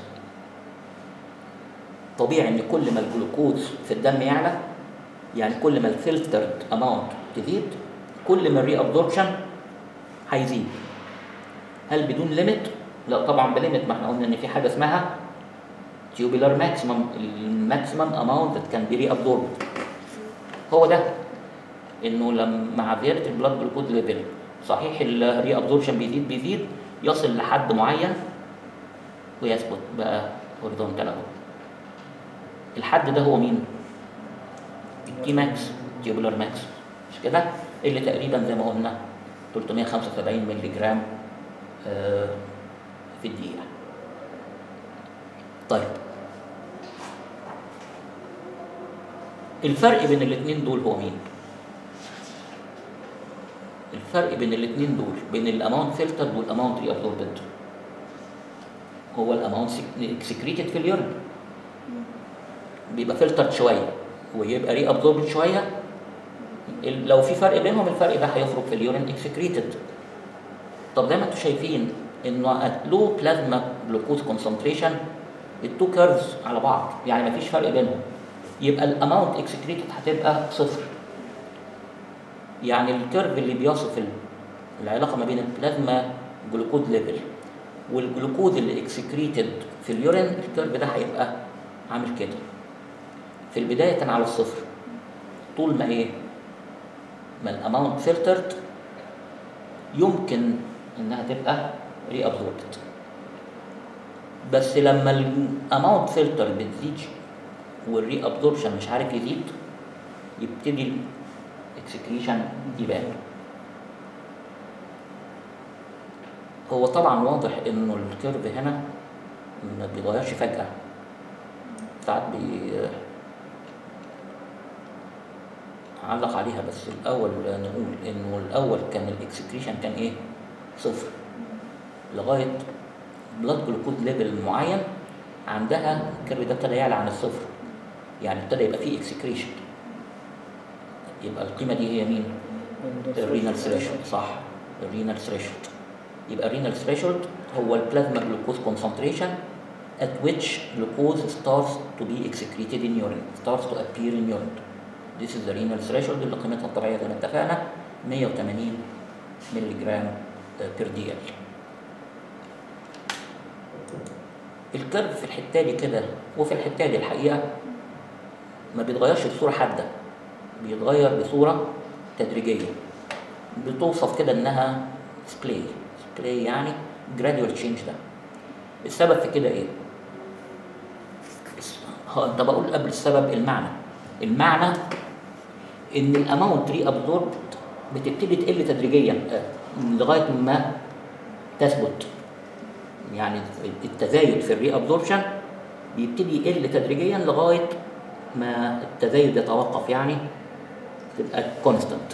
Speaker 1: طبيعي ان كل ما الجلوكوز في الدم يعلى يعني كل ما الفلترد اماونت تزيد كل ما الري ابزوربشن هيزيد هل بدون ليميت؟ لا طبعا بليميت ما احنا قلنا ان في حاجه اسمها tubular maximum الماكسيمم اماونت that can be reabsorbed هو ده انه لما مع زياده البلاد جلوكوز ليفل صحيح الري ابزوربشن بيزيد بيزيد يصل لحد معين ويثبت بقى هوريزونتال اهو الحد ده هو مين؟ التي ماكس تيوبولار ماكس مش كده؟ اللي تقريبا زي ما قلنا 375 مللي جرام آه، في الدقيقة طيب الفرق بين الاثنين دول هو مين؟ الفرق بين الاثنين دول بين الاماونت فلترد والاماونت ري ابزوربد هو الاماونت اكسكريتد في اليورين بيبقى فلترد شويه ويبقى ري ابزوربد شويه ال- لو في فرق بينهم الفرق ده هيخرج في اليورين اكسكريتد طب زي ما انتم شايفين انه ات لو بلازما جلوكوز كونسنتريشن التو كيرفز على بعض يعني مفيش فرق بينهم يبقى الاماونت اكسكريتد هتبقى صفر يعني الكيرف اللي بيصف ال- العلاقه ما بين البلازما جلوكوز ليفل والجلوكوز اللي اكسكريتد في اليورين الكيرف ده هيبقى عامل كده في البدايه كان على الصفر طول ما ايه ما الاماونت فلترد يمكن انها تبقى ري ابزوربد بس لما الاماونت فلتر بتزيد والري ابزوربشن مش عارف يزيد يبتدي الاكسكريشن يبان هو طبعا واضح انه الكيرف هنا ما بيتغيرش فجأة ساعات بي علق عليها بس الاول نقول انه الاول كان الاكسكريشن كان ايه صفر لغايه بلاد جلوكوز ليفل معين عندها الكيرف ده ابتدى يعلى عن الصفر يعني ابتدى يبقى فيه اكسكريشن يبقى القيمه دي هي مين الرينال ثريشولد صح الرينال ثريشولد يبقى الرينال ثريشولد هو البلازما جلوكوز concentration at which glucose starts to be excreted in urine starts to appear in urine This is the renal threshold اللي قيمتها الطبيعية زي ما اتفقنا 180 مللي جرام بير دي ال الكيرف في الحتة دي كده وفي الحتة دي الحقيقة ما بيتغيرش بصورة حادة بيتغير بصورة تدريجية بتوصف كده انها سبلاي سبلاي يعني gradual change ده السبب في كده ايه؟ ها انت بقول قبل السبب المعنى المعنى ان الاماونت ري ابزوربد بتبتدي تقل تدريجيا آه، لغايه ما تثبت يعني التزايد في الري ابزوربشن بيبتدي يقل تدريجيا لغايه ما التزايد يتوقف يعني تبقى كونستانت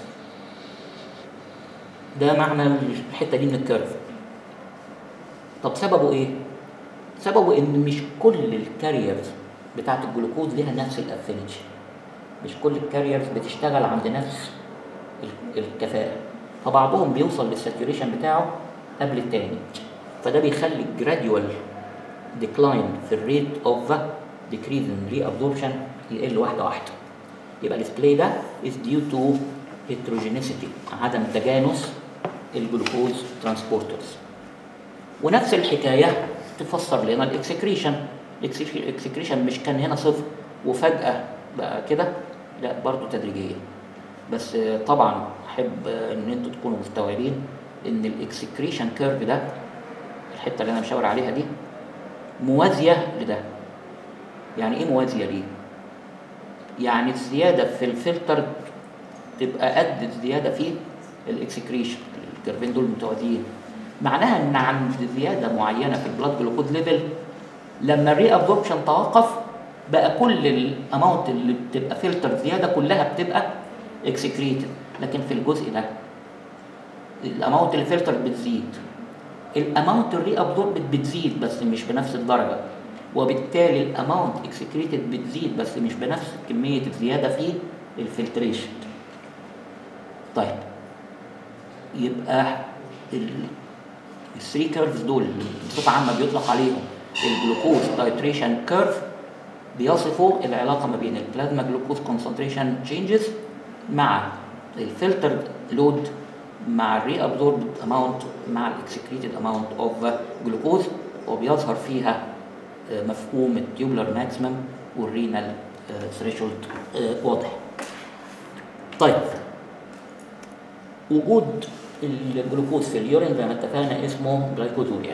Speaker 1: ده معنى الحته دي من الكيرف طب سببه ايه سببه ان مش كل الكاريرز بتاعت الجلوكوز ليها نفس الافينيتي مش كل الكاريرز بتشتغل عند نفس ال- الكفاءة فبعضهم بيوصل للساتوريشن بتاعه قبل التاني فده بيخلي الجراديوال ديكلاين في الريت اوف decrease in reabsorption يقل واحدة واحدة يبقى الديسبلاي ده is due to heterogeneity عدم تجانس الجلوكوز ترانسبورترز ونفس الحكاية تفسر لنا الاكسكريشن الاكسكريشن مش كان هنا صفر وفجأة بقى كده لا برضو تدريجيا بس آه، طبعا احب آه، ان انتوا تكونوا مستوعبين ان الاكسكريشن كيرف ده الحته اللي انا مشاور عليها دي موازيه لده يعني ايه موازيه ليه يعني الزياده في الفلتر تبقى قد الزياده في الاكسكريشن الكيرفين دول متوازيين معناها ان عند زياده معينه في البلاد جلوكوز ليفل لما الري ابزوربشن توقف بقى كل الاماونت اللي بتبقى فلتر زياده كلها بتبقى اكسكريتد لكن في الجزء ده الاماونت اللي فلتر بتزيد الاماونت الري ابزوربت بتزيد بس مش بنفس الدرجه وبالتالي الاماونت اكسكريتد بتزيد بس مش بنفس كميه الزياده في الفلتريشن طيب يبقى الثري كيرفز دول اللي بصفه عامه بيطلق عليهم الجلوكوز تايتريشن كيرف بيصفوا العلاقه ما بين البلازما جلوكوز كونسنتريشن تشينجز مع الفلتر لود مع الري ابزوربد اماونت مع الاكسكريتد اماونت اوف جلوكوز وبيظهر فيها آه، مفهوم التيوبلر ماكسيمم والرينال ثريشولد واضح طيب وجود الجلوكوز في اليورين زي ما اتفقنا اسمه جلايكوزوريا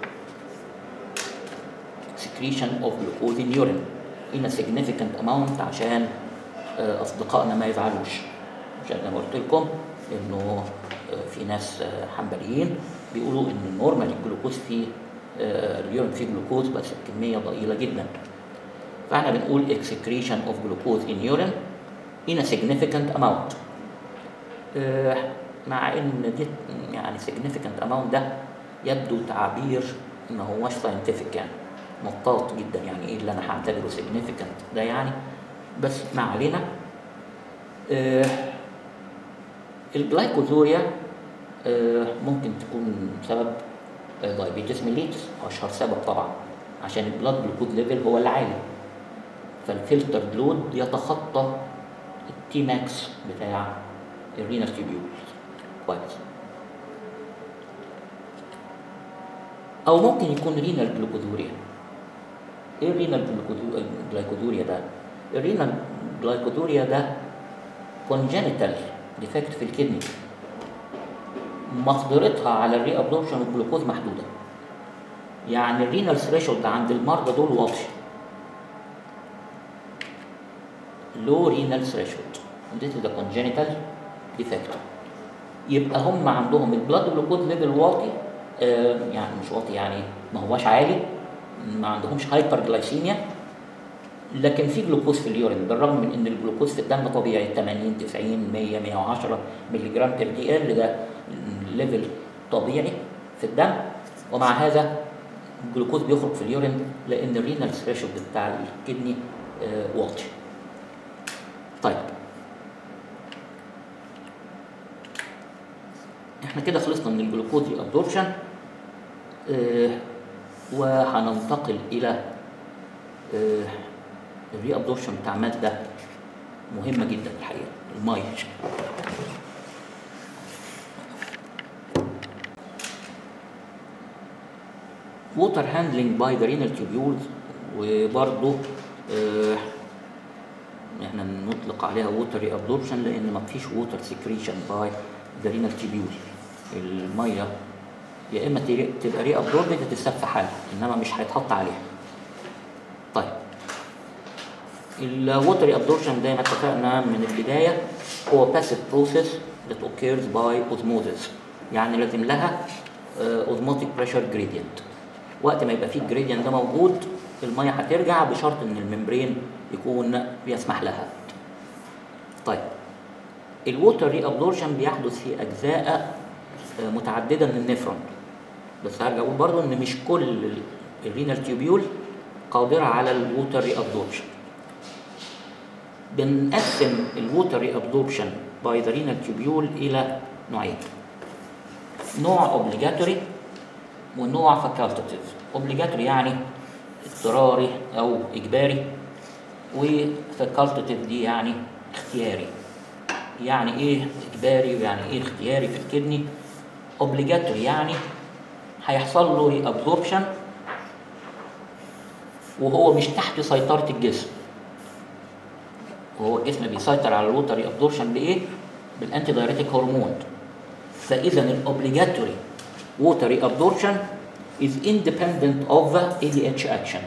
Speaker 1: secretion of glucose in urine in a significant amount عشان آه، اصدقائنا ما يزعلوش عشان زي ما قلت لكم انه آه، في ناس آه، حنبليين بيقولوا ان النورمال الجلوكوز في آه، اليورين فيه جلوكوز بس الكميه ضئيله جدا فاحنا بنقول excretion of glucose in urine in a significant amount آه، مع ان دي يعني significant amount ده يبدو تعبير ما هوش ساينتفك يعني مطاط جدا يعني ايه اللي انا هعتبره significant ده يعني بس ما علينا آه الجلايكوزوريا آه ممكن تكون سبب دايابيتس ميليتس اشهر سبب طبعا عشان البلاد جلوكوز ليفل هو اللي عالي فالفلتر لود يتخطى التي ماكس بتاع الرينال تيبيول كويس او ممكن يكون رينال جلوكوزوريا ايه الرينال جلايكوزوريا ده الرينال جلايكوزوريا ده كونجنتال ديفكت في الكدني مقدرتها على الري ابزوربشن والجلوكوز محدوده يعني الرينال ثريشولد عند المرضى دول واطي لو رينال ثريشولد this is the congenital defect يبقى هم عندهم البلاد جلوكوز ليفل واطي آه يعني مش واطي يعني ما هواش عالي ما عندهمش هايبر جلايسيميا لكن في جلوكوز في اليورين بالرغم من ان الجلوكوز في الدم طبيعي 80 90 100 110 مللي جرام بير دي ال ده ليفل طبيعي في الدم ومع هذا الجلوكوز بيخرج في اليورين لان الرينال ثريشولد بتاع الكدني آه واطي طيب احنا كده خلصنا من الجلوكوز ابزوربشن آه وهننتقل الى آه الري ابزوربشن بتاع ماده مهمه جدا الحقيقه الميه ووتر هاندلنج باي ذا رينال تيبيولز وبرضه آه احنا نطلق عليها ووتر ابزوربشن لان ما فيش ووتر سكريشن باي ذا رينال تيبيول الميه يا اما تبقى ري ابزوربد تتساب في حالها انما مش هيتحط عليها طيب الووتر ابزوربشن زي ما اتفقنا من البدايه هو باسيف بروسيس that occurs by osmosis يعني لازم لها اوزموتيك بريشر جريدينت وقت ما يبقى فيه الجريدينت ده موجود الميه هترجع بشرط ان الممبرين يكون بيسمح لها طيب الووتر ري ابزوربشن بيحدث في اجزاء متعدده من النفرون بس هرجع اقول برضه ان مش كل الرينال تيوبيول قادره على الووتر ري ابزوربشن بنقسم الووتر ري ابزوربشن باي ذا رينال تيوبيول الى نوعين نوع اوبليجاتوري ونوع فاكولتاتيف اوبليجاتوري يعني اضطراري او اجباري وفاكولتاتيف دي يعني اختياري يعني ايه اجباري ويعني ايه اختياري في الكدني اوبليجاتوري يعني هيحصل له ابزوربشن وهو مش تحت سيطره الجسم وهو الجسم بيسيطر على الوتري ابزوربشن بايه بالانتي دايريتيك هرمون فاذا الاوبليجاتوري ووتري ابزوربشن is independent of the ADH action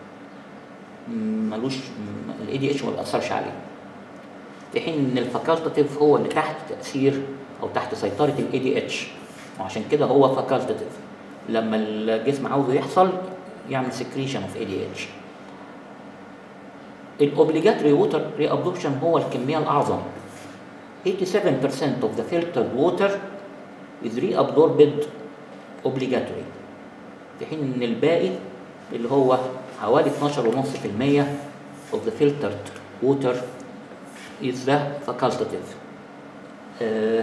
Speaker 1: ملوش ال ADH ما بيأثرش عليه في حين ان الفاكولتاتيف هو اللي تحت تاثير او تحت سيطره ال ADH وعشان كده هو فاكولتاتيف لما الجسم عاوزه يحصل يعمل سكريشن اوف ADH الاوبليجاتوري ووتر ري ابزوربشن هو الكميه الاعظم 87% of the filtered water is reabsorbed obligatory في حين ان الباقي اللي هو حوالي 12.5% of the filtered water is the facultative آه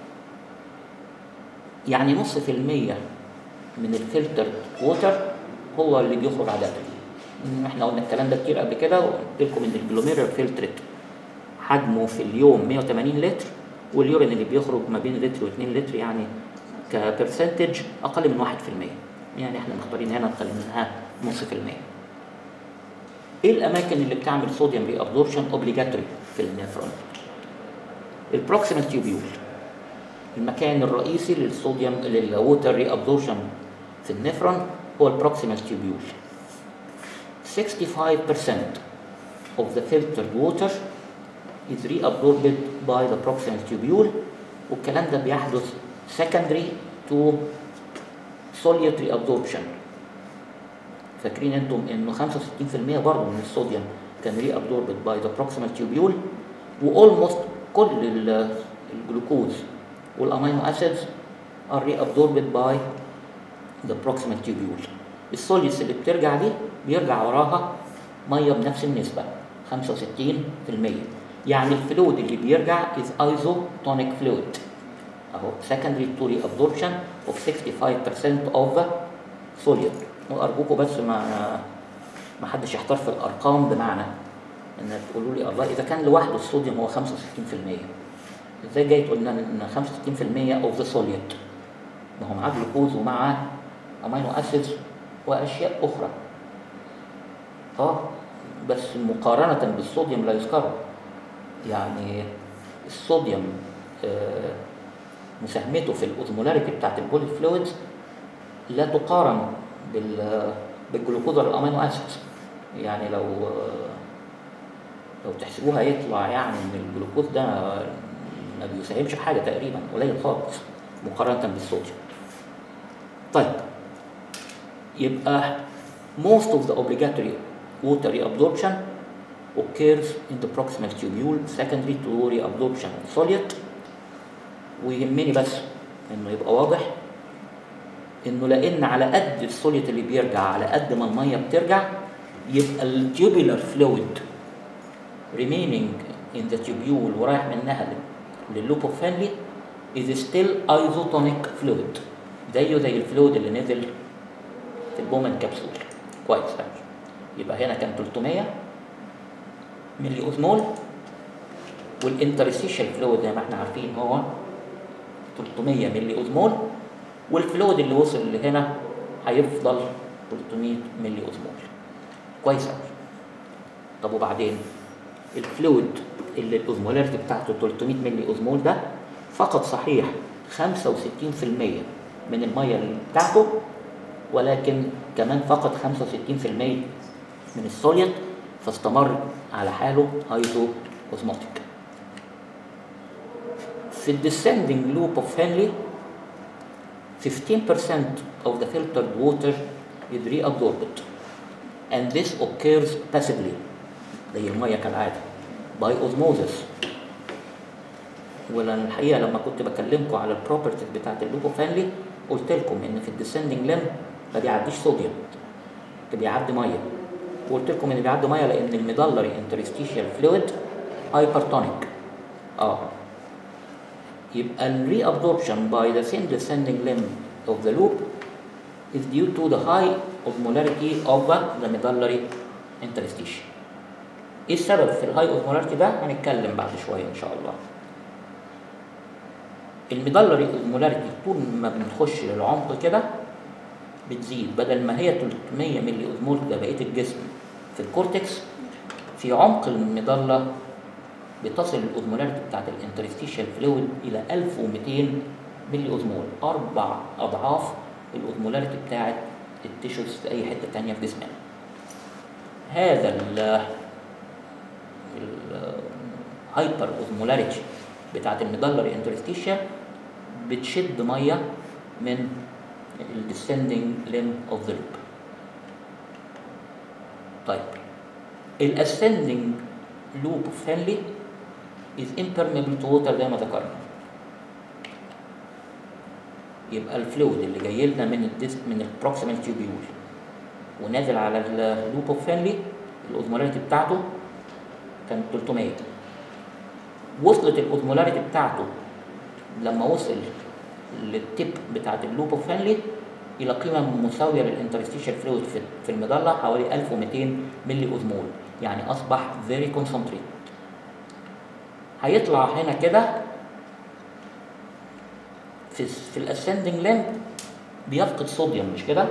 Speaker 1: يعني نص في المية من الفلتر ووتر هو اللي بيخرج عادة احنا قلنا الكلام ده كتير قبل كده وقلت لكم ان الجلوميرال فلترت حجمه في اليوم 180 لتر واليورين اللي بيخرج ما بين لتر و2 لتر يعني كبرسنتج اقل من 1% يعني احنا مختارين هنا نخليها نص في المية ايه الاماكن اللي بتعمل صوديوم ري ابزوربشن اوبليجاتوري في النفرون البروكسيمال تيوبيول المكان الرئيسي للصوديوم للووتر ري ابزوربشن في النفرون هو البروكسيمال تيوبيول 65% of the filtered water is reabsorbed by the proximal tubule والكلام ده بيحدث secondary to solitary absorption فاكرين انتم انه 65% برضه من الصوديوم كان reabsorbed by the proximal tubule والموست كل الجلوكوز والامينو اسيدز are reabsorbed by ذا proximal tubule السوليوس اللي بترجع دي بيرجع وراها ميه بنفس النسبه 65% يعني الفلويد اللي بيرجع is isotonic fluid اهو secondary to reabsorption of 65% of the solute وارجوكم بس ما ما حدش يحتار في الارقام بمعنى ان تقولوا لي الله اذا كان لوحده الصوديوم هو 65% ازاي جاي تقول لنا ان 65% اوف ذا solute ما هو معاه جلوكوز ومعاه امينو اسيدز واشياء اخرى اه بس مقارنة بالصوديوم لا يذكر يعني الصوديوم آه مساهمته في الاوزمولاريتي بتاعت البولي فلويدز لا تقارن بال بالجلوكوز ولا الامينو اسيدز يعني لو لو تحسبوها يطلع يعني ان الجلوكوز ده ما بيساهمش في حاجه تقريبا قليل خالص مقارنه بالصوديوم طيب يبقى most of the obligatory water reabsorption occurs in the proximal tubule secondary to reabsorption of solute ويهمني بس انه يبقى واضح انه لان على قد السوليت اللي بيرجع على قد ما الميه بترجع يبقى التيوبولار فلويد remaining in the tubule ورايح منها لللوب اوف فانلي is still isotonic fluid زيه زي الفلويد اللي نزل في البومن كبسول كويس يبقى هنا كان 300 ملي اوزمول والانترستيشال فلويد زي ما احنا عارفين هو 300 ملي اوزمول والفلويد اللي وصل لهنا هيفضل 300 ملي اوزمول كويس قوي طب وبعدين الفلويد اللي الاوزمولاريتي بتاعته 300 ملي اوزمول ده فقط صحيح 65% من الميه اللي بتاعته ولكن كمان فقط 65% من السوليد فاستمر على حاله هايزو اوزموتيك في الديسندنج لوب اوف هنلي 15% of the filtered water is reabsorbed and this occurs passively زي الميه كالعاده by osmosis ولأن الحقيقه لما كنت بكلمكم على البروبرتيز بتاعت اللوب اوف هنلي قلت لكم ان في الديسندنج لين ما بيعديش صوديوم بيعدي ميه وقلت لكم ان بيعدي ميه لان الميدالري انترستيشيال فلويد هايبرتونيك اه يبقى ال reabsorption by the thin descending limb of the loop is due to the high osmolarity of the medullary interstitium. ايه السبب في الهاي اوزمولاريتي ده؟ هنتكلم بعد شويه ان شاء الله. الميدلري اوزمولاريتي طول ما بنخش للعمق كده بتزيد بدل ما هي 300 ملي اوزمول ده بقيه الجسم في الكورتكس في عمق المظله بتصل الاوزمولاريتي بتاعت الانترستيشال فلويد الى 1200 ملي اوزمول اربع اضعاف الاوزمولاريتي بتاعت التيشوز في اي حته تانية في جسمنا هذا ال الهايبر اوزمولاريتي بتاعت الميدلري انترستيشال بتشد ميه من الديسندنج ليم اوف ذا لوب طيب الاسcending لوب اوف هنلي is impermeable to water زي ما ذكرنا يبقى الفلويد اللي جاي لنا من الديس من البروكسيمال تيوبيول ونازل على اللوب اوف هنلي الاوزمولاريتي بتاعته كانت 300 وصلت الاوزمولاريتي بتاعته لما وصل للتيب بتاعت اللوب اوف هنلي الى قيمه مساويه للانترستيشال فلويد في في المظله حوالي 1200 ملي اوزمول يعني اصبح فيري كونسنتريت هيطلع هنا كده في في الاسندنج لين بيفقد صوديوم مش كده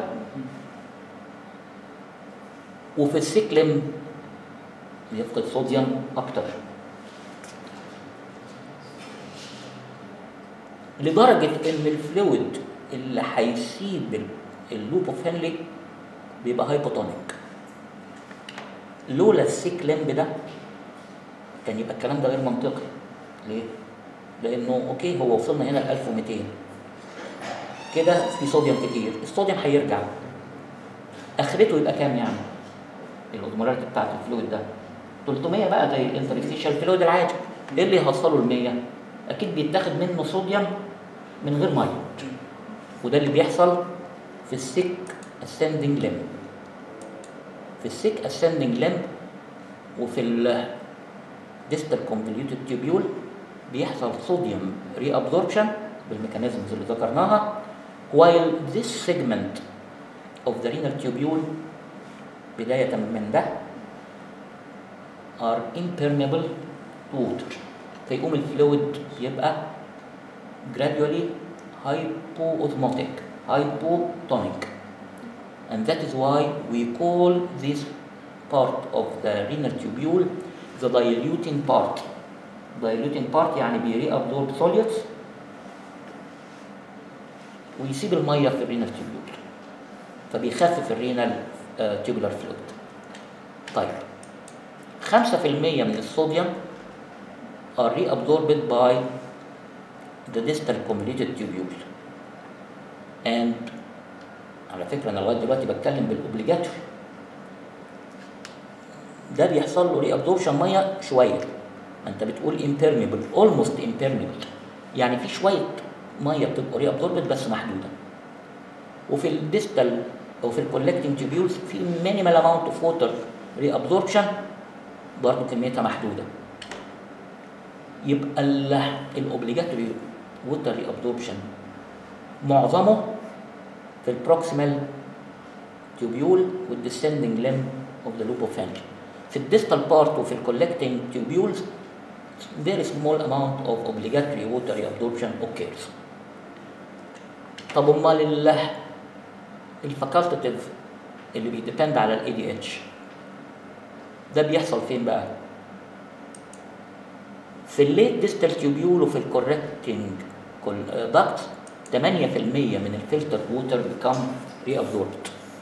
Speaker 1: وفي السيكلم بيفقد صوديوم اكتر لدرجة إن الفلويد اللي هيسيب اللوب اوف هنلي بيبقى هايبوتونيك لولا السيك لمب ده كان يبقى الكلام ده غير منطقي ليه؟ لأنه أوكي هو وصلنا هنا ل 1200 كده في صوديوم كتير الصوديوم هيرجع آخرته يبقى كام يعني؟ الأوزمولاريتي بتاعت الفلويد ده 300 بقى زي الانترستيشال فلويد العادي ايه اللي يوصله ل 100 اكيد بيتاخد منه صوديوم من غير ميه وده اللي بيحصل في السيك ascending limb في السيك ascending limb وفي ال distal convoluted tubule بيحصل صوديوم reabsorption بالميكانيزمز اللي ذكرناها while this segment of the renal tubule بداية من ده are impermeable to water فيقوم الفلويد يبقى gradually hypoosmotic hypotonic and that is why we call this part of the renal tubule the diluting part diluting part يعني بيريابزورب solutes ويسيب الميه في الرينال تيوبيول فبيخفف الرينال تيوبولار فلويد طيب 5% من الصوديوم are reabsorbed by the distal convoluted tubule and على فكره انا لغايه دلوقتي بتكلم بالاوبليجاتوري ده بيحصل له ريابزوربشن ميه شويه انت بتقول impermeable almost impermeable يعني في شويه ميه بتبقى ريابزوربد بس محدوده وفي الديستال او في الكولكتنج تيوبيولز في مينيمال اماونت اوف ووتر ريابزوربشن برضه كميتها محدوده يبقى الاوبليجاتوري ووتر ريابزوربشن معظمه في البروكسيمال تيوبيول والديسندنج ليم اوف ذا لوب اوف هانج في الديستال بارت وفي الكولكتنج تيوبيولز very small amount of obligatory water reabsorption occurs طب امال ال الفاكولتاتيف اللي بيديبند على الاي دي اتش ده بيحصل فين بقى؟ في الليت ديستال تيوبيول وفي الكوركتنج داكت 8% من الفلتر ووتر بيكم reabsorbed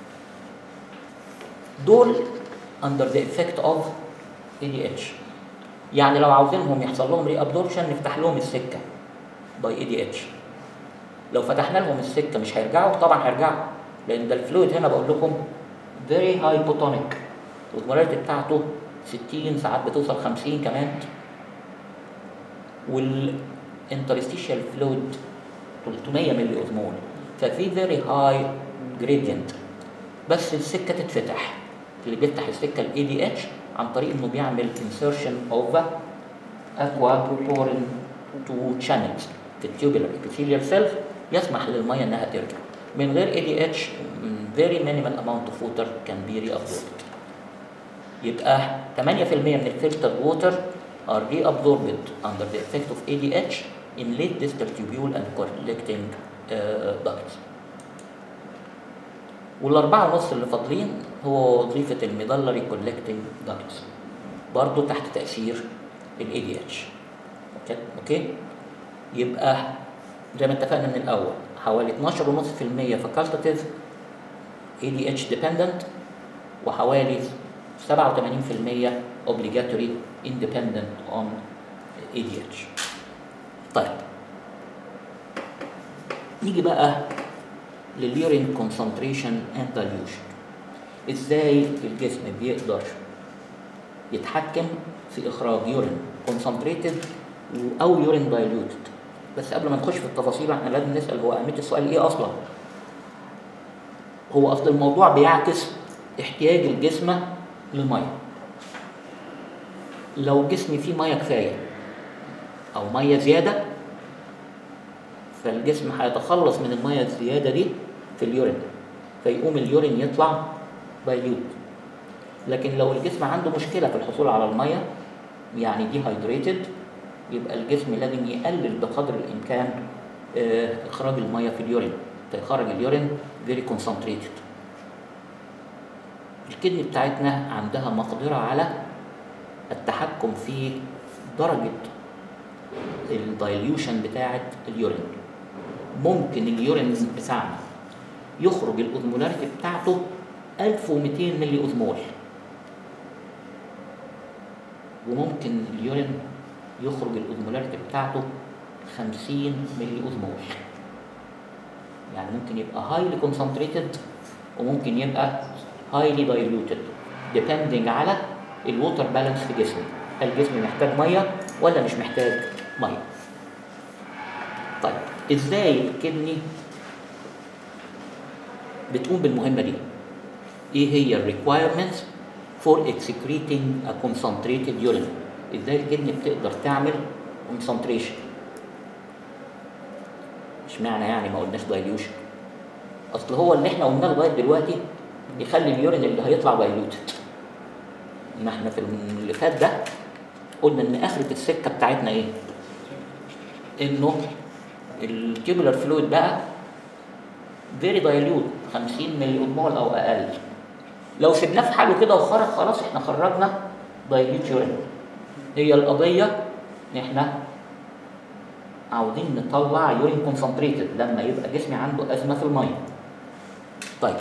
Speaker 1: دول under the effect of ADH يعني لو عاوزينهم يحصل لهم ري ابزوربشن نفتح لهم السكه باي اي دي اتش لو فتحنا لهم السكه مش هيرجعوا طبعا هيرجعوا لان ده الفلويد هنا بقول لكم فيري هايبوتونيك والمولاريتي بتاعته 60 ساعات بتوصل 50 كمان والانترستيشال فلويد 300 ملي اوزمول ففي فيري هاي جريدينت بس السكه تتفتح اللي بيفتح السكه الاي دي اتش عن طريق انه بيعمل insertion of aquaporin to channels في التيوبولار epithelial cells يسمح للميه انها ترجع من غير ADH very minimal amount of water can be reabsorbed يبقى 8% من الفلتر water are reabsorbed under the effect of ADH in late distal tubule and collecting uh, ducts والأربعة ونص اللي فاضلين هو وظيفة الميدلري كولكتنج داكتس برضه تحت تأثير ال ADH أوكي أوكي يبقى زي ما اتفقنا من الأول حوالي 12.5% فاكولتاتيف ADH dependent وحوالي 87% obligatory independent on ADH طيب نيجي بقى لليورين كونسنتريشن اند دايليوشن ازاي الجسم بيقدر يتحكم في اخراج يورين كونسنتريتد او يورين دايليوتد بس قبل ما نخش في التفاصيل احنا لازم نسال هو اهميه السؤال ايه اصلا هو اصل الموضوع بيعكس احتياج الجسم للميه لو جسمي فيه ميه كفايه او ميه زياده فالجسم هيتخلص من الميه الزياده دي في اليورين فيقوم اليورين يطلع دايليوت لكن لو الجسم عنده مشكله في الحصول على الميه يعني دي هايدريتد يبقى الجسم لازم يقلل بقدر الامكان آه، اخراج الميه في اليورين فيخرج اليورين فيري كونسنتريتد الكدني بتاعتنا عندها مقدره على التحكم في درجه الدايليوشن بتاعه اليورين ممكن اليورين بتاعنا يخرج الاوزمولاريتي بتاعته 1200 ملي اوزمول وممكن اليورين يخرج الاوزمولاريتي بتاعته 50 ملي اوزمول يعني ممكن يبقى هايلي كونسنتريتد وممكن يبقى هايلي دايلوتد depending على الووتر بالانس في جسمي هل جسمي محتاج ميه ولا مش محتاج ميه طيب ازاي الكدني بتقوم بالمهمه دي ايه هي الريكوايرمنتس فور excreting a concentrated urine ازاي الكدني بتقدر تعمل concentration اشمعنى يعني ما قلناش دايليوشن اصل هو اللي احنا قلناه لغايه دلوقتي يخلي اليورين اللي هيطلع دايلوتد ما احنا في اللي فات ده قلنا ان اخره السكه بتاعتنا ايه انه التيوبولار فلويد بقى فيري دايليوت 50 ملي مول او اقل لو سيبناه في حاله كده وخرج خلاص احنا خرجنا دايليوت يورين هي القضيه ان احنا عاوزين نطلع يورين كونسنتريتد لما يبقى جسمي عنده ازمه في الميه طيب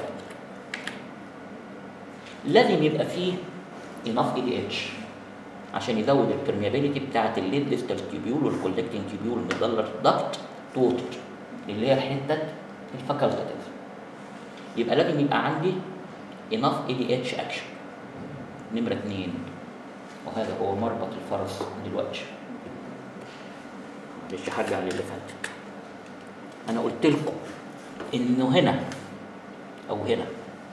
Speaker 1: لازم يبقى فيه enough EDH عشان يزود البرميابيليتي بتاعت الليد ديستال تيبيول والكولكتنج تيبيول المدلر دكت تو ووتر اللي هي حته الفاكولتاتيف يبقى لازم يبقى عندي enough EDH action نمرة اتنين وهذا هو مربط الفرس دلوقتي معلش هرجع للي فات انا قلت لكم انه هنا او هنا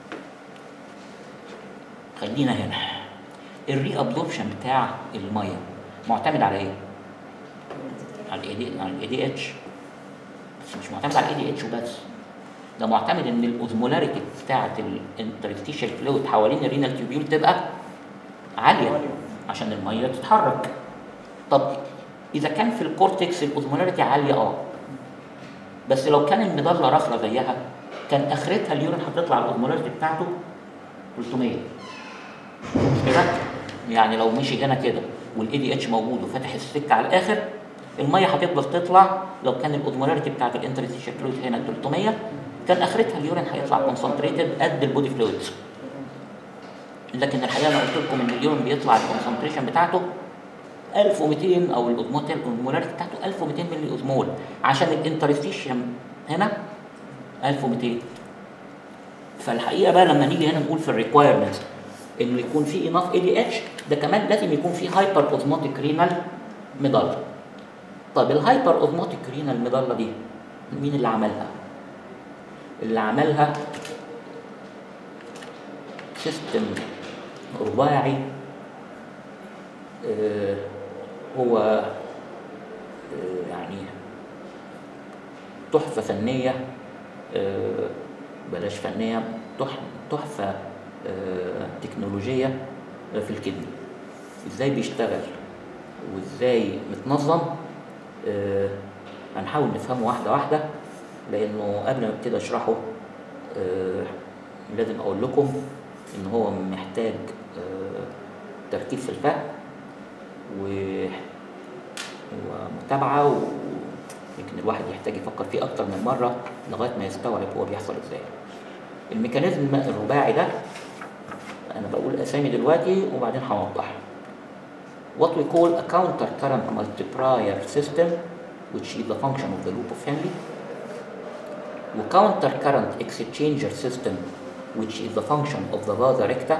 Speaker 1: خلينا هنا الري ابزوربشن بتاع الميه معتمد على ايه؟ على الاي دي على الاي دي اتش بس مش معتمد على الاي دي اتش وبس ده معتمد ان الاوزمولاريتي بتاعت الانترستيشال فلويد حوالين الرينال تيوبيول تبقى عاليه عشان الميه تتحرك طب اذا كان في الكورتكس الاوزمولاريتي عاليه اه بس لو كان المظله رخره زيها كان اخرتها اليورين هتطلع الاوزمولاريتي بتاعته 300 مش كده؟ يعني لو مشي هنا كده والاي دي اتش موجود وفتح السكه على الاخر الميه هتفضل تطلع لو كان الاوزمولاريتي بتاعت الانترستيشال فلويد هنا 300 كان اخرتها اليورين هيطلع كونسنتريتد قد البودي فلويدز لكن الحقيقه انا قلت لكم ان اليورين بيطلع الكونسنتريشن بتاعته 1200 او الاوزمولاريتي بتاعته 1200 ملي اوزمول عشان الانترستيشن هنا 1200 فالحقيقه بقى لما نيجي هنا نقول في الريكوايرمنتس انه يكون في اناف اي دي اتش ده كمان لازم يكون في هايبر اوزموتيك رينال ميدالا طب الهايبر اوزموتيك رينال ميدالا دي مين اللي عملها؟ اللي عملها سيستم رباعي آه هو آه يعني تحفة فنية آه بلاش فنية تحفة تكنولوجية في الكدني ازاي بيشتغل وازاي متنظم هنحاول نفهمه واحدة واحدة لانه قبل ما ابتدي اشرحه لازم اقول لكم ان هو محتاج تركيز في الفهم و ومتابعة ويمكن الواحد يحتاج يفكر فيه أكتر من مرة لغاية ما يستوعب هو بيحصل إزاي. الميكانيزم الرباعي ده أنا بقول أسامي دلوقتي وبعدين هوضحها. What we call a counter current multiplier system which is the function of the loop of Henry و counter current exchanger system which is the function of the vasa recta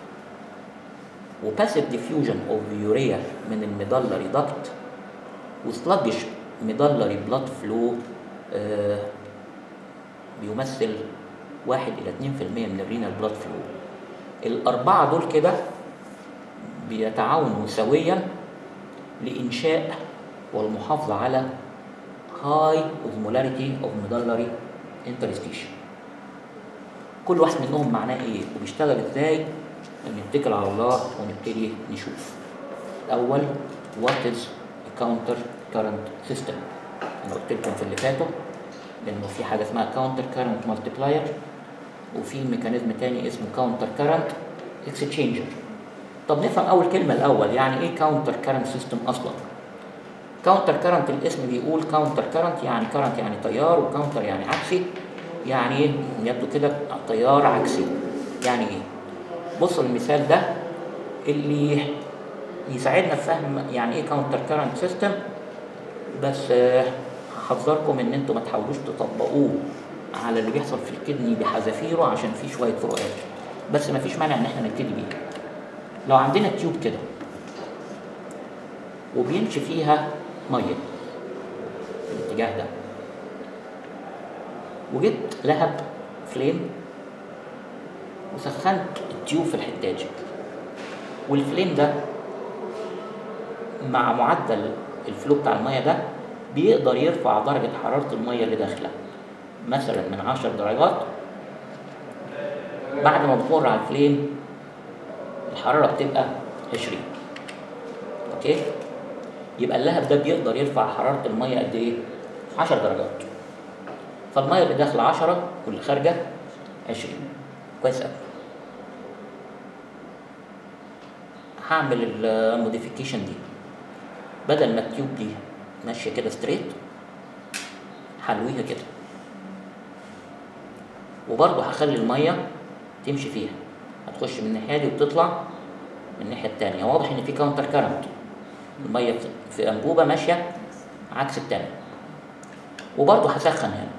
Speaker 1: و passive diffusion of urea من الميدالري duct و sluggish medullary blood flow آه بيمثل واحد إلى 2% من الرينال بلاد فلو الأربعة دول كده بيتعاونوا سويا لإنشاء والمحافظة على high osmolarity of medullary interstitial كل واحد منهم معناه ايه وبيشتغل ازاي نتكل على الله ونبتدي نشوف الاول what is a counter current system انا قلت لكم في اللي فاتوا لانه في حاجه اسمها counter current multiplier وفي ميكانيزم تاني اسمه counter current exchanger طب نفهم اول كلمه الاول يعني ايه counter current system اصلا كاونتر كرنت الاسم بيقول كاونتر كرنت يعني كرنت يعني تيار وكاونتر يعني عكسي يعني ايه يبدو كده تيار عكسي يعني ايه بصوا المثال ده اللي يساعدنا في فهم يعني ايه كاونتر كرنت سيستم بس هحذركم ان انتوا ما تحاولوش تطبقوه على اللي بيحصل في الكدني بحذافيره عشان فيه شويه فروقات بس ما فيش مانع ان احنا نبتدي بيه لو عندنا تيوب كده وبيمشي فيها ميه في الاتجاه ده وجبت لهب فليم وسخنت التيوب في الحته دي والفليم ده مع معدل الفلو بتاع الميه ده بيقدر يرفع درجه حراره الميه اللي داخله مثلا من 10 درجات بعد ما بتمر على الفليم الحراره بتبقى 20 اوكي يبقى اللهب ده بيقدر يرفع حراره الميه قد ايه 10 درجات فالميه اللي داخله 10 واللي خارجه 20 كويس قوي هعمل الموديفيكيشن دي بدل ما التيوب دي ماشيه كده ستريت هلويها كده وبرضه هخلي الميه تمشي فيها هتخش من الناحيه دي وتطلع من الناحيه التانية واضح ان في كاونتر كارنت الميه في- في انبوبه ماشيه عكس التانية وبرضه هسخن هنا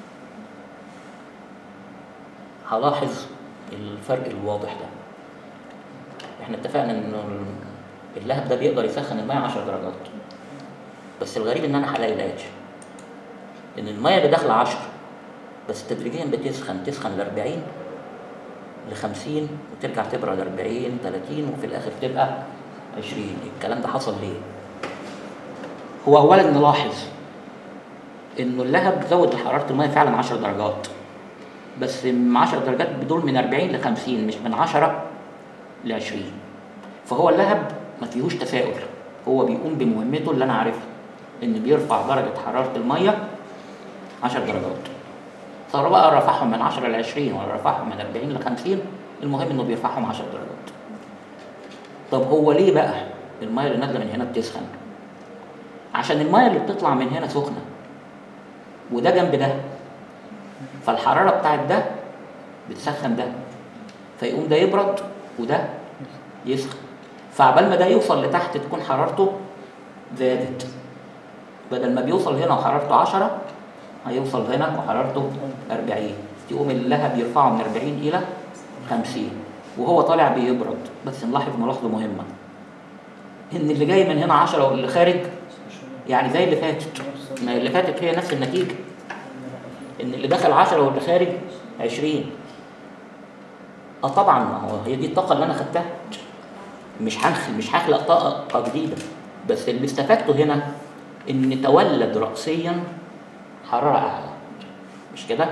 Speaker 1: هلاحظ الفرق الواضح ده احنا اتفقنا انه اللهب ده بيقدر يسخن الميه 10 درجات بس الغريب ان انا هلاقي الاتش ان الميه اللي داخله 10 بس تدريجيا بتسخن تسخن ل 40 ل 50 وترجع تبرد 40 30 وفي الاخر تبقى 20 الكلام ده حصل ليه؟ هو اولا نلاحظ انه اللهب زود حراره الميه فعلا 10 درجات بس من 10 درجات دول من 40 ل 50 مش من 10 ل 20 فهو اللهب ما فيهوش تفاؤل هو بيقوم بمهمته اللي انا عارفها ان بيرفع درجه حراره الميه 10 درجات سواء بقى رفعهم من 10 ل 20 ولا رفعهم من 40 ل 50 المهم انه بيرفعهم 10 درجات طب هو ليه بقى الميه اللي نازله من هنا بتسخن عشان الميه اللي بتطلع من هنا سخنه وده جنب ده فالحراره بتاعت ده بتسخن ده فيقوم ده يبرد وده يسخن فعبال ما ده يوصل لتحت تكون حرارته زادت بدل ما بيوصل هنا وحرارته 10 هيوصل هنا وحرارته 40 يقوم اللهب يرفعه من 40 الى 50 وهو طالع بيبرد بس نلاحظ ملاحظه مهمه ان اللي جاي من هنا 10 واللي خارج يعني زي اللي فاتت ما اللي فاتت هي نفس النتيجه ان اللي دخل 10 واللي خارج 20 اه طبعا ما هو هي دي الطاقه اللي انا خدتها مش هنخل مش هخلق طاقه جديده بس اللي استفدته هنا ان تولد راسيا حراره اعلى مش كده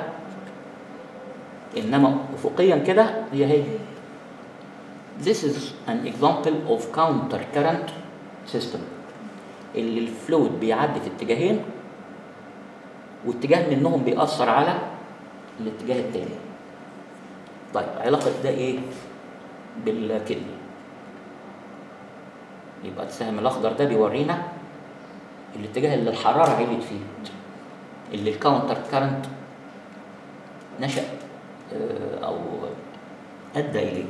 Speaker 1: انما افقيا كده هي هي This is an example of counter current system اللي الفلويد بيعدي في اتجاهين واتجاه منهم بيأثر على الاتجاه التاني طيب علاقة ده ايه بالكدني يبقى السهم الاخضر ده بيورينا الاتجاه اللي الحرارة عليت فيه اللي الكاونتر كارنت نشأ آه، او ادى اليه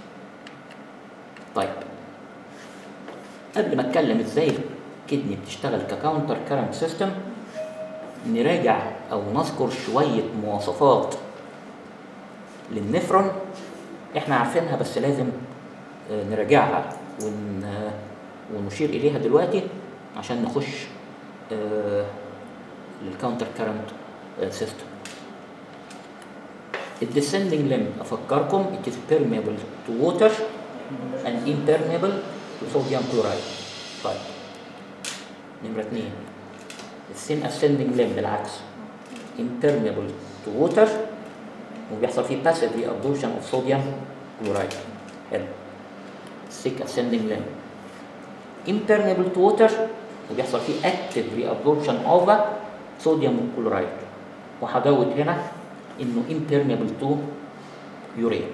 Speaker 1: طيب قبل ما اتكلم ازاي الكدني بتشتغل ككاونتر كارنت سيستم نراجع او نذكر شويه مواصفات للنفرون احنا عارفينها بس لازم آه، نراجعها ون... آه، ونشير اليها دلوقتي عشان نخش آه، للكاونتر كارنت سيستم الديسندنج ليم افكركم it is permeable to water and impermeable to sodium chloride طيب نمرة اتنين السين ascending limb بالعكس impermeable to water وبيحصل فيه passive reabsorption of sodium chloride حلو thick ascending limb impermeable to water وبيحصل فيه active reabsorption of sodium chloride وهزود هنا انه impermeable to urea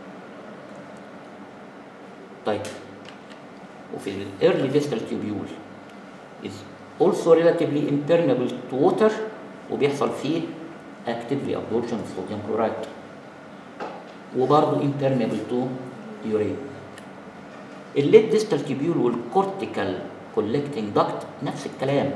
Speaker 1: طيب وفي ال early distal tubule is also relatively impermeable to water وبيحصل فيه active reabsorption of sodium chloride وبرضه impermeable to urea الليد distal tubule والcortical collecting duct نفس الكلام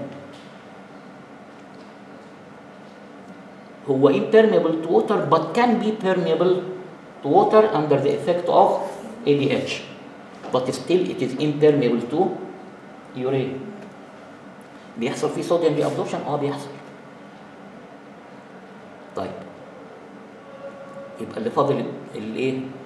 Speaker 1: هو impermeable to water but can be permeable to water under the effect of ADH but still it is impermeable to urea بيحصل فيه صوديوم reabsorption اه بيحصل طيب يبقى اللي فاضل الايه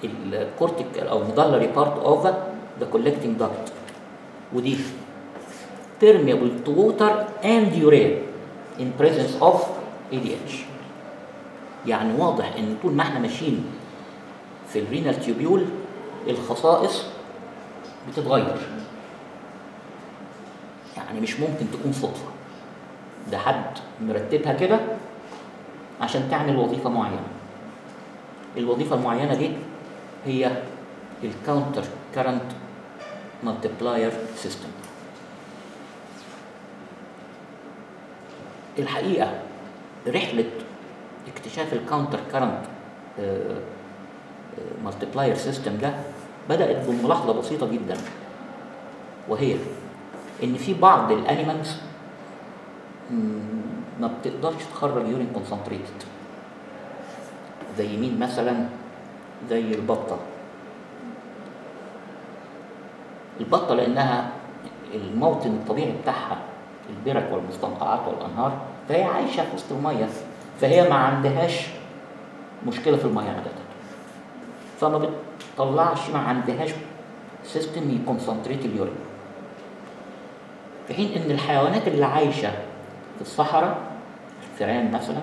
Speaker 1: الكورتيك او medullary part of the collecting duct ودي permeable to water and urea in presence of ADH يعني واضح ان طول ما احنا ماشيين في الرينال تيوبيول الخصائص بتتغير يعني مش ممكن تكون صدفة ده حد مرتبها كده عشان تعمل وظيفة معينة الوظيفة المعينة دي هي الكاونتر كارنت مالتيبلاير سيستم الحقيقة رحلة اكتشاف الكاونتر كارنت مالتيبلاير سيستم ده بدأت بملاحظة بسيطة جدا وهي إن في بعض الأنيمالز ما بتقدرش تخرج يورين كونسنتريتد زي مين مثلا زي البطة البطة لأنها الموطن الطبيعي بتاعها البرك والمستنقعات والأنهار فهي عايشة في وسط المية فهي ما عندهاش مشكلة في المية عادة فما بتطلعش ما عندهاش سيستم يكونسنتريت اليورين في حين ان الحيوانات اللي عايشه في الصحراء الفئران مثلا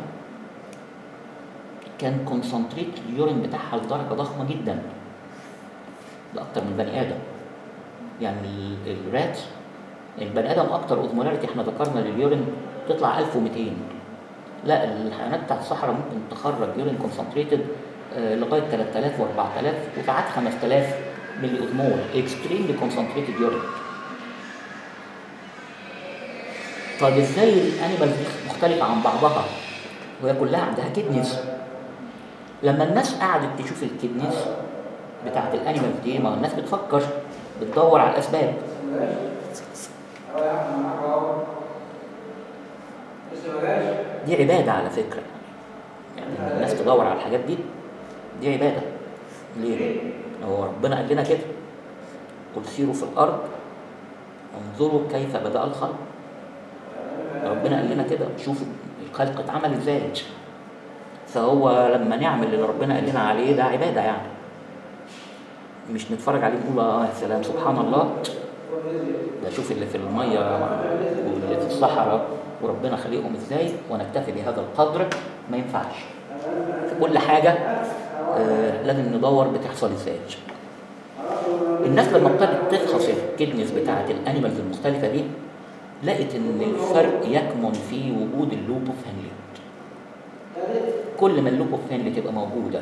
Speaker 1: كان كونسنتريت اليورين بتاعها لدرجه ضخمه جدا ده اكتر من البني ادم يعني الرات البني ادم اكتر اوزمولاريتي احنا ذكرنا لليورين تطلع 1200 لا الحيوانات بتاعت الصحراء ممكن تخرج يورين كونسنتريتد لغايه 3000 و4000 وساعات 5000 ملي اوزمول اكستريملي كونسنتريتد يورين طب ازاي الانيمال مختلفه عن بعضها وهي كلها عندها كدنيز لما الناس قعدت تشوف الكدنيز بتاعت الانيمال دي ما الناس بتفكر بتدور على الاسباب دي عباده على فكره يعني الناس تدور على الحاجات دي دي عباده ليه؟ هو ربنا قال لنا كده قل سيروا في الارض انظروا كيف بدا الخلق ربنا قال لنا كده شوفوا الخلق اتعمل ازاي فهو لما نعمل اللي ربنا قال لنا عليه ده عباده يعني مش نتفرج عليه نقول اه يا سلام سبحان الله ده شوف اللي في الميه واللي في الصحراء وربنا خلقهم ازاي ونكتفي بهذا القدر ما ينفعش في كل حاجه آه لازم ندور بتحصل ازاي الناس لما ابتدت تفحص الكدنس بتاعت الانيمالز المختلفه دي لقت ان الفرق يكمن في وجود اللوب اوف هنلي كل ما اللوب اوف هنلي تبقى موجوده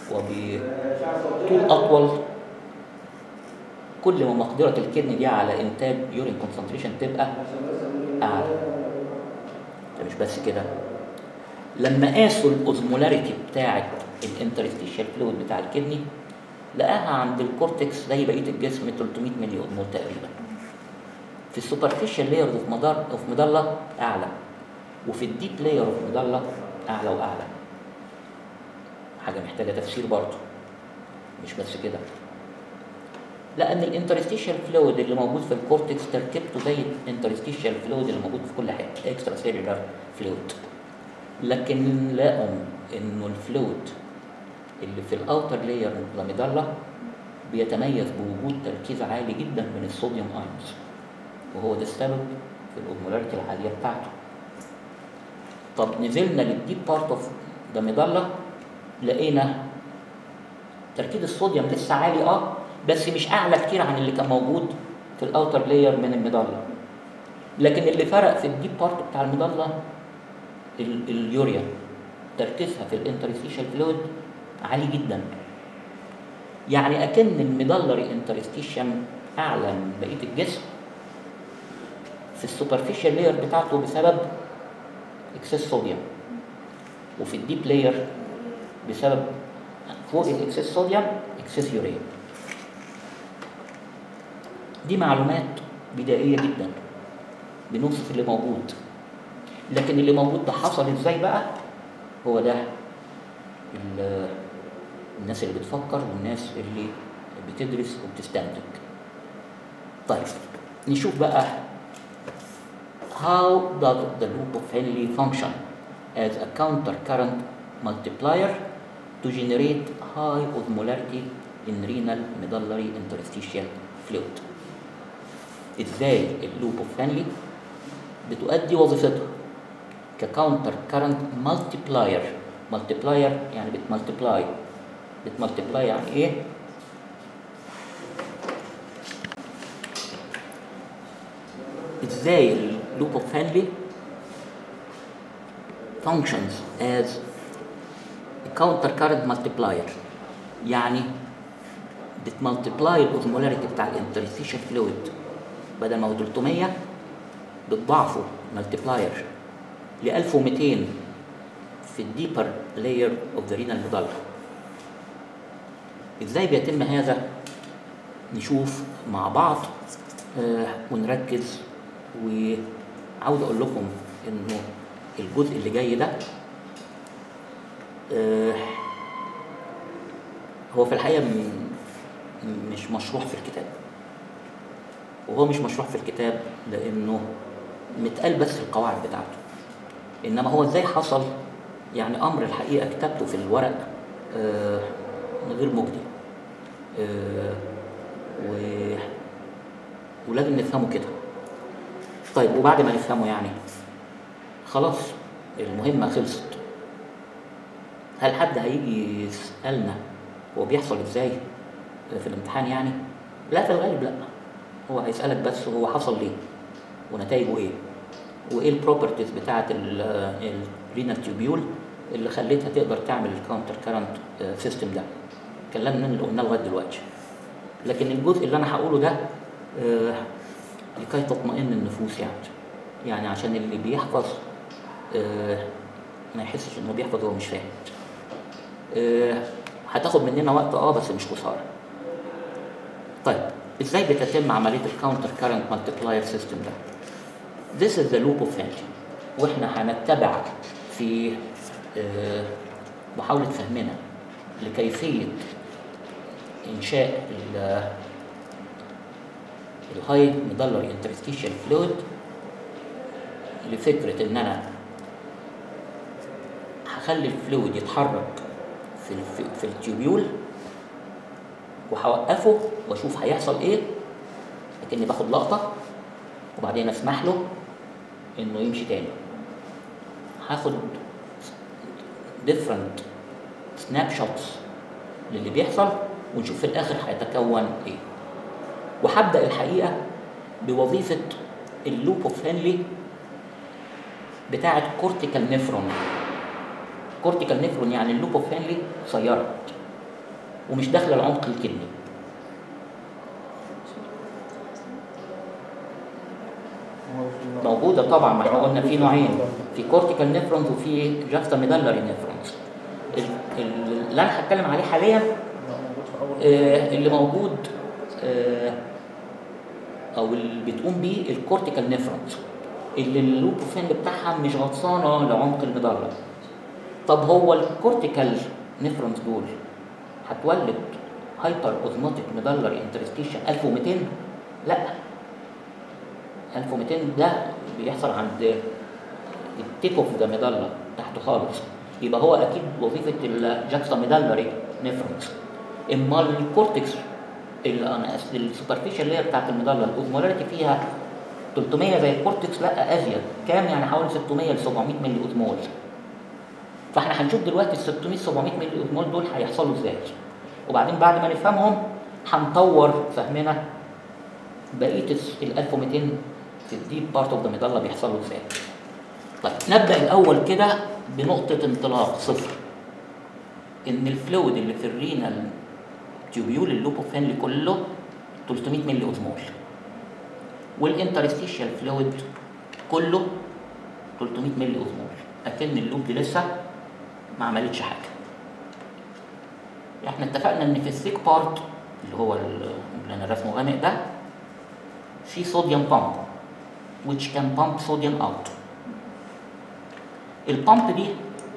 Speaker 1: وبطول اطول كل ما مقدره الكدن دي على انتاج يورين كونسنتريشن تبقى اعلى ده مش بس كده لما قاسوا الاوزمولاريتي بتاعه الانترستيشال فلويد بتاع الكدني لقاها عند الكورتكس زي بقيه الجسم 300 ملي اوزمول تقريبا في السوبرفيشال لاير اوف مدار اوف مدلة اعلى وفي الديب لاير اوف مدلة اعلى واعلى حاجه محتاجه تفسير برضه مش بس كده لان الانترستيشال فلويد اللي موجود في الكورتكس تركيبته زي الانترستيشال فلويد اللي موجود في كل حته اكسترا سيلولار فلويد لكن لقوا انه الفلويد اللي في الاوتر لاير اوف المدلة بيتميز بوجود تركيز عالي جدا من الصوديوم ايونز وهو ده السبب في الاوزمولاريتي العاليه بتاعته طب نزلنا للديب بارت اوف ذا ميدالا لقينا تركيز الصوديوم لسه عالي اه بس مش اعلى كتير عن اللي كان موجود في الاوتر لاير من الميدالا لكن اللي فرق في الديب بارت بتاع الميدالا اليوريا تركيزها في الانترستيشال فلويد عالي جدا يعني اكن الميدالري انترستيشن اعلى من بقيه الجسم في السوبرفيشال لاير بتاعته بسبب اكسس صوديوم وفي الديب لاير بسبب فوق الاكسس صوديوم اكسس يوريا دي معلومات بدائيه جدا بنوصف اللي موجود لكن اللي موجود ده حصل ازاي بقى هو ده الناس اللي بتفكر والناس اللي بتدرس وبتستنتج طيب نشوف بقى how does the loop of Henle function as a counter current multiplier to generate high osmolarity in renal medullary interstitial fluid ازاي اللوب اوف هانلي بتؤدي وظيفتها ككاونتر كارنت مالتيبلاير مالتيبلاير يعني بتمالتيبلاي بتمالتيبلاي يعني ايه ازاي اللوب اوف هانلي functions as a counter current multiplier يعني بتمالتيبلاي الاوزمولاريتي بتاع الانترستيشن فلويد بدل ما هو 300 بتضاعفه مالتيبلاير ل 1200 في الديبر لاير اوف ذا رينال ميدالا ازاي بيتم هذا نشوف مع بعض آه ونركز وعاوز اقول لكم انه الجزء اللي جاي ده آه هو في الحقيقه م- مش مشروح في الكتاب وهو مش مشروح في الكتاب لانه متقال بس القواعد بتاعته انما هو ازاي حصل يعني امر الحقيقه كتابته في الورق آه من غير مجدي آه و ولازم نفهمه كده طيب وبعد ما نفهمه يعني خلاص المهمة خلصت هل حد هيجي يسألنا هو بيحصل ازاي في الامتحان يعني لا في الغالب لا هو هيسألك بس هو حصل ليه ونتائجه ايه وايه البروبرتيز بتاعة الرينال تيوبيول اللي خليتها تقدر تعمل الكاونتر كارنت سيستم ده كلامنا اللي قلناه لغايه دلوقتي لكن الجزء اللي انا هقوله ده آه، لكي تطمئن النفوس يعني يعني عشان اللي بيحفظ آه، ما يحسش انه بيحفظ وهو مش فاهم آه، هتاخد مننا وقت اه بس مش خساره طيب ازاي بتتم عمليه الكاونتر كارنت مالتيبلاير سيستم ده This is the loop of Henry واحنا هنتبع في آه، محاولة فهمنا لكيفية إنشاء ال- الهاي ميدالري انترستيشال فلويد لفكرة إن أنا هخلي الفلويد يتحرك في الف- في التيوبيول وهوقفه واشوف هيحصل ايه لكني باخد لقطه وبعدين اسمح له انه يمشي تاني هاخد different سناب شوتس للي بيحصل ونشوف في الاخر هيتكون ايه وهبدا الحقيقه بوظيفه اللوب اوف هنلي بتاعه كورتيكال نيفرون كورتيكال نيفرون يعني اللوب اوف هنلي قصيره ومش داخله العمق الكدني موجودة طبعا ما احنا قلنا في نوعين في كورتيكال نيفرونز وفي جاكستا ميدالري نيفرونز ال- ال- اللي انا هتكلم عليه حاليا آه، اللي موجود آه، او اللي بتقوم بيه الكورتيكال نيفرونز اللي اللوب فين بتاعها مش غطسانه لعمق المدرج طب هو الكورتيكال نيفرونز دول هتولد هايبر اوزموتيك ميدالري انترستيشن 1200 لا 1200 ده بيحصل عند التيك اوف ذا ميدالا تحت خالص يبقى هو اكيد وظيفه الجاكسا ميدالري نيفرونز اما الكورتكس ال- انا اسف السوبرفيشال لاير بتاعت الميدالا الاوزمولاريتي فيها 300 زي الكورتكس لا ازيد كام يعني حوالي 600 ل 700 ملي اوزمول فاحنا هنشوف دلوقتي ال 600 700 ملي اوزمول دول هيحصلوا ازاي وبعدين بعد ما نفهمهم هنطور فهمنا بقيه ال 1200 في الديب بارت اوف ذا ميدالا بيحصلوا ازاي طيب نبدا الاول كده بنقطه انطلاق صفر ان الفلويد اللي في الرينال تيوبيول اللوب اوف هنلي كله 300 ملي اوزمول والانترستيشال فلويد كله 300 ملي اوزمول اكن اللوب دي لسه ما عملتش حاجه احنا اتفقنا ان في الثيك بارت اللي هو ال- اللي انا رسمه غامق ده في صوديوم بامب which can pump sodium out البامب دي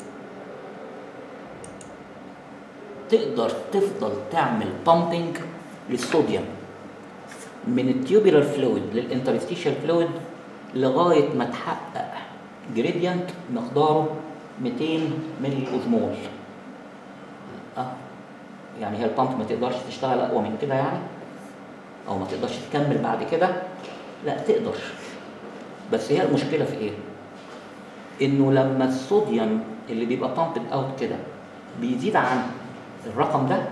Speaker 1: تقدر تفضل تعمل بامبنج للصوديوم من التيوبولار فلويد للانترستيشال فلويد لغايه ما تحقق جريدينت مقداره 200 ملي اوزمول اه يعني هي البامب ما تقدرش تشتغل اقوى من كده يعني او ما تقدرش تكمل بعد كده لا تقدر بس هي المشكله في ايه انه لما الصوديوم اللي بيبقى بامبد اوت كده بيزيد عن الرقم ده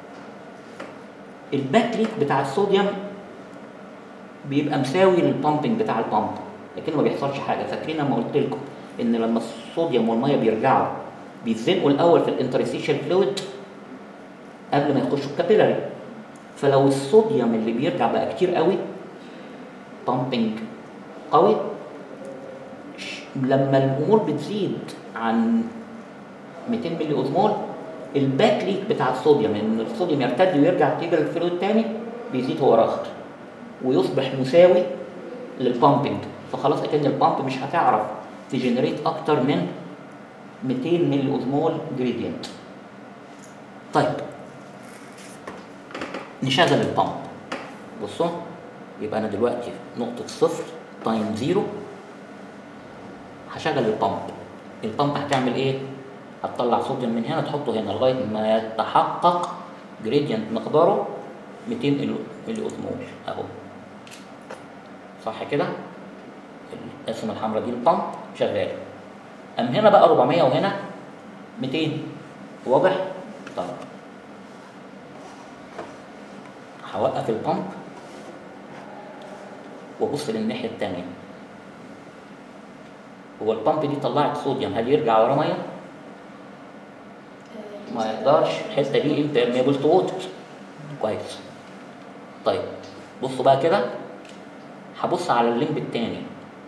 Speaker 1: الباك ليك بتاع الصوديوم بيبقى مساوي للبامبنج بتاع البامب لكن ما بيحصلش حاجه فاكرين لما قلت لكم ان لما الصوديوم والميه بيرجعوا بيتزنقوا الاول في الانترستيشال فلويد قبل ما يخشوا الكابيلاري فلو الصوديوم اللي بيرجع بقى كتير قوي بامبنج قوي ش- لما الامور بتزيد عن 200 ملي اوزمول الباك ليك بتاع الصوديوم ان الصوديوم يرتد ويرجع تيجي للفلويد تاني بيزيد هو اخر ويصبح مساوي للبامبنج فخلاص اكن البامب مش هتعرف تجنريت اكتر من 200 ملي اوزمول جريدينت طيب نشغل البامب بصوا يبقى انا دلوقتي في نقطة صفر تايم زيرو هشغل البامب البامب هتعمل ايه؟ هتطلع صوديوم من هنا تحطه هنا لغاية ما يتحقق جريدينت مقداره 200 ملي اوزمول اهو صح كده؟ الاسم الحمراء دي البامب شغال ام هنا بقى 400 وهنا 200 واضح؟ طيب هوقف البامب وابص للناحيه الثانيه هو البامب دي طلعت صوديوم هل يرجع ورا ميه؟ ما يقدرش الحته دي امبيرميبل تو ووتر كويس طيب بصوا بقى كده هبص على الليمب التاني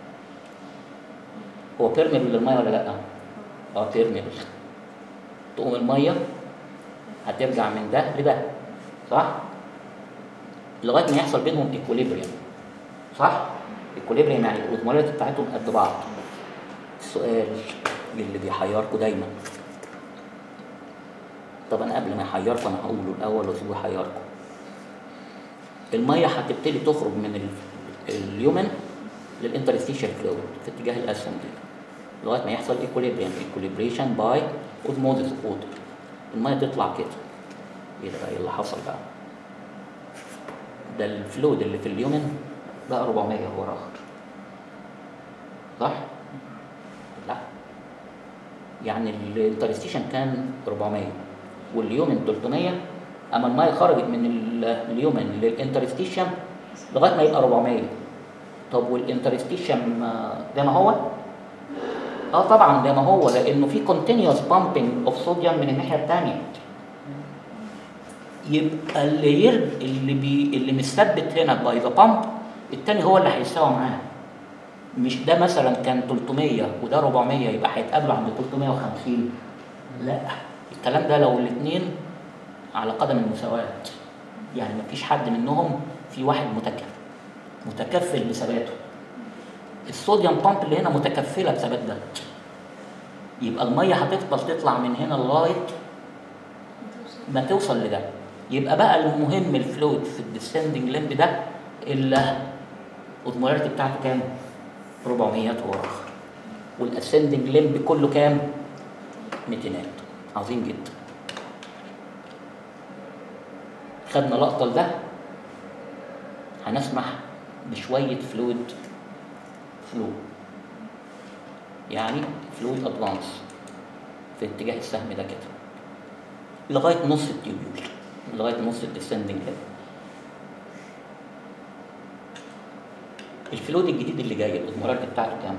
Speaker 1: هو بيرميبل للميه ولا لا؟ اه بيرميبل تقوم الميه هترجع من ده لده صح؟ لغايه ما يحصل بينهم ايكوليبريم صح؟ ايكوليبريم يعني الاوزمولات بتاعتهم قد بعض السؤال اللي بيحيركم دايما طب انا قبل ما يحيركم انا هقوله الاول واسيبه يحيركم الميه هتبتدي تخرج من ال- اليومن للانترستيشال فلويد في اتجاه الاسهم دي لغايه ما يحصل ايكوليبريم ايكوليبريشن باي اوزموزيس ووتر الميه تطلع كده ايه ده بقى ايه اللي حصل بقى ده الفلويد اللي في اليومن بقى 400 هو اخر صح لا يعني الانترستيشن كان 400 واليومن 300 اما الميه خرجت من ال- اليومن للانترستيشن لغايه ما يبقى 400 طب والانترستيشن زي ما هو اه طبعا زي ما هو لانه في continuous pumping of sodium من الناحيه الثانيه يبقى اللي يرد اللي بي اللي مثبت هنا باي ذا بامب الثاني هو اللي هيساوي معاه مش ده مثلا كان 300 وده 400 يبقى هيتقابلوا عند 350 لا الكلام ده لو الاثنين على قدم المساواة يعني مفيش حد منهم في واحد متكفل متكفل بثباته الصوديوم بامب اللي هنا متكفلة بثبات ده يبقى المية هتفضل تطلع من هنا لغاية ما توصل لده يبقى بقى المهم الفلويد في الديسندنج لمب ده اللي الاوزمولاريتي بتاعته كام؟ 400 وراخر والاسندنج لمب كله كام؟ 200 عظيم جدا خدنا لقطة لده هنسمح بشوية فلويد فلو يعني فلويد ادفانس في اتجاه السهم ده كده لغاية نص التيوبيول لغاية نص الديسندنج ليفل الفلويد الجديد اللي جاي الاوزمولاريتي بتاعته كام؟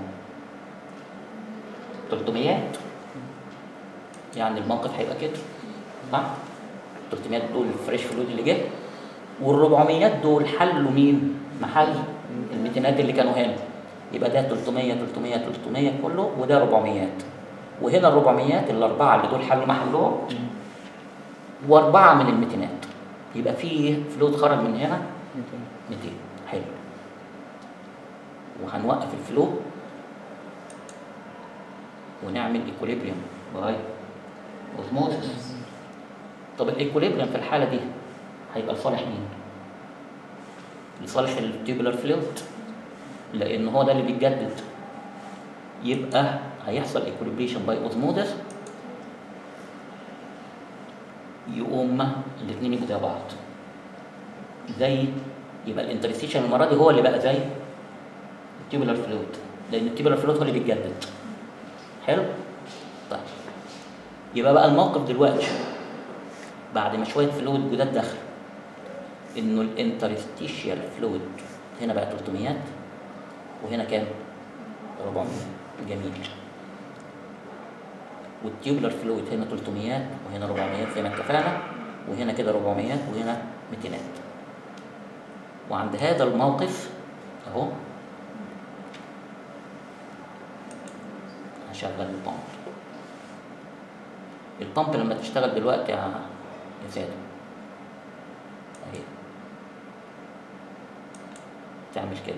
Speaker 1: 300 يعني الموقف هيبقى كده صح؟ 300 دول الفريش فلويد اللي جه وال 400 دول حلوا مين؟ محل ال 200 اللي كانوا هنا يبقى ده 300 300 300 كله وده 400 وهنا ال 400 الاربعه اللي دول حلوا محلهم واربعه من ال 200 يبقى في فلويد خرج من هنا 200 حلو وهنوقف الفلو ونعمل ايكوليبريم باي اوزموزيس طب الايكوليبريم في الحاله دي هيبقى لصالح مين؟ لصالح التيوبولار فلويد لان هو ده اللي بيتجدد يبقى هيحصل ايكوليبريشن باي اوزموزيس يقوم الاثنين يبقوا زي بعض زي يبقى الانترستيشن المره دي هو اللي بقى زي التيوبولار فلويد لان التيوبولار فلويد هو اللي بيتجدد حلو طيب يبقى بقى الموقف دلوقتي بعد ما شويه فلويد جداد دخل انه الانترستيشيال فلويد هنا بقى 300 وهنا كام 400 جميل والتيوبلر فلويد هنا 300 وهنا 400 زي ما اتفقنا وهنا كده 400 وهنا 200 وعند هذا الموقف اهو هشغل البامب البامب لما تشتغل دلوقتي يا يا ساده اهي تعمل كده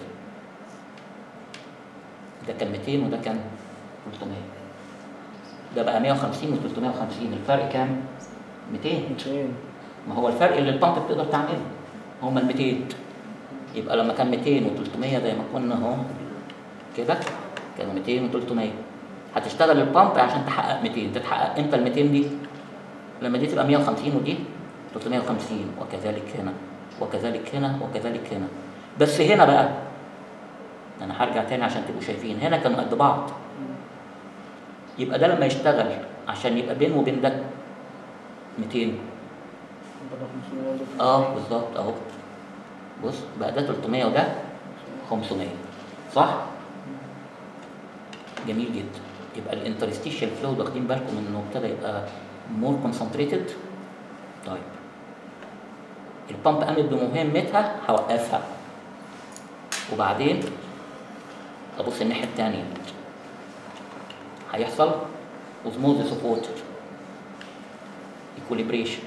Speaker 1: ده كان 200 وده كان 300 ده بقى 150 و 350 الفرق كام 200
Speaker 2: 200
Speaker 1: ما هو الفرق اللي البامب بتقدر تعمله هما ال 200 يبقى لما كان 200 و 300 زي ما كنا اهو كده كانوا 200 و 300 هتشتغل البامب عشان تحقق 200 تتحقق امتى ال 200 دي لما دي تبقى 150 ودي 350 وكذلك هنا وكذلك هنا وكذلك هنا بس هنا بقى انا هرجع تاني عشان تبقوا شايفين هنا كانوا قد بعض يبقى ده لما يشتغل عشان يبقى بينه وبين ده 200
Speaker 2: بدل 500 ولا
Speaker 1: اه بالظبط اهو بص بقى ده 300 وده 500 صح؟ جميل جدا يبقى الانترستيشال فلو واخدين بالكم انه ابتدى يبقى مور كونسنتريتد طيب البامب قامت بمهمتها هوقفها وبعدين ابص الناحيه الثانيه هيحصل اوزموزيس اوف ووتر ايكوليبريشن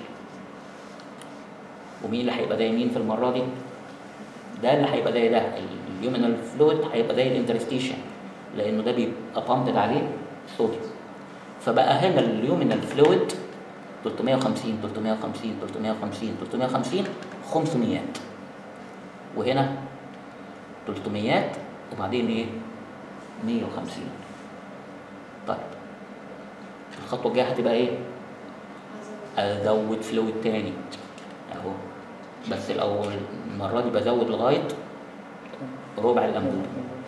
Speaker 1: ومين اللي هيبقى ده يمين في المره دي ده اللي هيبقى زي ده اليومينال فلويد هيبقى زي الانترستيشن لانه ده بيبقى بامبد عليه صوديوم فبقى هنا اليومينال فلويد 350 350 350 350 500 وهنا 300 وبعدين ايه 150 طيب الخطوه الجايه هتبقى ايه ازود فلويد تاني اهو بس الاول المره دي بزود لغايه ربع الانبوب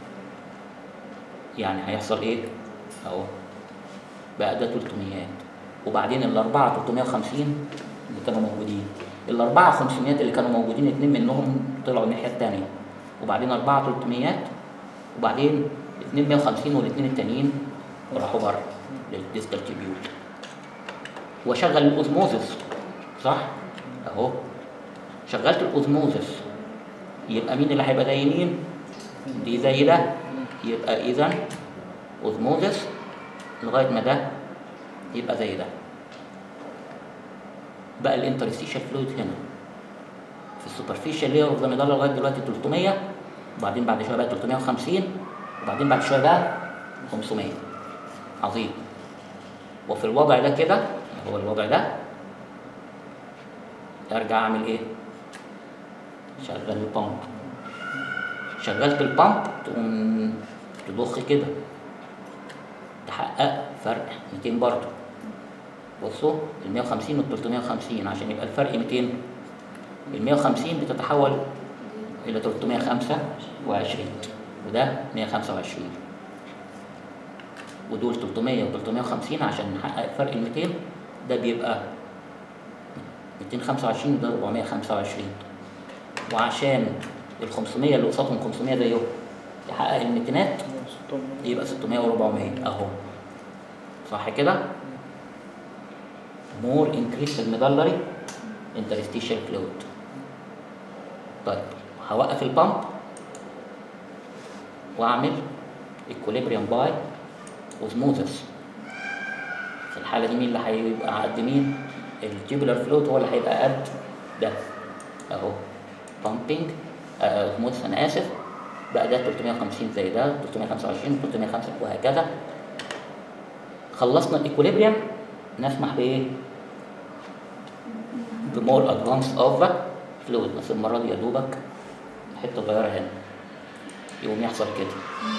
Speaker 1: يعني هيحصل ايه اهو بقى ده 300 وبعدين الاربعه 350 اللي كانوا موجودين الاربعه 500 اللي كانوا موجودين اتنين منهم طلعوا الناحيه الثانيه وبعدين اربعه 300 وبعدين اتنين 150 والاثنين التانيين راحوا بره للديستال تيبيول واشغل الاوزموزس صح اهو شغلت الاوزموزس يبقى مين اللي هيبقى ده يمين دي زي ده يبقى اذا اوزموزس لغايه ما ده يبقى زي ده بقى الانترستيشال فلويد هنا في السوبرفيشال لير اوف ذا ميدالا لغايه دلوقتي 300 وبعدين بعد شويه بقى 350 وبعدين بعد شويه بقى 500 عظيم وفي الوضع ده كده هو الوضع ده ارجع اعمل ايه شغل البامب شغلت البامب تقوم تضخ كده تحقق فرق 200 برضه بصوا ال 150 وال 350 عشان يبقى الفرق 200 ال 150 بتتحول الى 325 وده 125 ودول 300 و 350 عشان نحقق فرق ال 200 ده بيبقى 225 وده 425 وعشان ال 500 اللي قصادهم 500 زيهم يحقق الميتينات يبقى 600 و400 اهو صح كده more increase الميدالري interstitial fluid طيب هوقف البامب واعمل equilibrium by osmosis في الحالة دي مين اللي هيبقى قد مين؟ التيوبولار فلويد هو اللي هيبقى قد ده اهو pumping اوزموزس انا اسف بقى ده 350 زي ده 325 305 وهكذا خلصنا الايكوليبريم نسمح بايه؟ بمور ادفانس اوف فلويد بس المره دي يا دوبك حته صغيره هنا يقوم يحصل كده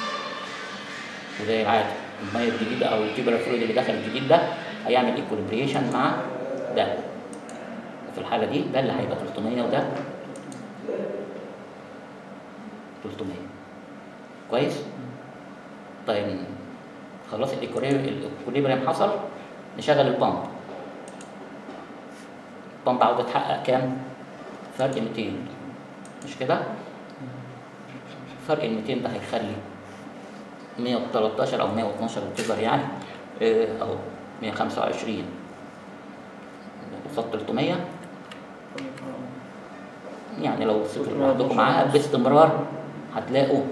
Speaker 1: وزي العاده الميه الجديده او التيوبر فلويد اللي دخل الجديد ده هيعمل ايكوليبريشن مع ده في الحاله دي ده اللي هيبقى 300 وده 300 كويس طيب خلاص الايكوليبريم حصل نشغل البامب البامب عاوز تحقق كام فرق 200 مش كده فرق ال 200 ده هيخلي 113 او 112 وتقدر يعني آه، اهو 125 قصاد 300 يعني لو وصلتوا لوحدكم معاها باستمرار هتلاقوا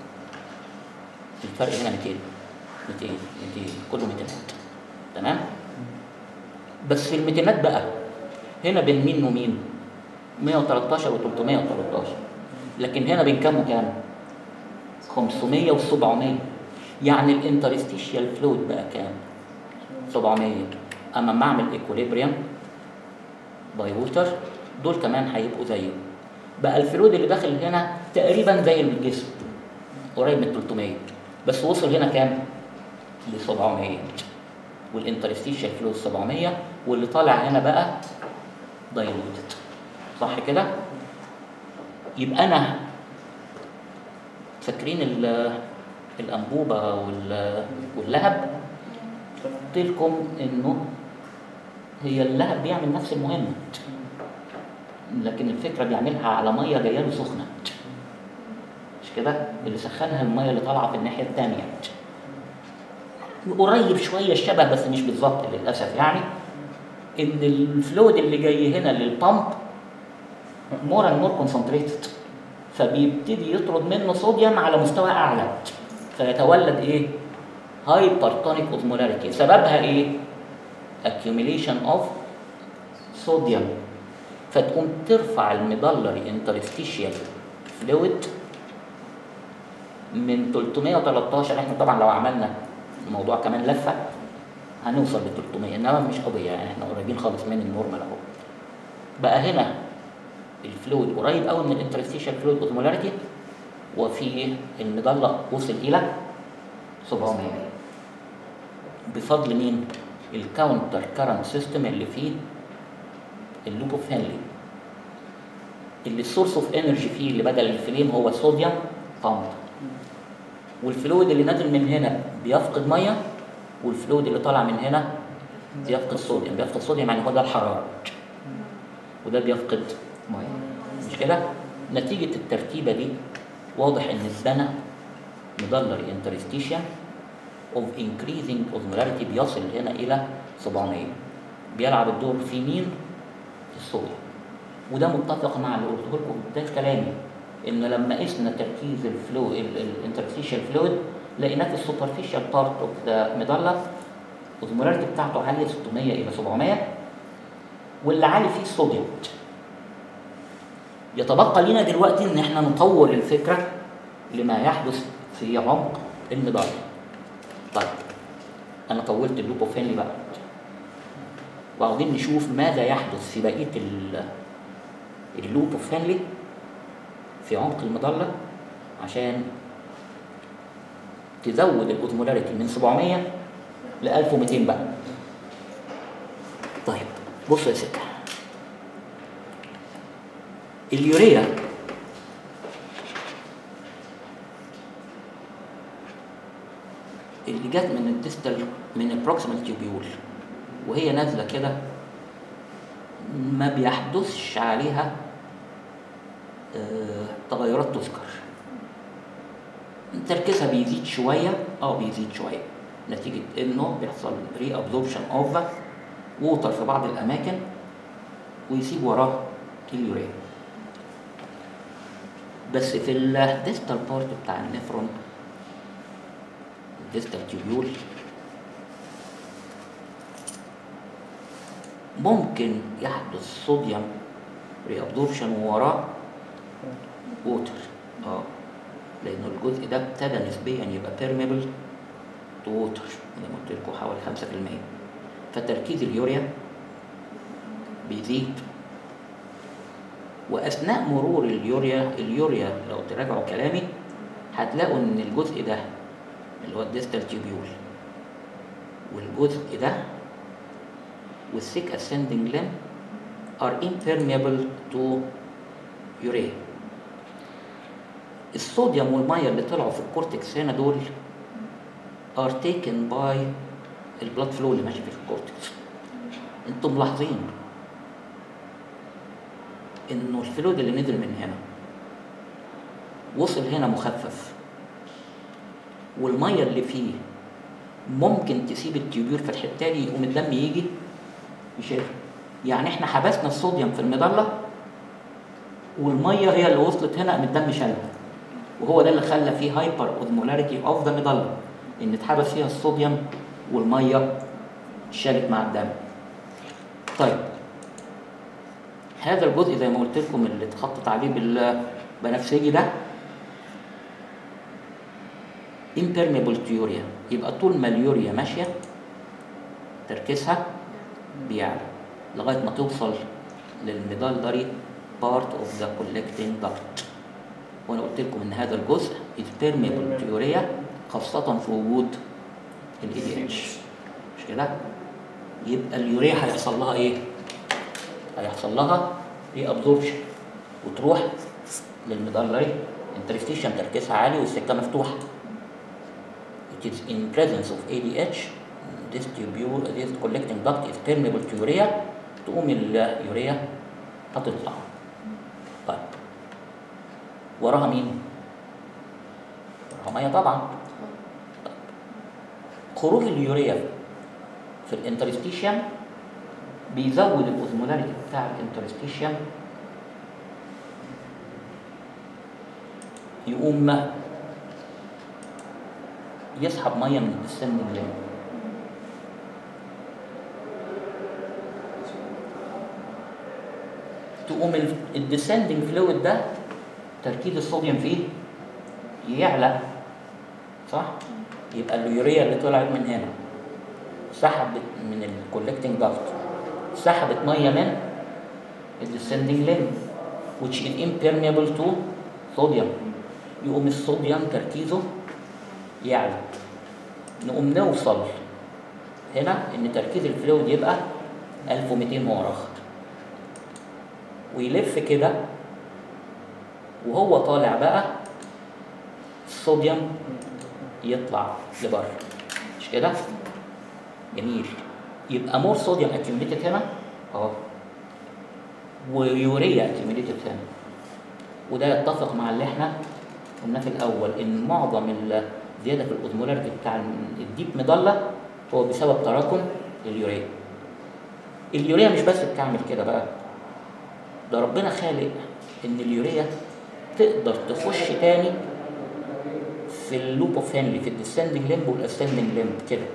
Speaker 1: الفرق هنا 200 200 200 كله 200 تمام بس الميتينات بقى هنا بين مين ومين 113 و 313 لكن هنا بين كام وكام 500 و 700 يعني الانترستيشيال فلويد بقى كام 700 اما ما اعمل ايكوليبريم باي ووتر دول كمان هيبقوا زيه بقى الفلويد اللي داخل هنا تقريبا زي الجسم قريب من 300 بس وصل هنا كام ل 700 والانترستيشيال فلويد 700 واللي طالع هنا بقى دايلوتد صح كده يبقى انا فاكرين ال- الانبوبه وال- واللهب قلت لكم انه هي اللهب بيعمل نفس المهمه لكن الفكره بيعملها على ميه جايه له سخنه مش كده اللي سخنها الميه اللي طالعه في الناحيه الثانيه قريب شويه الشبه بس مش بالظبط للاسف يعني ان الفلويد اللي جاي هنا للبامب مور اند مور كونسنتريتد فبيبتدي يطرد منه صوديوم على مستوى اعلى فيتولد ايه هايبرتونيك اوزمولاريتي سببها ايه accumulation of صوديوم فتقوم ترفع الميدلري انترستيشيال فلويد من 313 احنا طبعا لو عملنا الموضوع كمان لفه هنوصل ل 300 انما مش قضيه يعني احنا قريبين خالص من النورمال اهو بقى هنا الفلويد قريب قوي من الانترستيشال فلويد اوزمولاريتي وفي المضلة وصل الى 700 بفضل مين؟ الكاونتر كارنت سيستم اللي فيه اللوب اوف هنلي اللي السورس اوف انرجي فيه اللي بدل الفليم هو صوديوم بامب والفلويد اللي نازل من هنا بيفقد ميه والفلويد اللي طالع من هنا بيفقد صوديوم بيفقد صوديوم يعني هو ده الحراره وده بيفقد ميه مش كده نتيجه الترتيبه دي واضح ان السنه مدلري انترستيشن اوف انكريزنج اوزمولاريتي بيصل هنا الى 700 بيلعب الدور في مين؟ في الصوديوم وده متفق مع اللي قلته لكم ده كلامي ان لما قسنا تركيز الفلو الانترستيشال فلويد لقيناه في السوبرفيشال بارت اوف ذا ميدالا الاوزمولاريتي بتاعته عاليه 600 الى 700 واللي عالي فيه الصوديوم يتبقى لنا دلوقتي ان احنا نطور الفكره لما يحدث في عمق المدار طيب انا طولت اللوب اوف هنلي بقى وعاوزين نشوف ماذا يحدث في بقيه ال- اللوب اوف هنلي في عمق المظله عشان تزود الاوزمولاريتي من 700 ل 1200 بقى طيب بصوا يا ستة اليوريا اللي جت من الديستال من البروكسيمال تيوبيول وهي نازله كده ما بيحدثش عليها آه، تغيرات تذكر تركيزها بيزيد شويه اه بيزيد شويه نتيجه انه بيحصل ري ابزوربشن اوف ووتر في بعض الاماكن ويسيب وراه اليوريا بس في الديستال بارت بتاع النفرون الديستال تيوبيول ممكن يحدث صوديوم ري ابزوربشن ووراه ووتر اه لانه الجزء ده ابتدى نسبيا يبقى بيرميبل تو ووتر زي ما قلت لكم حوالي 5% فتركيز اليوريا بيزيد واثناء مرور اليوريا اليوريا لو تراجعوا كلامي هتلاقوا ان الجزء ده اللي هو الديستال تيوبيول والجزء ده والسيك اسندنج لم are impermeable to urea الصوديوم والميه اللي طلعوا في الكورتكس هنا دول are taken by البلاد فلو اللي ماشي في الكورتكس انتم ملاحظين انه الفلويد اللي نزل من هنا وصل هنا مخفف والميه اللي فيه ممكن تسيب التيوبير في الحته دي يقوم الدم يجي يشيلها يعني احنا حبسنا الصوديوم في المظله والميه هي اللي وصلت هنا قام الدم شالها وهو ده اللي خلى فيه هايبر اوزمولاريتي اوف ذا مظله ان اتحبس فيها الصوديوم والميه شالت مع الدم طيب هذا الجزء زي ما قلت لكم اللي اتخطط عليه بالبنفسجي ده impermeable to urea يبقى طول ما اليوريا ماشيه تركيزها بيعلى لغايه ما توصل للميدالري part of the collecting duct وانا قلت لكم ان هذا الجزء is permeable to urea خاصه في وجود ال ADH مش كده؟ يبقى اليوريا هيحصل لها ايه؟ هيحصل لها ري ابزوربشن وتروح للميدالري انترستيشن تركيزها عالي والسكه مفتوحه it is in presence of ADH this tubule this collecting duct is permeable to urea تقوم اليوريا هتطلع طيب وراها مين؟ وراها ميه طبعا طيب. خروج اليوريا في الانترستيشن بيزود الاوزمولاريتي بتاع الانترستيشن يقوم يسحب ميه من السن اللي تقوم الديسندنج فلويد ده تركيز الصوديوم فيه يعلى صح؟ يبقى اليوريا اللي طلعت من هنا سحبت من الكولكتنج داكت سحبت ميه من الديسندنج لين which is impermeable to sodium يقوم الصوديوم تركيزه يعلى نقوم نوصل هنا ان تركيز الفلويد يبقى 1200 مؤرخ ويلف كده وهو طالع بقى الصوديوم يطلع لبره مش كده جميل يبقى مور صوديوم اكيوميليتد هنا اهو ويوريا اكيوميليتد هنا وده يتفق مع اللي احنا قلناه في الاول ان معظم الزياده في الاوزمولاريتي بتاع الديب مضله هو بسبب تراكم اليوريا اليوريا مش بس بتعمل كده بقى ده ربنا خالق ان اليوريا تقدر تخش تاني في اللوب اوف هنلي في الديسندنج ليمب والاسندنج ليمب كده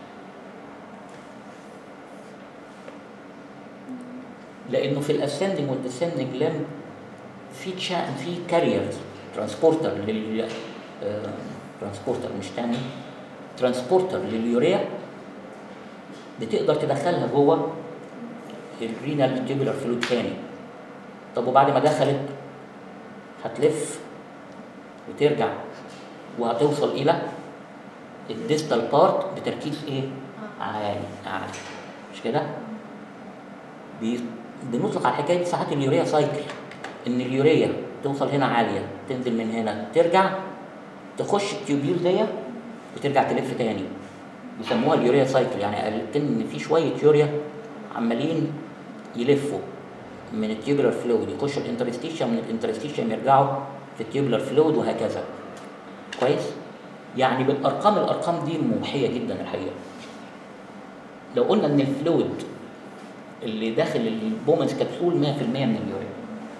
Speaker 1: لانه في الاسندنج والديسندنج ليمب في تشا في كاريرز ترانسبورتر لل ترانسبورتر مش تاني ترانسبورتر لليوريا بتقدر تدخلها جوه الرينال تيبولار فلويد تاني طب وبعد ما دخلت هتلف وترجع وهتوصل الى الديستال بارت بتركيز ايه؟ عالي عالي مش كده؟ بي- بنطلق على الحكايه دي ساعات اليوريا سايكل ان اليوريا توصل هنا عاليه تنزل من هنا ترجع تخش التيوبيول دي وترجع تلف تاني بيسموها اليوريا سايكل يعني كان في شويه يوريا عمالين يلفوا من التيوبولار فلويد يخشوا الانترستيشن من الانترستيشن يرجعوا في التيوبولار فلويد وهكذا كويس يعني بالارقام الارقام دي موحيه جدا الحقيقه لو قلنا ان الفلويد اللي داخل البومنز كبسول 100% من اليوريا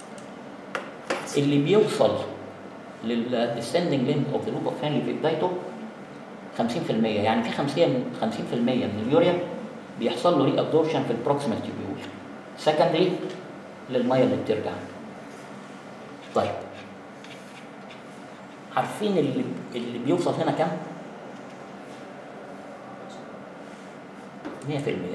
Speaker 1: اللي بيوصل للديسندنج ليمب اوف ذا لوب اوف هانلي في بدايته 50% يعني في 50 50% من اليوريا بيحصل له ري ابزوربشن في البروكسيمال تيبيول سكندري للميه اللي بترجع طيب عارفين اللي اللي بيوصل هنا كام 100%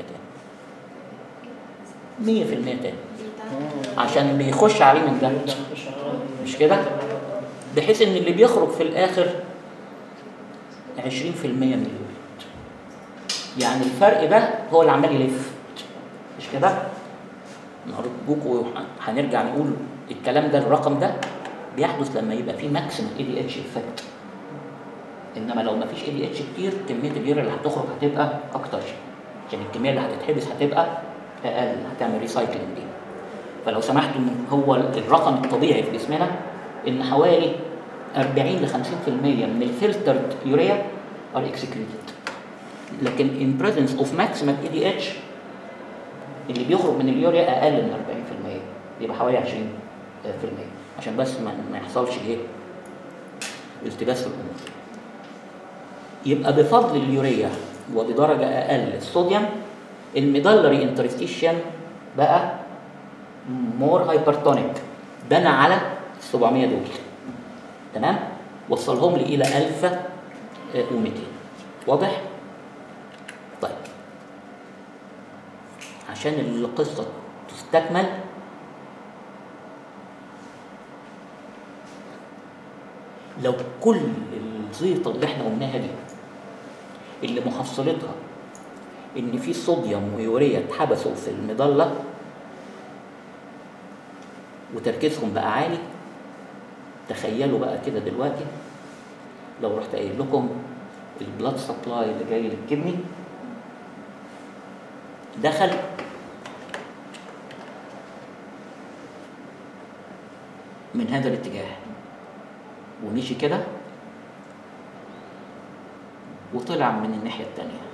Speaker 1: تاني 100% تاني عشان بيخش عليه من ده مش كده بحيث ان اللي بيخرج في الاخر 20% من اليوريا يعني الفرق ده هو اللي عمال يلف مش كده ارجوكوا هنرجع نقول الكلام ده الرقم ده بيحدث لما يبقى في ماكسيمم اي دي اتش افكت انما لو ما فيش اي دي اتش كتير كميه اليوريا اللي هتخرج هتبقى اكتر عشان الكميه اللي هتتحبس هتبقى اقل هتعمل ريسايكلينج دي فلو سمحتوا إن هو الرقم الطبيعي في جسمنا ان حوالي 40 ل 50% من الفلترد يوريا ار اكسكريتد لكن in presence of maximum EDH اللي بيخرج من اليوريا اقل من 40% يبقى حوالي 20% عشان بس ما, ما يحصلش ايه التباس في الامور يبقى بفضل اليوريا وبدرجه اقل الصوديوم الميدلري انترستيشن بقى مور هايبرتونيك بنى على 700 دول تمام وصلهم لي الى 1200 واضح طيب عشان القصه تستكمل لو كل الزيطه اللي احنا قلناها دي اللي محصلتها ان في صوديوم ويوريا اتحبسوا في المظله وتركيزهم بقى عالي تخيلوا بقى كده دلوقتي لو رحت قايل لكم البلاد سبلاي اللي جاي للكدني دخل من هذا الاتجاه ومشي كده وطلع من الناحية التانية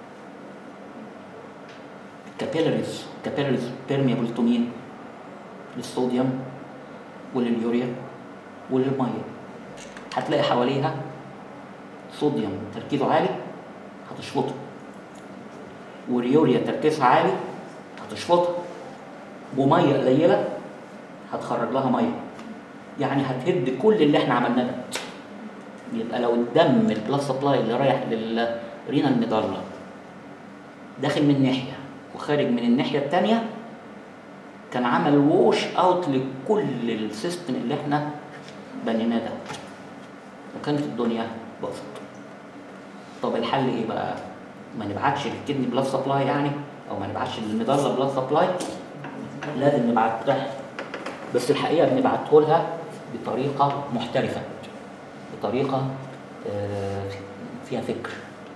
Speaker 1: كابيلاريز كابيلاريز بيرميبل تو مين؟ للصوديوم ولليوريا وللمية هتلاقي حواليها صوديوم تركيزه عالي هتشفطه واليوريا تركيزها عالي هتشفطها وميه قليله هتخرج لها ميه يعني هتهد كل اللي احنا عملناه ده يبقى لو الدم البلاد سبلاي اللي رايح للرينا المضله داخل من ناحيه وخارج من الناحيه الثانيه كان عمل ووش اوت لكل السيستم اللي احنا بنيناه ده وكانت الدنيا باظت طب الحل ايه بقى؟ ما نبعتش للكدني بلاد سبلاي يعني او ما نبعتش للمضله بلاد سبلاي لازم نبعت لها بس الحقيقه بنبعته لها بطريقه محترفه بطريقه آه، فيها فكر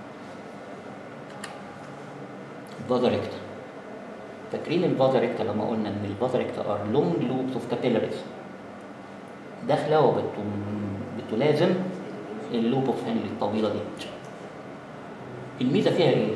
Speaker 1: الفازاريكتا فاكرين الفازاريكتا لما قلنا ان الفازاريكتا ار لونج لوبس اوف كابيلاريز داخله وبتلازم اللوب اوف هنلي الطويله دي الميزه فيها ايه؟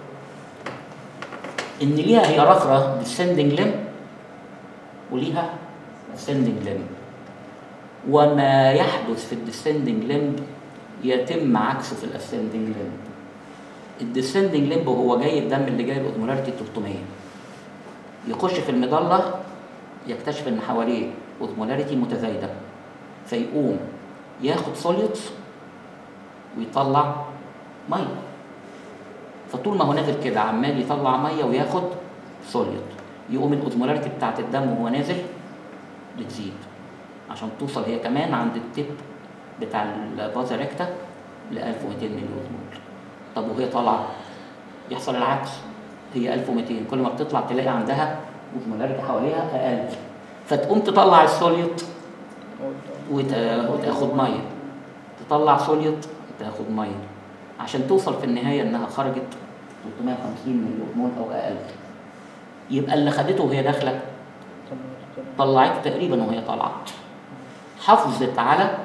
Speaker 1: ان ليها هي رخره descending limb وليها ascending limb وما يحدث في الديسندنج limb يتم عكسه في الاسندنج limb الديسندنج limb هو جاي الدم اللي جاي الاوزمولاريتي 300 يخش في المظله يكتشف ان حواليه اوزمولاريتي متزايده فيقوم ياخد سوليوتس ويطلع ميه فطول ما هو نازل كده عمال يطلع ميه وياخد سوليوت يقوم الاوزمولاريتي بتاعت الدم وهو نازل بتزيد عشان توصل هي كمان عند التب بتاع البازا ريكتا ل 1200 ملي اوزمول طب وهي طالعه يحصل العكس هي 1200 كل ما بتطلع تلاقي عندها اوزمولاريتي حواليها اقل فتقوم تطلع السوليوت وت- وتاخد ميه تطلع سوليوت تاخد ميه عشان توصل في النهايه انها خرجت 350 ملي اوزمول او اقل يبقى اللي خدته وهي داخله طلعته تقريبا وهي طالعه حافظت على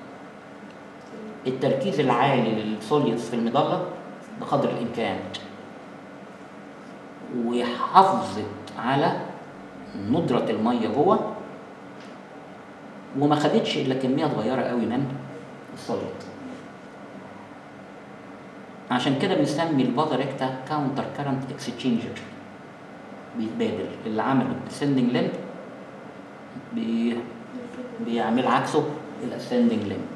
Speaker 1: التركيز العالي للسوليوتس في المظله بقدر الامكان وحافظت على ندرة المية جوه وما خدتش الا كمية صغيرة قوي من السوليد عشان كده بنسمي البازا ريكتا كاونتر كارنت اكسشينجر بيتبادل اللي عمله الديسندنج ليمب بي بيعمل عكسه الاسندنج ليمب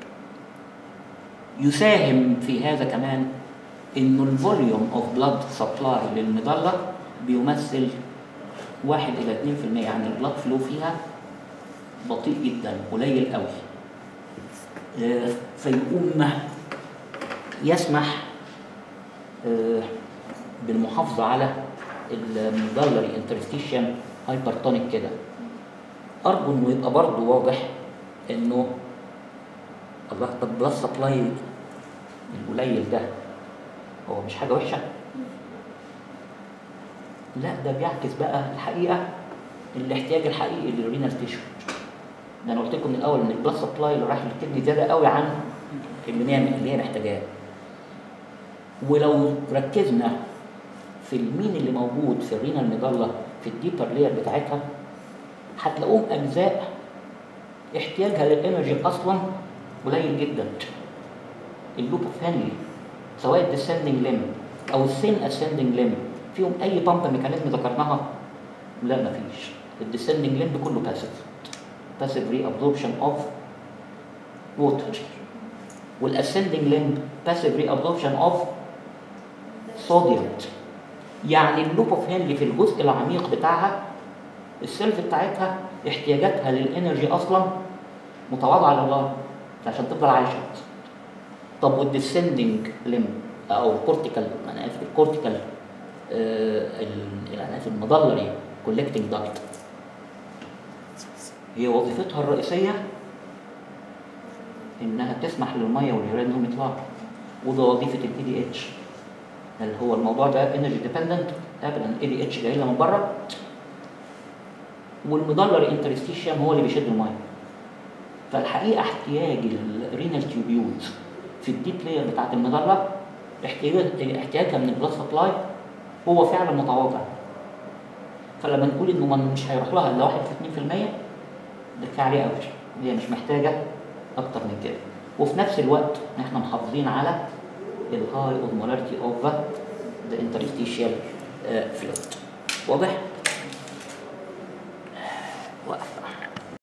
Speaker 1: يساهم في هذا كمان انه الفوليوم اوف بلاد سبلاي للمظله بيمثل واحد الى 2% يعني البلاد فلو فيها بطيء جدا قليل قوي آه، فيقوم يسمح آه، بالمحافظه على المدلري انترستيشن هايبرتونيك كده ارجو انه يبقى برضه واضح انه الله طب بلس سبلاي القليل ده هو مش حاجه وحشه لا ده بيعكس بقى الحقيقه الاحتياج الحقيقي للرينال تيشو ده انا قلت لكم من الاول ان البلس سبلاي اللي رايح للكدني زياده قوي عن اللي هي اللي هي محتاجاه ولو ركزنا في المين اللي موجود في الرينال ميدالا في الديبر لير بتاعتها هتلاقوهم اجزاء احتياجها للانرجي اصلا قليل جدا اللوب اوف هنلي سواء الديسندنج ليم او السين اسندنج ليم فيهم اي بامب ميكانيزم ذكرناها لا مفيش الديسندنج ليم كله باسيف باسيف ري ابزوربشن اوف ووتر والاسندنج ليم باسيف ري ابزوربشن اوف صوديوم يعني اللوب اوف هنلي في الجزء العميق بتاعها السيلف بتاعتها احتياجاتها للانرجي اصلا متواضعه لله عشان تفضل عايشه طب والديسندنج ليم او الكورتيكال انا اسف الكورتيكال آه انا اسف المضلري كولكتنج داكت هي وظيفتها الرئيسيه انها تسمح للميه واليورين انهم يطلعوا وده وظيفه الاي دي اتش هل هو الموضوع ده انرجي ديبندنت ابدا الاي دي اتش جاي لنا من بره والمدلر انترستيشيم هو اللي بيشد الميه فالحقيقه احتياج الرينال تيوبيولز في الديب لاير بتاعت المدلة احتياج احتياجها من البلاد سبلاي هو فعلا متواضع فلما نقول انه من مش هيروح لها الا 1 في 2% ده كفايه عليه قوي هي مش محتاجه اكتر من كده وفي نفس الوقت احنا محافظين على الهاي اوزمولاريتي اوف ذا انترستيشيال فلويد واضح؟